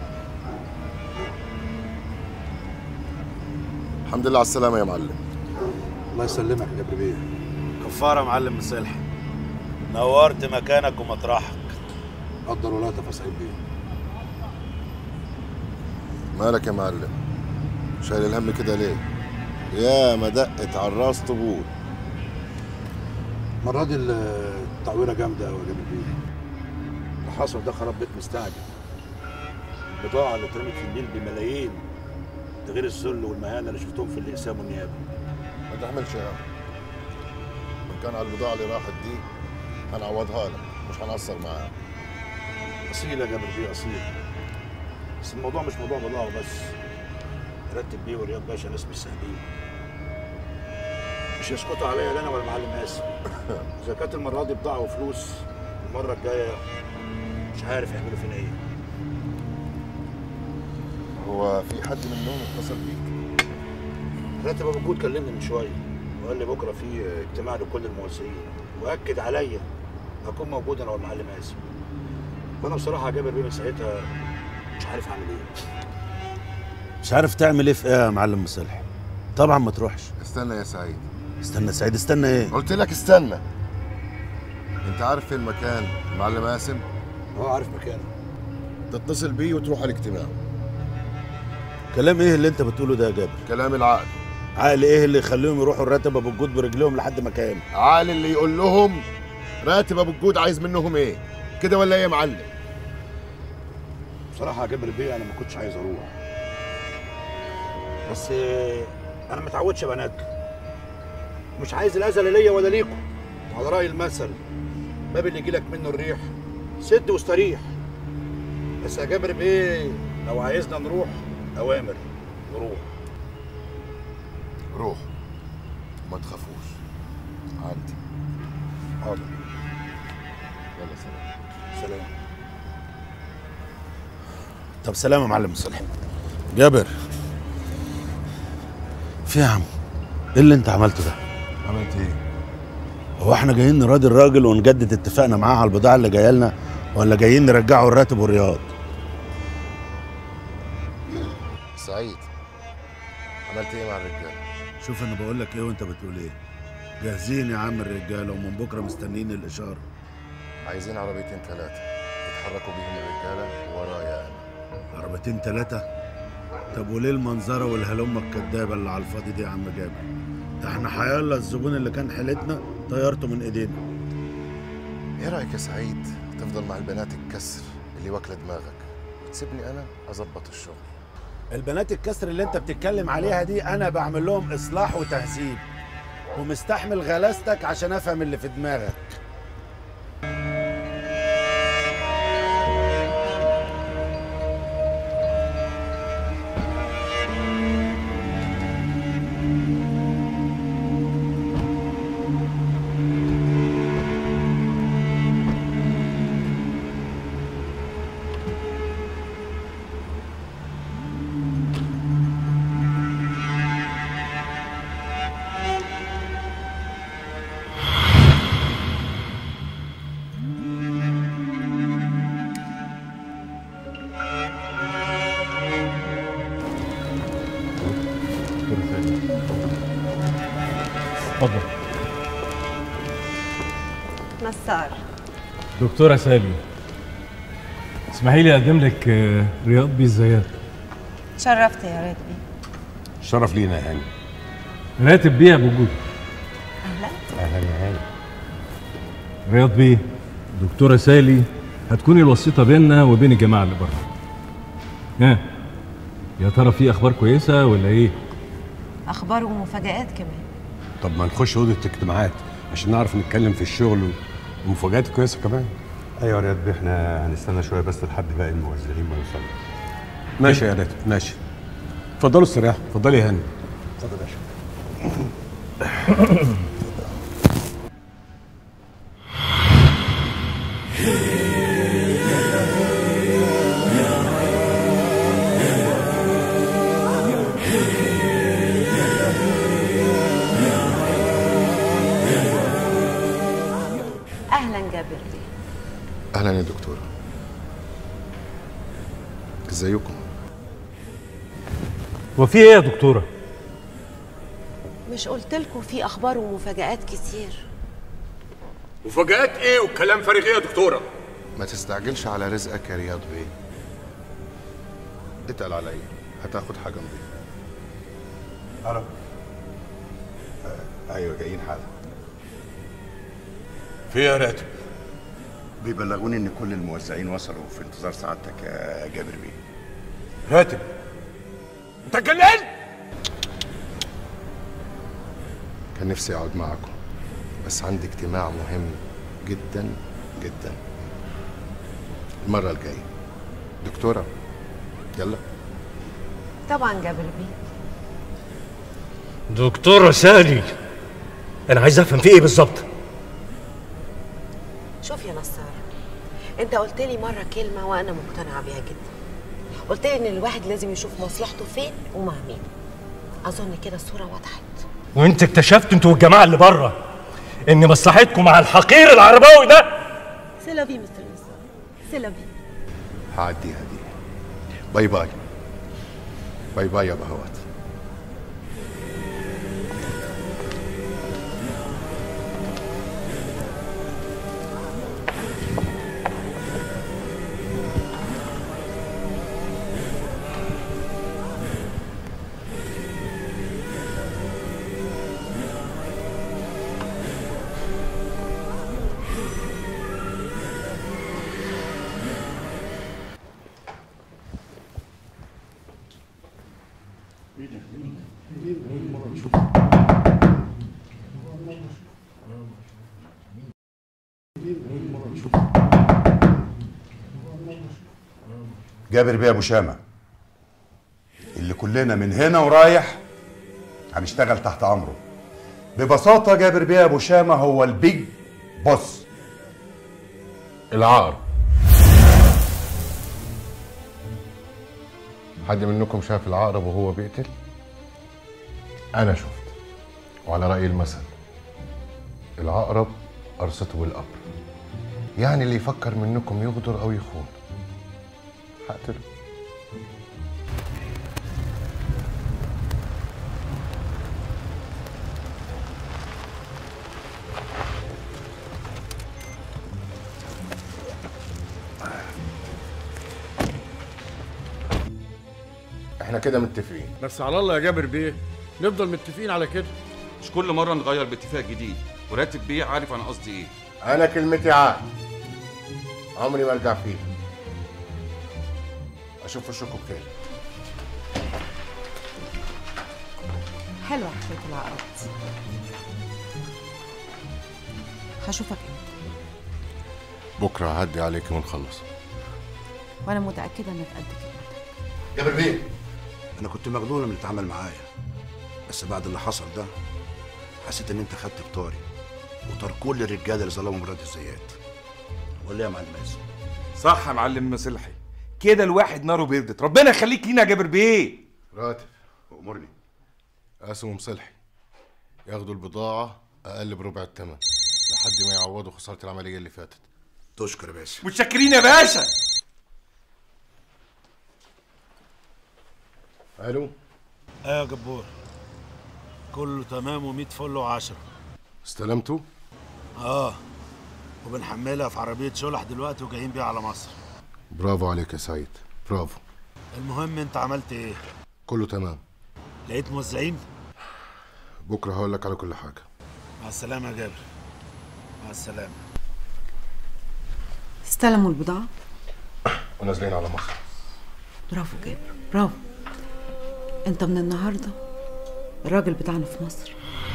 الحمد لله على السلامه يا معلم الله يسلمك يا جبر بيه كفاره يا معلم مصلحي نورت مكانك ومطرحك قدر ولا تفاصيل بيه مالك يا معلم شايل الهم كده ليه يا ما دقت على الراس طبول المرة دي التعويرة جامدة أوي يا جبر بيه اللي حصل ده خراب بيت مستعجل البضاعة اللي اترمت في النيل بملايين ده غير الذل والمهانة اللي شفتهم في الإقسام والنيابة ما تعملش يا ان كان على البضاعه اللي راحت دي هنعوضها لك مش هنقصر معاها أصيل يا جبر بيه أصيل بس الموضوع مش موضوع بضاعة بس رتب بيه ورياض باشا ناس مش سهلين مش يسقطوا عليا لا انا ولا معلم قاسم اذا كانت المره دي بضاعه وفلوس المره الجايه مش عارف يعملوا فينا ايه هو في حد منهم اتصل بيك راتب ابو جود كلمني من شويه وقال لي بكره في اجتماع لكل الموزعين واكد عليا هكون موجود انا والمعلم قاسم وانا بصراحه جابر بيه من ساعتها مش عارف اعمل ايه مش عارف تعمل ايه في ايه يا معلم مصلحي طبعا ما تروحش استنى يا سعيد استنى سعيد استنى ايه قلت لك استنى انت عارف فين المكان المعلم قاسم اه عارف مكانه تتصل بيه وتروح على الاجتماع كلام ايه اللي انت بتقوله ده يا جابر كلام العقل عقل ايه اللي يخليهم يروحوا الراتب ابو الجود برجليهم لحد مكان عقل اللي يقول لهم راتب ابو الجود عايز منهم ايه كده ولا ايه يا معلم بصراحه يا جابر بيه انا ما كنتش عايز اروح بس انا ما اتعودش ابقى نادل مش عايز الاذى لا ليا ولا ليكم على راي المثل باب اللي يجيلك منه الريح سد واستريح بس يا جابر بيه لو عايزنا نروح اوامر نروح روح ما تخافوش عندي حاضر يلا سلام سلام طب سلام يا معلم مصلحي جابر في يا عم ايه اللي انت عملته ده عملت ايه هو احنا جايين نراضي الراجل ونجدد اتفاقنا معاه على البضاعه اللي جايه لنا ولا جايين نرجعه الراتب والرياض سعيد عملت ايه مع الرجاله شوف انا بقول لك ايه وانت بتقول ايه جاهزين يا عم الرجاله ومن بكره مستنيين الاشاره عايزين عربيتين ثلاثه يتحركوا بيهم الرجاله ورايا انا عربيتين ثلاثه طب وليه المنظره والهلمه الكدابه اللي على الفاضي دي يا عم جابر ده احنا حيالله الزبون اللي كان حيلتنا طيرته من ايدينا ايه رايك يا سعيد تفضل مع البنات الكسر اللي واكله دماغك وتسيبني انا اظبط الشغل البنات الكسر اللي انت بتتكلم عليها دي انا بعمل لهم اصلاح وتهذيب ومستحمل غلاستك عشان افهم اللي في دماغك اتفضل نصار دكتورة سالي اسمحي لي اقدم لك آه، رياض بيه الزيات شرفت يا راتبي شرف لينا يعني راتب بيه ابو جود اهلا اهلا يا هاني رياض بيه دكتورة سالي هتكوني الوسيطة بيننا وبين الجماعة اللي بره ها يا ترى في اخبار كويسة ولا ايه اخبار ومفاجآت كمان طب ما نخش اوضه اجتماعات عشان نعرف نتكلم في الشغل ومفاجآت كويسه كمان ايوه يا رياض بيه احنا هنستنى شويه بس لحد باقي الموزعين ما يوصلوا ماشي يا ريت ماشي اتفضلوا استريحوا اتفضلي يا هاني اتفضل يا باشا اهلا جابر بيه اهلا يا دكتور ازيكم وفي ايه يا دكتوره مش قلت لكم في اخبار ومفاجآت كتير مفاجآت ايه والكلام فارغ ايه يا دكتوره ما تستعجلش على رزقك يا رياض بيه اتقل عليا هتاخد حاجه نظيفه الو آه، ايوه جايين حالا في إيه يا راتب بيبلغوني ان كل الموزعين وصلوا في انتظار سعادتك يا جابر بيه راتب انت اتجننت كان نفسي اقعد معكم بس عندي اجتماع مهم جدا جدا المره الجايه دكتوره يلا طبعا جابر بيه دكتورة سالي أنا عايز أفهم في إيه بالظبط شوف يا نصار انت قلت لي مره كلمه وانا مقتنعه بيها جدا قلت لي ان الواحد لازم يشوف مصلحته فين ومع مين اظن كده الصوره وضحت وأنت اكتشفت أنتوا والجماعة اللي بره إن مصلحتكم مع الحقير العرباوي ده سيلافي مستر نصار سيلافي هعديها دي باي باي باي باي يا بهوات جابر بيه ابو شامه اللي كلنا من هنا ورايح هنشتغل تحت امره ببساطه جابر بيه ابو شامه هو البيج بوس العقرب حد منكم شاف العقرب وهو بيقتل انا شفت وعلى راي المثل العقرب قرصته بالقبر يعني اللي يفكر منكم يغدر او يخون هقتله احنا كده متفقين بس على الله يا جابر بيه نفضل متفقين على كده مش كل مرة نغير باتفاق جديد وراتب بيه عارف أنا قصدي إيه انا كلمتي عقل عمري ما ارجع فيها اشوف وشكم بخير حلوه حكايه العقرب دي. هشوفك امتى بكره هعدي عليك ونخلص وانا متاكده انك قد كده جابر بيه انا كنت مجنون من اللي اتعمل معايا بس بعد اللي حصل ده حسيت ان انت خدت بطاري وطار كل الرجاله اللي ظلموا مراد الزيات ولا إيه يا معلم ياسر صح يا معلم مصلحي كده الواحد ناره بردت ربنا يخليك لينا يا جابر بيه راتب امرني قاسم ومصلحي ياخدوا البضاعه اقل بربع الثمن لحد ما يعوضوا خساره العمليه اللي فاتت تشكر يا باشا متشكرين يا باشا الو ايه يا جبور كله تمام ومية فل وعشرة استلمتوا اه وبنحملها في عربية شلح دلوقتي وجايين بيها على مصر برافو عليك يا سعيد برافو المهم انت عملت ايه كله تمام لقيت موزعين بكره هقول لك على كل حاجه مع السلامة يا جابر مع السلامة استلموا البضاعه ونازلين على مصر برافو جابر برافو انت من النهارده الراجل بتاعنا في مصر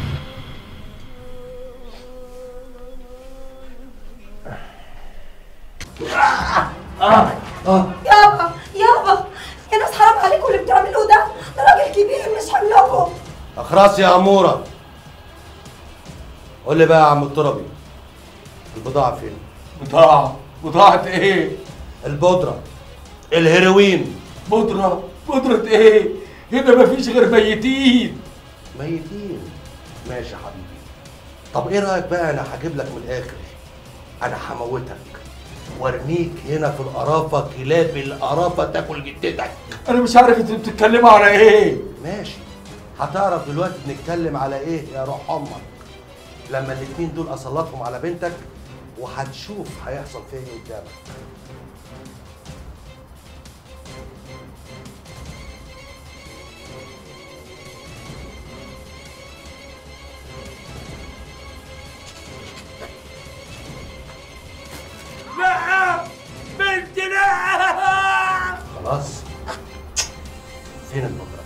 اه يابا يابا يا ناس حرام عليكم اللي بتعملوه ده ده راجل كبير مش حملكم اخراس يا اموره قول لي بقى يا عم التربي البضاعه فين بضاعة بضاعة ايه؟ البودره الهيروين بودرة بودرة ايه؟ هنا مفيش غير ميتين ميتين ماشي يا حبيبي طب ايه رايك بقى انا هجيب لك من الاخر انا هموتك وارميك هنا في القرافه كلاب القرافه تاكل جدتك انا مش عارف انتوا بتتكلموا على ايه ماشي هتعرف دلوقتي بنتكلم على ايه يا روح امك لما الاتنين دول اسلطهم على بنتك وهتشوف هيحصل فيها ايه قدامك لا بنتي لا خلاص فين المضرب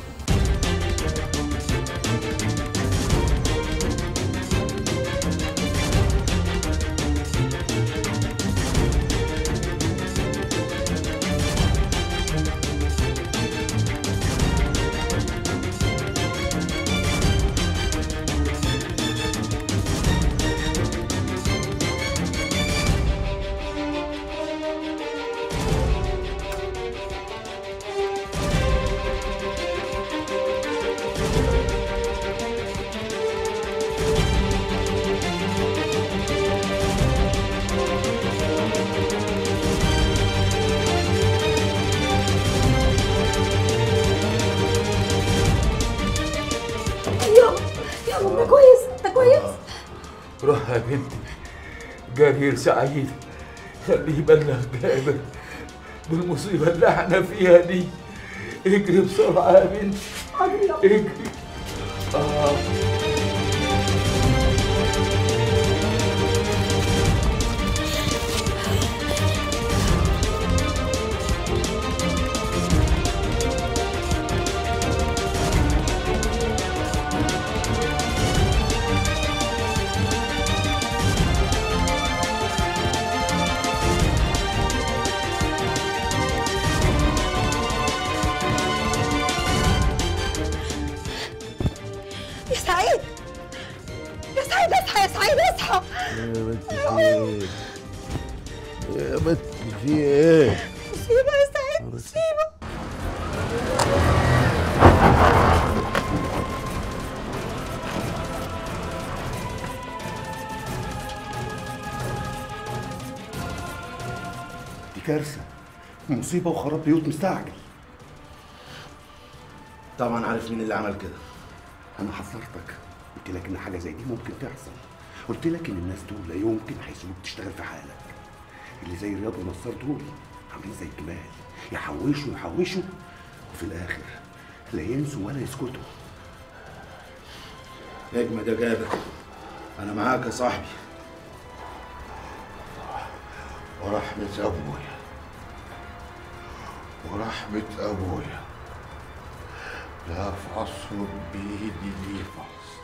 يلا يلا انت كويس انت كويس روح يا بنتي جرير سعيد خليه يبلغ جابر بالمصيبة اللي احنا فيها دي اجري بسرعة يا بنتي اجري آه. يا سعيد يا سعيد اصحى يا سعيد اصحى يا بنت في ايه؟ يا بنت في ايه؟ مصيبة يا سعيد مصيبة دي كارثه مصيبه وخراب بيوت مستعجل طبعا عارف مين اللي عمل كده انا حذرتك قلت لك ان حاجه زي دي ممكن تحصل قلت لك ان الناس دول لا يمكن هيسيبوك تشتغل في حالك اللي زي رياض ونصار دول عاملين زي الجمال يحوشوا يحوشوا وفي الاخر لا ينسوا ولا يسكتوا اجمد يا جابر انا معاك يا صاحبي ورحمة أبويا ورحمة أبويا لا أفعصه بإيدي دي فعص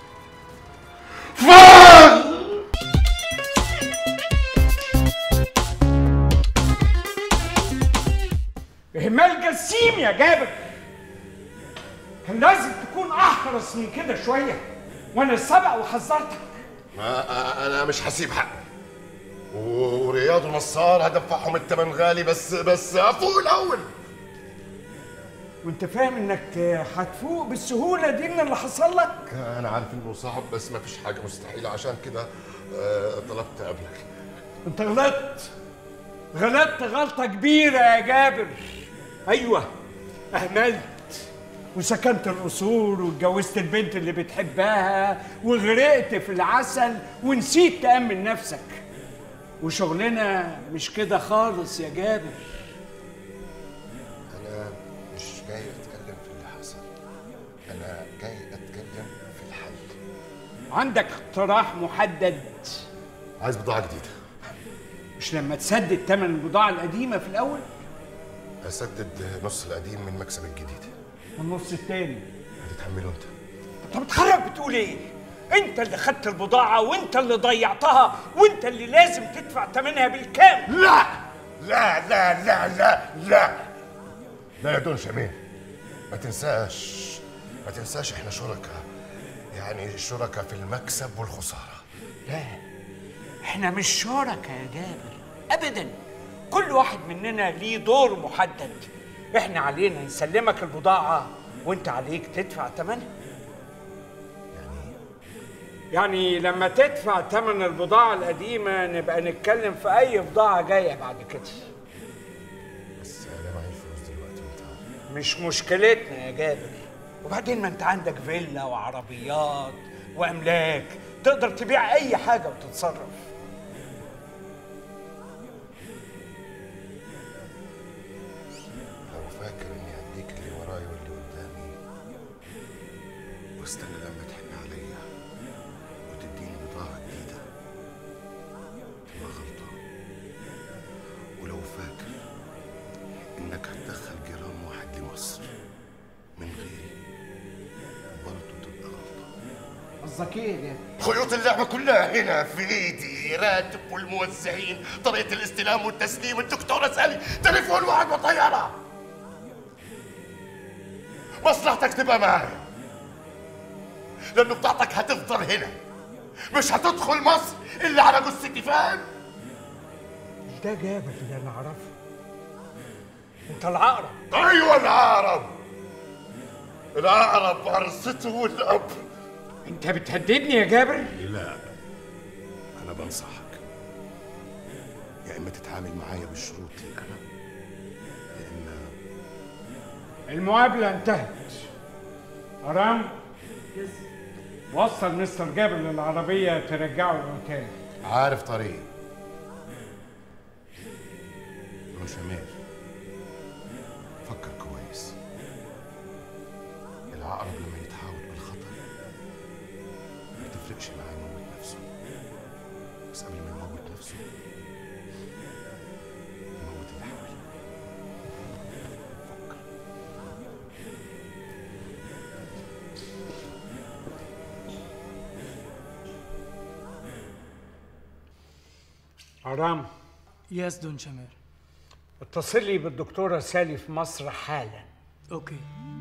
إهمال جسيم يا جابر كان لازم تكون أحرص من كده شوية وأنا سبق وحذرتك ما أنا مش هسيب حقي و- ورياض ونصار هدفعهم التمن غالي بس بس أفوق الأول وأنت فاهم إنك هتفوق بالسهولة دي من اللي حصل لك؟ أنا عارف إنه صعب بس ما فيش حاجة مستحيلة عشان كده آه، طلبت قبلك أنت غلطت غلطت غلطة كبيرة يا جابر أيوة أهملت وسكنت الأصول واتجوزت البنت اللي بتحبها وغرقت في العسل ونسيت تأمن نفسك وشغلنا مش كده خالص يا جابر أنا مش جاي أتكلم في اللي حصل أنا جاي أتكلم في الحل عندك اقتراح محدد عايز بضاعة جديدة مش لما تسدد تمن البضاعة القديمة في الأول أسدد نص القديم من مكسب الجديد والنص التاني هتتحمله أنت طب اتخرب بتقول ايه؟ انت اللي خدت البضاعة وانت اللي ضيعتها وانت اللي لازم تدفع ثمنها بالكامل لا لا لا لا لا لا لا يا دون شميل ما تنساش ما تنساش احنا شركاء يعني شركاء في المكسب والخسارة لا احنا مش شركاء يا جابر ابدا كل واحد مننا ليه دور محدد احنا علينا نسلمك البضاعة وانت عليك تدفع ثمنها يعني لما تدفع ثمن البضاعة القديمة نبقى نتكلم في أي بضاعة جاية بعد كده بس انا معيش فلوس دلوقتي وانت عارف مش مشكلتنا يا جابر وبعدين ما انت عندك فيلا وعربيات واملاك تقدر تبيع اي حاجه وتتصرف لو فاكر اني هديك اللي ورايا واللي قدامي واستنى لما تحن عليا وتديني بضاعة جديدة تبقى غلطة ولو فاكر انك هتدخل جرام واحد لمصر من غيري برضه تبقى غلطة قصدك ايه يا جابر؟ خيوط اللعبة كلها هنا في ايدي راتب والموزعين طريقة الاستلام والتسليم الدكتورة سالي تليفون واحد وطيارة مصلحتك تبقى معايا لأنه بتاعتك هتفضل هنا مش هتدخل مصر إلا على جثتي فاهم؟ مش ده جابر اللي انا اعرفه انت العقرب أيوة العقرب العقرب عرسته والأب انت بتهددني يا جابر لا أنا بنصحك يا إما تتعامل معايا بشروطي أنا يا إما المقابله انتهت ارام وصل مستر جابر للعربيه ترجعه الاوتيل عارف طريق دون شمال فكر كويس العقرب لما يتحاول بالخطر ما تفرقش معاه يموت نفسه بس قبل ما يموت نفسه يموت اللي حواليه ارام يس دون شمال اتصل لي بالدكتوره سالي في مصر حالا اوكي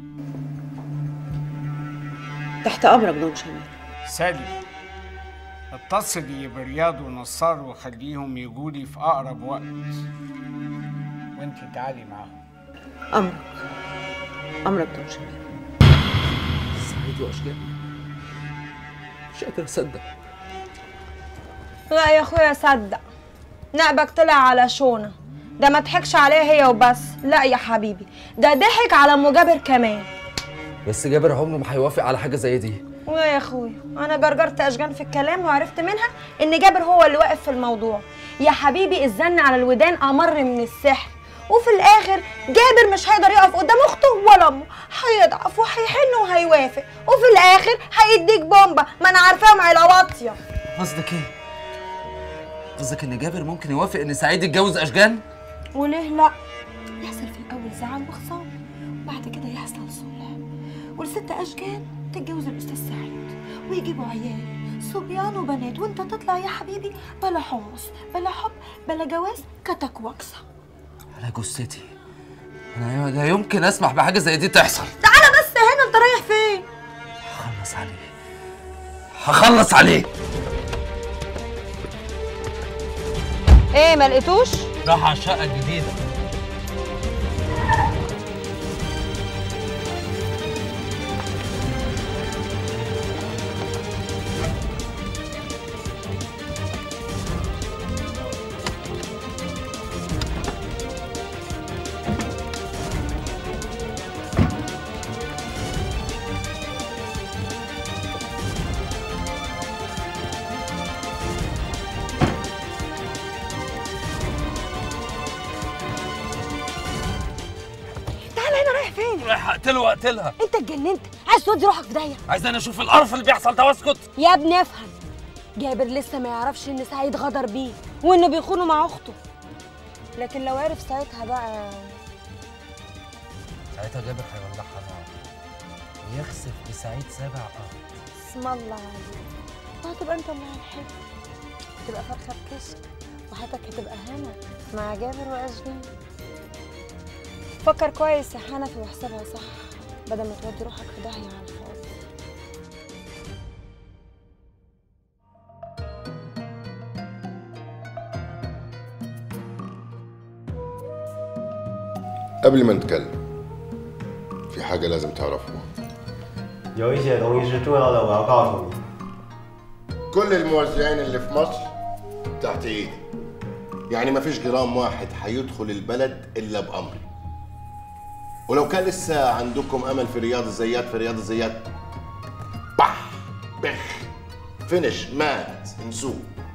تحت امرك دون شمال سالي اتصلي برياض ونصار وخليهم يجولي في اقرب وقت وانت تعالي معاهم امرك امرك دون شمال سعيد واشجان مش قادر اصدق لا يا اخويا صدق نقبك طلع على شونة ده ما ضحكش عليها هي وبس لا يا حبيبي ده ضحك على ام جابر كمان بس جابر عمره ما هيوافق على حاجه زي دي ويا يا اخويا انا جرجرت اشجان في الكلام وعرفت منها ان جابر هو اللي واقف في الموضوع يا حبيبي الزن على الودان امر من السحر وفي الاخر جابر مش هيقدر يقف قدام اخته ولا امه هيضعف وهيحن وهيوافق وفي الاخر هيديك بومبا ما انا عارفاهم عيله واطيه قصدك ايه قصدك ان جابر ممكن يوافق ان سعيد يتجوز اشجان وليه لا يحصل في الاول زعل وخصام وبعد كده يحصل صلح والست اشجان تتجوز الاستاذ سعيد ويجيبوا عيال صبيان وبنات وانت تطلع يا حبيبي بلا حمص بلا حب بلا جواز كتك وكسه على جثتي انا لا يمكن اسمح بحاجه زي دي تحصل تعالى بس هنا انت رايح فين هخلص عليه هخلص عليه ايه ما لقيتوش راح على الشقه الجديده تعالى هنا رايح فين رايح اقتله واقتلها انت اتجننت عايز تودي روحك في داهيه عايز انا اشوف القرف اللي بيحصل ده واسكت يا ابني افهم جابر لسه ما يعرفش ان سعيد غدر بيه وانه بيخونه مع اخته لكن لو عرف ساعتها بقى ساعتها جابر هيولعها نار ويخسف بسعيد سابع ارض اسم الله عليك وهتبقى انت اللي هنحب تبقى فرخه بكشك وحياتك هتبقى هنا مع جابر واشجان فكر كويس يا حنفي واحسبها صح بدل ما تودي روحك في داهيه على الفاضي قبل ما نتكلم في حاجة لازم تعرفها 有一些东西是重要的，我要告诉你。 كل الموزعين اللي في مصر تحت ايدي يعني مفيش جرام واحد هيدخل البلد الا بامري ولو كان لسه عندكم امل في رياض الزيات في رياض الزيات بح بخ فينش مات انسوه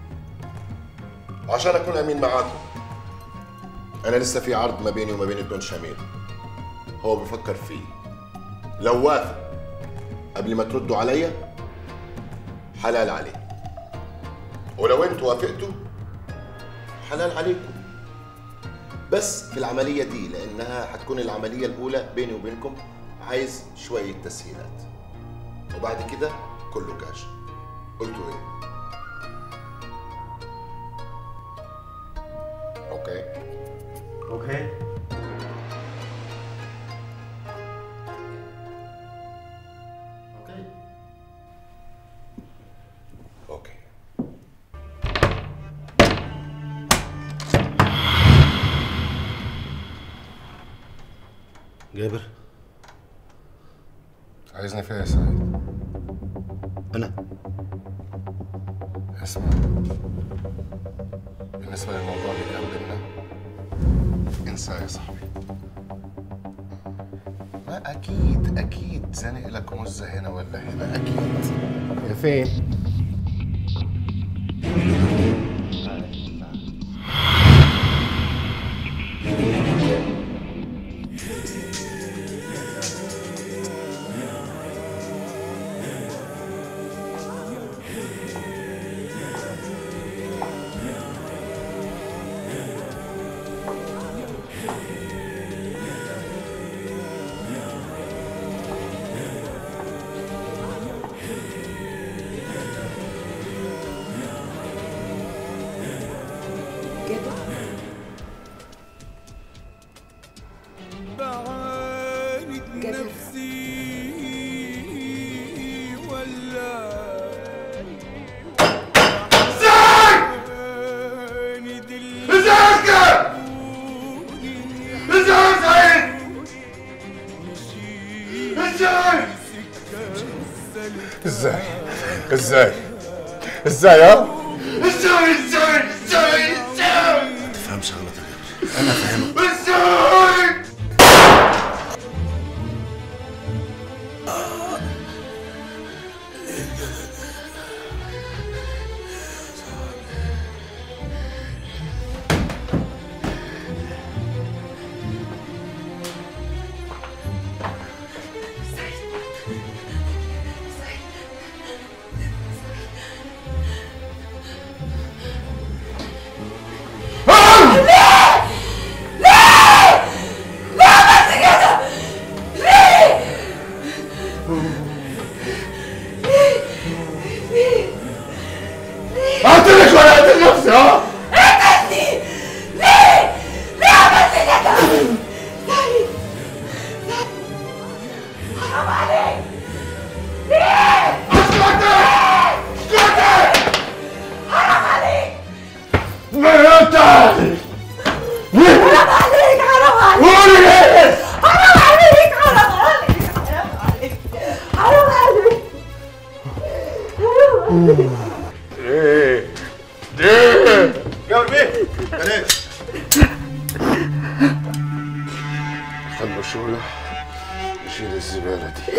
عشان اكون امين معاكم انا لسه في عرض ما بيني وما بين الدون شميل هو بيفكر فيه لو وافق قبل ما تردوا عليا حلال عليه ولو انتوا وافقتوا حلال عليكم بس في العملية دي لأنها هتكون العملية الأولى بيني وبينكم عايز شوية تسهيلات وبعد كده كله كاش قلتوا ايه؟ اوكي اوكي اوكي جابر عايزني فيها يا سعيد انا اسمع بالنسبة للموضوع اللي كان بينا انساه يا صاحبي ما أكيد أكيد زانق لك مزة هنا ولا هنا أكيد يا فين؟ بعاند نفسي ولا ازيك ازيك سعيد ازاي ازاي ازاي ازاي ها ازاي ازاي ازاي ازاي ما تفهمش غلط يا جابر انا فاهمك ازاي قتلك ولا قتل نفسي ها قتلني ليه؟ ليه عملت كده؟ سعيد حرام عليك ليه؟ حرام عليك ما انت حرام عليك حرام عليك قولي ليه؟ حرام عليك حرام عليك حرام عليك حرام عليك حرام عليك ليه؟ ليه؟ جابر بيه بلاش خلوا شوله يشيل الزباله دي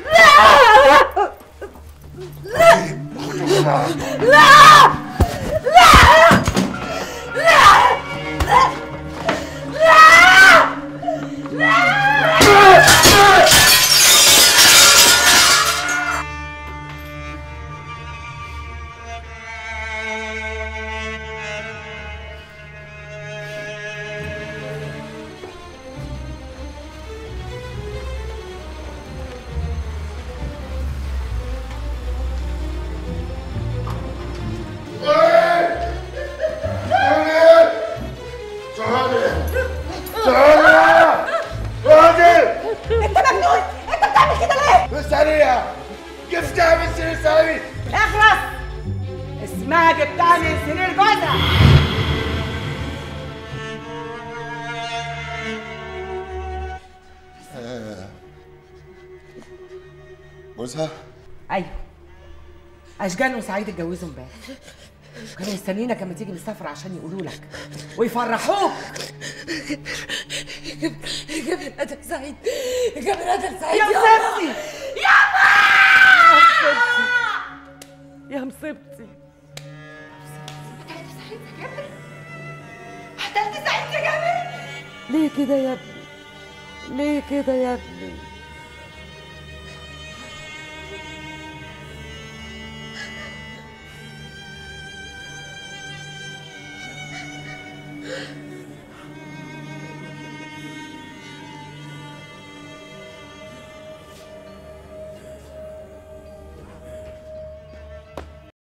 لا لا لا انت مجنون انت بتعمل كده ليه؟ سريع كيف تعمل سريع سريع اخلص اسمها جبتها من سرير جوزها جوزها ايوه اشجان وسعيد اتجوزوا امبارح كانوا مستنيينك لما تيجي من السفر عشان يقولوا لك ويفرحوك جابر ادم سعيد جابر ادم سعيد يا مصيبتي يا مصيبتي قتلت سعيد يا جابر ليه كده يا ابني ليه كده يا ابني